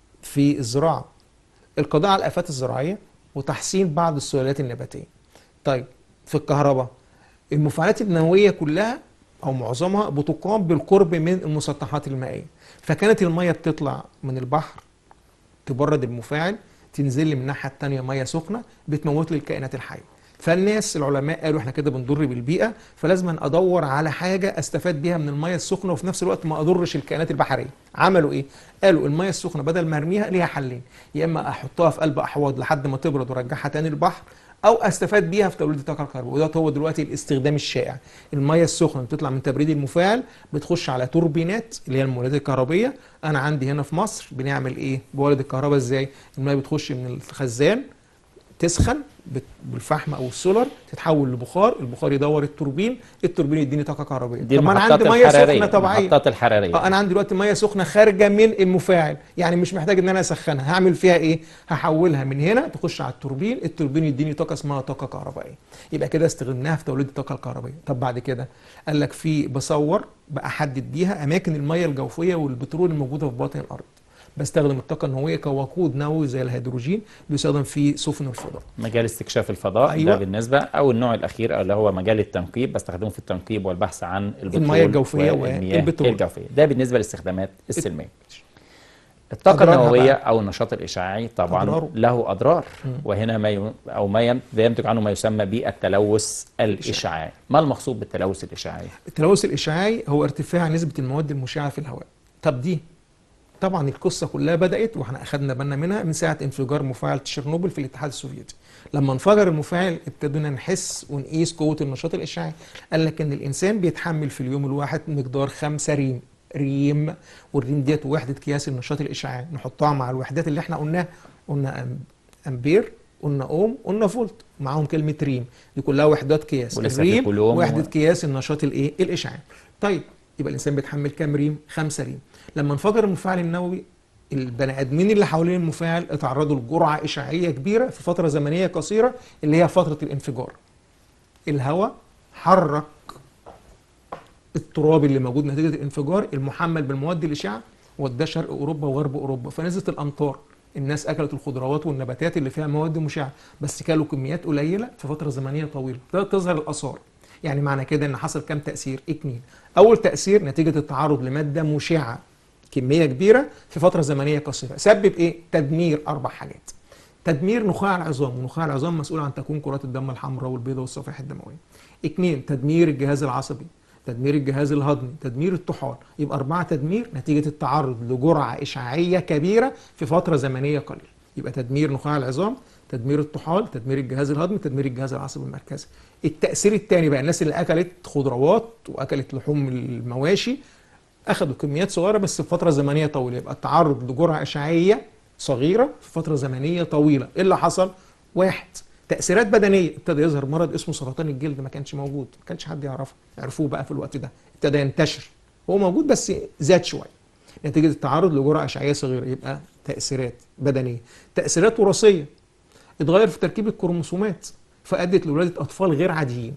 في الزراعه القضاء على الافات الزراعيه وتحسين بعض السلالات النباتيه طيب في الكهرباء المفاعلات النوويه كلها او معظمها بتقام بالقرب من المسطحات المائيه فكانت الميه بتطلع من البحر تبرد المفاعل تنزل لي من الناحيه الثانيه ميه سخنه بتموت لي الكائنات الحيه فالناس العلماء قالوا احنا كده بنضر بالبيئه فلازم ادور على حاجه استفاد بيها من الميه السخنه وفي نفس الوقت ما اضرش الكائنات البحريه عملوا ايه قالوا الميه السخنه بدل ما ارميها ليها حلين يا اما احطها في قلب احواض لحد ما تبرد وارجعها تاني البحر او استفاد بيها في توليد الطاقه الكهربائيه وده هو دلوقتي الاستخدام الشائع الميه السخنه بتطلع من تبريد المفاعل بتخش على توربينات اللي هي المولدات الكهربيه انا عندي هنا في مصر بنعمل ايه بولد الكهرباء ازاي الميه بتخش من الخزان تسخن بت- بالفحم او السولار تتحول لبخار البخار يدور التوربين التوربين يديني طاقه كهربائيه دي طب ما انا المحطات عندي ميه الحرارية سخنه طبيعيه المحطات الحرارية اه انا عندي دلوقتي ميه سخنه خارجه من المفاعل يعني مش محتاج ان انا اسخنها هعمل فيها ايه هحولها من هنا تخش على التوربين التوربين يديني طاقه اسمها طاقه كهربائيه يبقى كده استخدمناها في توليد الطاقه الكهربائيه طب بعد كده قال لك في بصور بحدد بيها اماكن الميه الجوفيه والبترول الموجوده في باطن الارض بستخدم الطاقه النوويه كوقود نووي زي الهيدروجين بيستخدم في سفن الفضاء مجال استكشاف الفضاء أيوة. ده بالنسبة أو النوع الأخير اللي هو مجال التنقيب بستخدمه في التنقيب والبحث عن البترول المياه الجوفية والمياه والبترول. الجوفية ده بالنسبة للاستخدامات السلمية الطاقة أضرارها النووية بقى. أو النشاط الإشعاعي طبعا أضراره. له أضرار مم. وهنا ما ي... أو ما ين- ينتج عنه ما يسمى بالتلوث الإشعاعي ما المقصود بالتلوث الإشعاعي؟ التلوث الاشعاعي هو ارتفاع نسبه المواد المشعه في الهواء طب دي طبعا القصه كلها بدات واحنا اخذنا بالنا منها من ساعه انفجار مفاعل تشيرنوبل في الاتحاد السوفيتي لما انفجر المفاعل ابتدينا نحس ونقيس قوه النشاط الاشعاعي قال لك ان الانسان بيتحمل في اليوم الواحد مقدار 5 ريم ريم والريم ديت وحده قياس النشاط الاشعاعي نحطها مع الوحدات اللي احنا قلناها قلنا أم- امبير قلنا اوم قلنا فولت معاهم كلمه ريم دي كلها وحدات قياس ولسه في الريم كولوم و- وحده قياس النشاط الايه الاشعاعي طيب يبقى الانسان بيتحمل كام ريم 5 ريم لما انفجر المفاعل النووي البني ادمين اللي حوالين المفاعل اتعرضوا لجرعه اشعاعيه كبيره في فتره زمنيه قصيره اللي هي فتره الانفجار الهواء حرك التراب اللي موجود نتيجه الانفجار المحمل بالمواد الاشعه وداه شرق اوروبا وغرب اوروبا فنزلت الامطار الناس اكلت الخضروات والنباتات اللي فيها مواد مشعه بس كلوا كميات قليله في فتره زمنيه طويله ده تظهر الاثار يعني معنى كده ان حصل كام تاثير اتنين اول تاثير نتيجه التعرض لماده مشعه كميه كبيره في فتره زمنيه قصيره سبب ايه تدمير اربع حاجات تدمير نخاع العظام ونخاع العظام مسؤول عن تكوين كرات الدم الحمراء والبيضاء والصفائح الدمويه اثنين تدمير الجهاز العصبي تدمير الجهاز الهضمي تدمير الطحال يبقى أربعة تدمير نتيجة التعرض لجرعة إشعاعية كبيرة في فترة زمنية قليلة يبقى تدمير نخاع العظام تدمير الطحال تدمير الجهاز الهضمي تدمير الجهاز العصبي المركزي التأثير الثاني بقى الناس اللي أكلت خضروات وأكلت لحوم المواشي أخذوا كميات صغيرة بس في فترة زمنية طويلة يبقى التعرض لجرعة إشعاعية صغيرة في فترة زمنية طويلة إيه اللي حصل؟ واحد تأثيرات بدنية ابتدى يظهر مرض اسمه سرطان الجلد ما كانش موجود ما كانش حد يعرفه عرفوه بقى في الوقت ده ابتدى ينتشر هو موجود بس زاد شوية نتيجة التعرض لجرعة إشعاعية صغيرة يبقى تأثيرات بدنية تأثيرات وراثية اتغير في تركيب الكروموسومات فأدت لولادة أطفال غير عاديين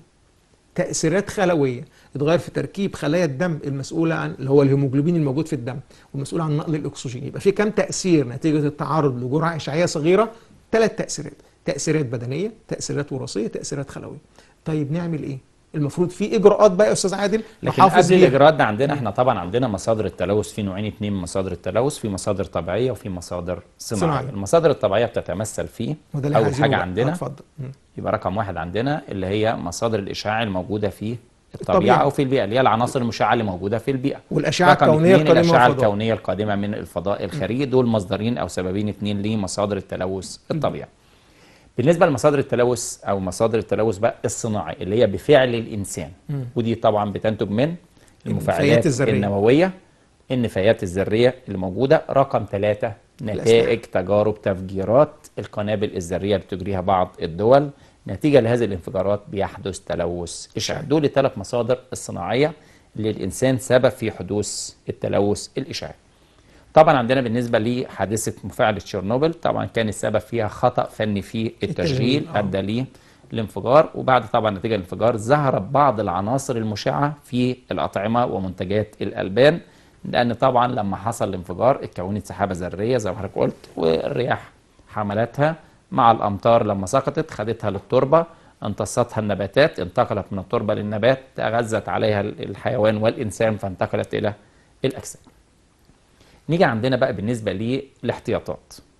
تأثيرات خلوية اتغير في تركيب خلايا الدم المسؤولة عن اللي هو الهيموجلوبين الموجود في الدم والمسؤول عن نقل الأكسجين يبقى في كم تأثير نتيجة التعرض لجرعة إشعاعية صغيرة ثلاث تأثيرات تأثيرات بدنية تأثيرات وراثية تأثيرات خلوية طيب نعمل إيه؟ المفروض في إجراءات بقى يا أستاذ عادل لكن نحافظ قبل بيها الاجراءات ده عندنا احنا طبعا عندنا مصادر التلوث في نوعين اتنين من مصادر التلوث في مصادر طبيعيه وفي مصادر صناعيه صناعية. المصادر الطبيعيه بتتمثل في وده اللي اول عايزينه حاجه بقى. عندنا اتفضل مم. يبقى رقم واحد عندنا اللي هي مصادر الاشعاع الموجوده في الطبيعة. الطبيعه او في البيئه اللي هي العناصر المشعه اللي موجوده في البيئه والأشعة رقم الكونية اتنين القادمة الاشعه من الفضاء. الكونيه القادمه من الفضاء الخارجي دول مصدرين او سببين اتنين لمصادر التلوث الطبيعي بالنسبه لمصادر التلوث او مصادر التلوث بقى الصناعي اللي هي بفعل الانسان مم. ودي طبعا بتنتج من النفايات المفاعلات الذرية. النوويه النفايات الذريه اللي موجوده رقم ثلاثة نتائج تجارب تفجيرات القنابل الذريه اللي بتجريها بعض الدول نتيجه لهذه الانفجارات بيحدث تلوث اشعاعي دول الثلاث مصادر الصناعيه اللي الانسان سبب في حدوث التلوث الاشعاعي طبعا عندنا بالنسبه لحادثه مفاعل تشيرنوبل طبعا كان السبب فيها خطا فني في التشغيل التشغيل، آه. ادى ليه الانفجار وبعد طبعا نتيجه الانفجار ظهرت بعض العناصر المشعه في الاطعمه ومنتجات الالبان لان طبعا لما حصل الانفجار اتكونت سحابه ذريه زي ما حضرتك قلت والرياح حملتها مع الامطار لما سقطت خدتها للتربه امتصتها النباتات انتقلت من التربه للنبات تغذت عليها الحيوان والانسان فانتقلت الى الاجسام نيجي عندنا بقى بالنسبه للاحتياطات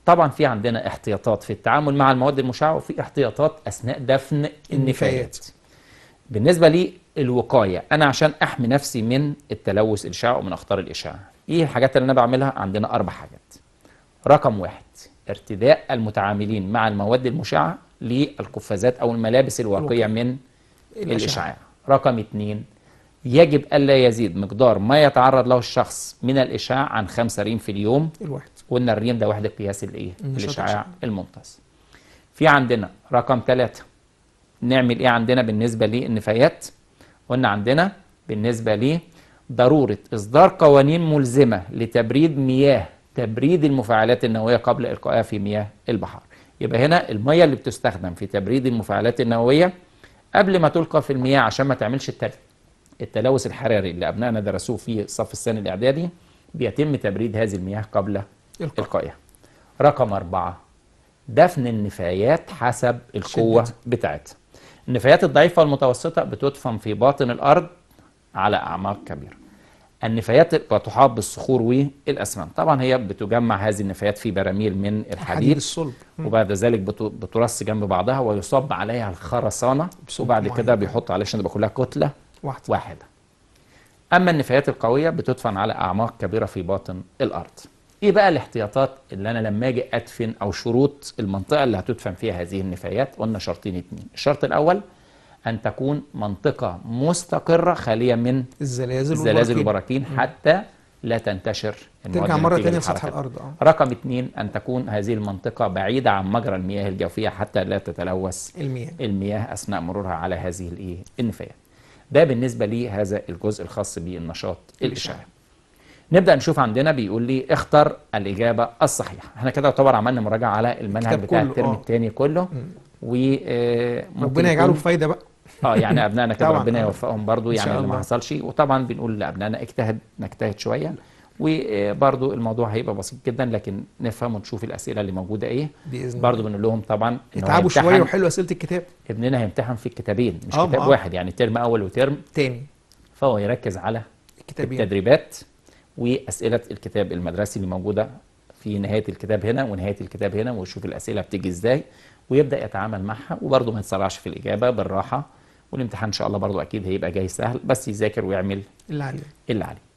طبعا في عندنا احتياطات في التعامل مع المواد المشعه وفي احتياطات اثناء دفن النفايات النفايات. بالنسبه لي الوقايه انا عشان احمي نفسي من التلوث الاشعاع ومن اخطار الاشعاع ايه الحاجات اللي انا بعملها عندنا اربع حاجات رقم واحد ارتداء المتعاملين مع المواد المشعه للقفازات او الملابس الواقيه من الاشعاع رقم اتنين يجب الا يزيد مقدار ما يتعرض له الشخص من الاشعاع عن 5 ريم في اليوم الواحد قلنا الريم ده وحده قياس الايه النشاط الاشعاع الإشعاعي. الممتاز في عندنا رقم ثلاثة نعمل ايه عندنا بالنسبه للنفايات قلنا عندنا بالنسبه لي ضروره اصدار قوانين ملزمه لتبريد مياه تبريد المفاعلات النوويه قبل القائها في مياه البحر يبقى هنا الميه اللي بتستخدم في تبريد المفاعلات النوويه قبل ما تلقى في المياه عشان ما تعملش التل... التلوث الحراري اللي ابنائنا درسوه في الصف الثاني الاعدادي بيتم تبريد هذه المياه قبل القاء. القائها رقم أربعة دفن النفايات حسب القوة شدتها. بتاعتها النفايات الضعيفة والمتوسطة بتدفن في باطن الأرض على أعماق كبيرة النفايات بتحاط بالصخور والأسمنت طبعا هي بتجمع هذه النفايات في براميل من حديد الحديد الصلب مم. وبعد ذلك بت- بترص جنب بعضها ويصب عليها الخرسانة بسمك وبعد كده معين. بيحط عليها عشان تبقى كلها كتلة واحد واحدة أما النفايات القوية بتدفن على أعماق كبيرة في باطن الأرض إيه بقى الاحتياطات اللي أنا لما أجي أدفن أو شروط المنطقة اللي هتدفن فيها هذه النفايات قلنا شرطين اتنين الشرط الأول أن تكون منطقة مستقرة خالية من الزلازل الزلازل والبراكين. والبراكين حتى لا تنتشر المواد ترجع مرة الناتجة تانية لسطح للحركة. الأرض اه رقم اتنين أن تكون هذه المنطقة بعيدة عن مجرى المياه الجوفية حتى لا تتلوث المياه المياه اثناء مرورها على هذه الايه النفايات ده بالنسبه لي هذا الجزء الخاص بالنشاط الاشعاعي نبدا نشوف عندنا بيقول لي اختر الاجابه الصحيحه احنا كده يعتبر عملنا مراجعه على المنهج الكتاب بتاع كله، الترم آه. الثاني كله و آه، ممكن ربنا يجعله يكون- بفايدة بقى اه يعني ابنائنا كده طبعاً، ربنا آه. يوفقهم برضو إن يعني شاء اللي ما الله. حصلش وطبعا بنقول لابنائنا اجتهد نجتهد شويه وبرضو الموضوع هيبقى بسيط جدا لكن نفهم ونشوف الاسئله اللي موجوده ايه بإذن الله برضو بنقول لهم طبعا إن هو اتعبوا شوية هيمتحن- وحلوا أسئلة الكتاب ابننا هيمتحن في الكتابين مش آه، كتاب آه. واحد يعني ترم اول وترم تاني فهو يركز على الكتابين التدريبات واسئله الكتاب المدرسي اللي موجوده في نهايه الكتاب هنا ونهايه الكتاب هنا ويشوف الاسئله بتيجي ازاي ويبدا يتعامل معها وبرضه ما يتسرعش في الاجابه بالراحه والامتحان ان شاء الله برضه اكيد هيبقى جاي سهل بس يذاكر ويعمل اللي عليه اللي عليه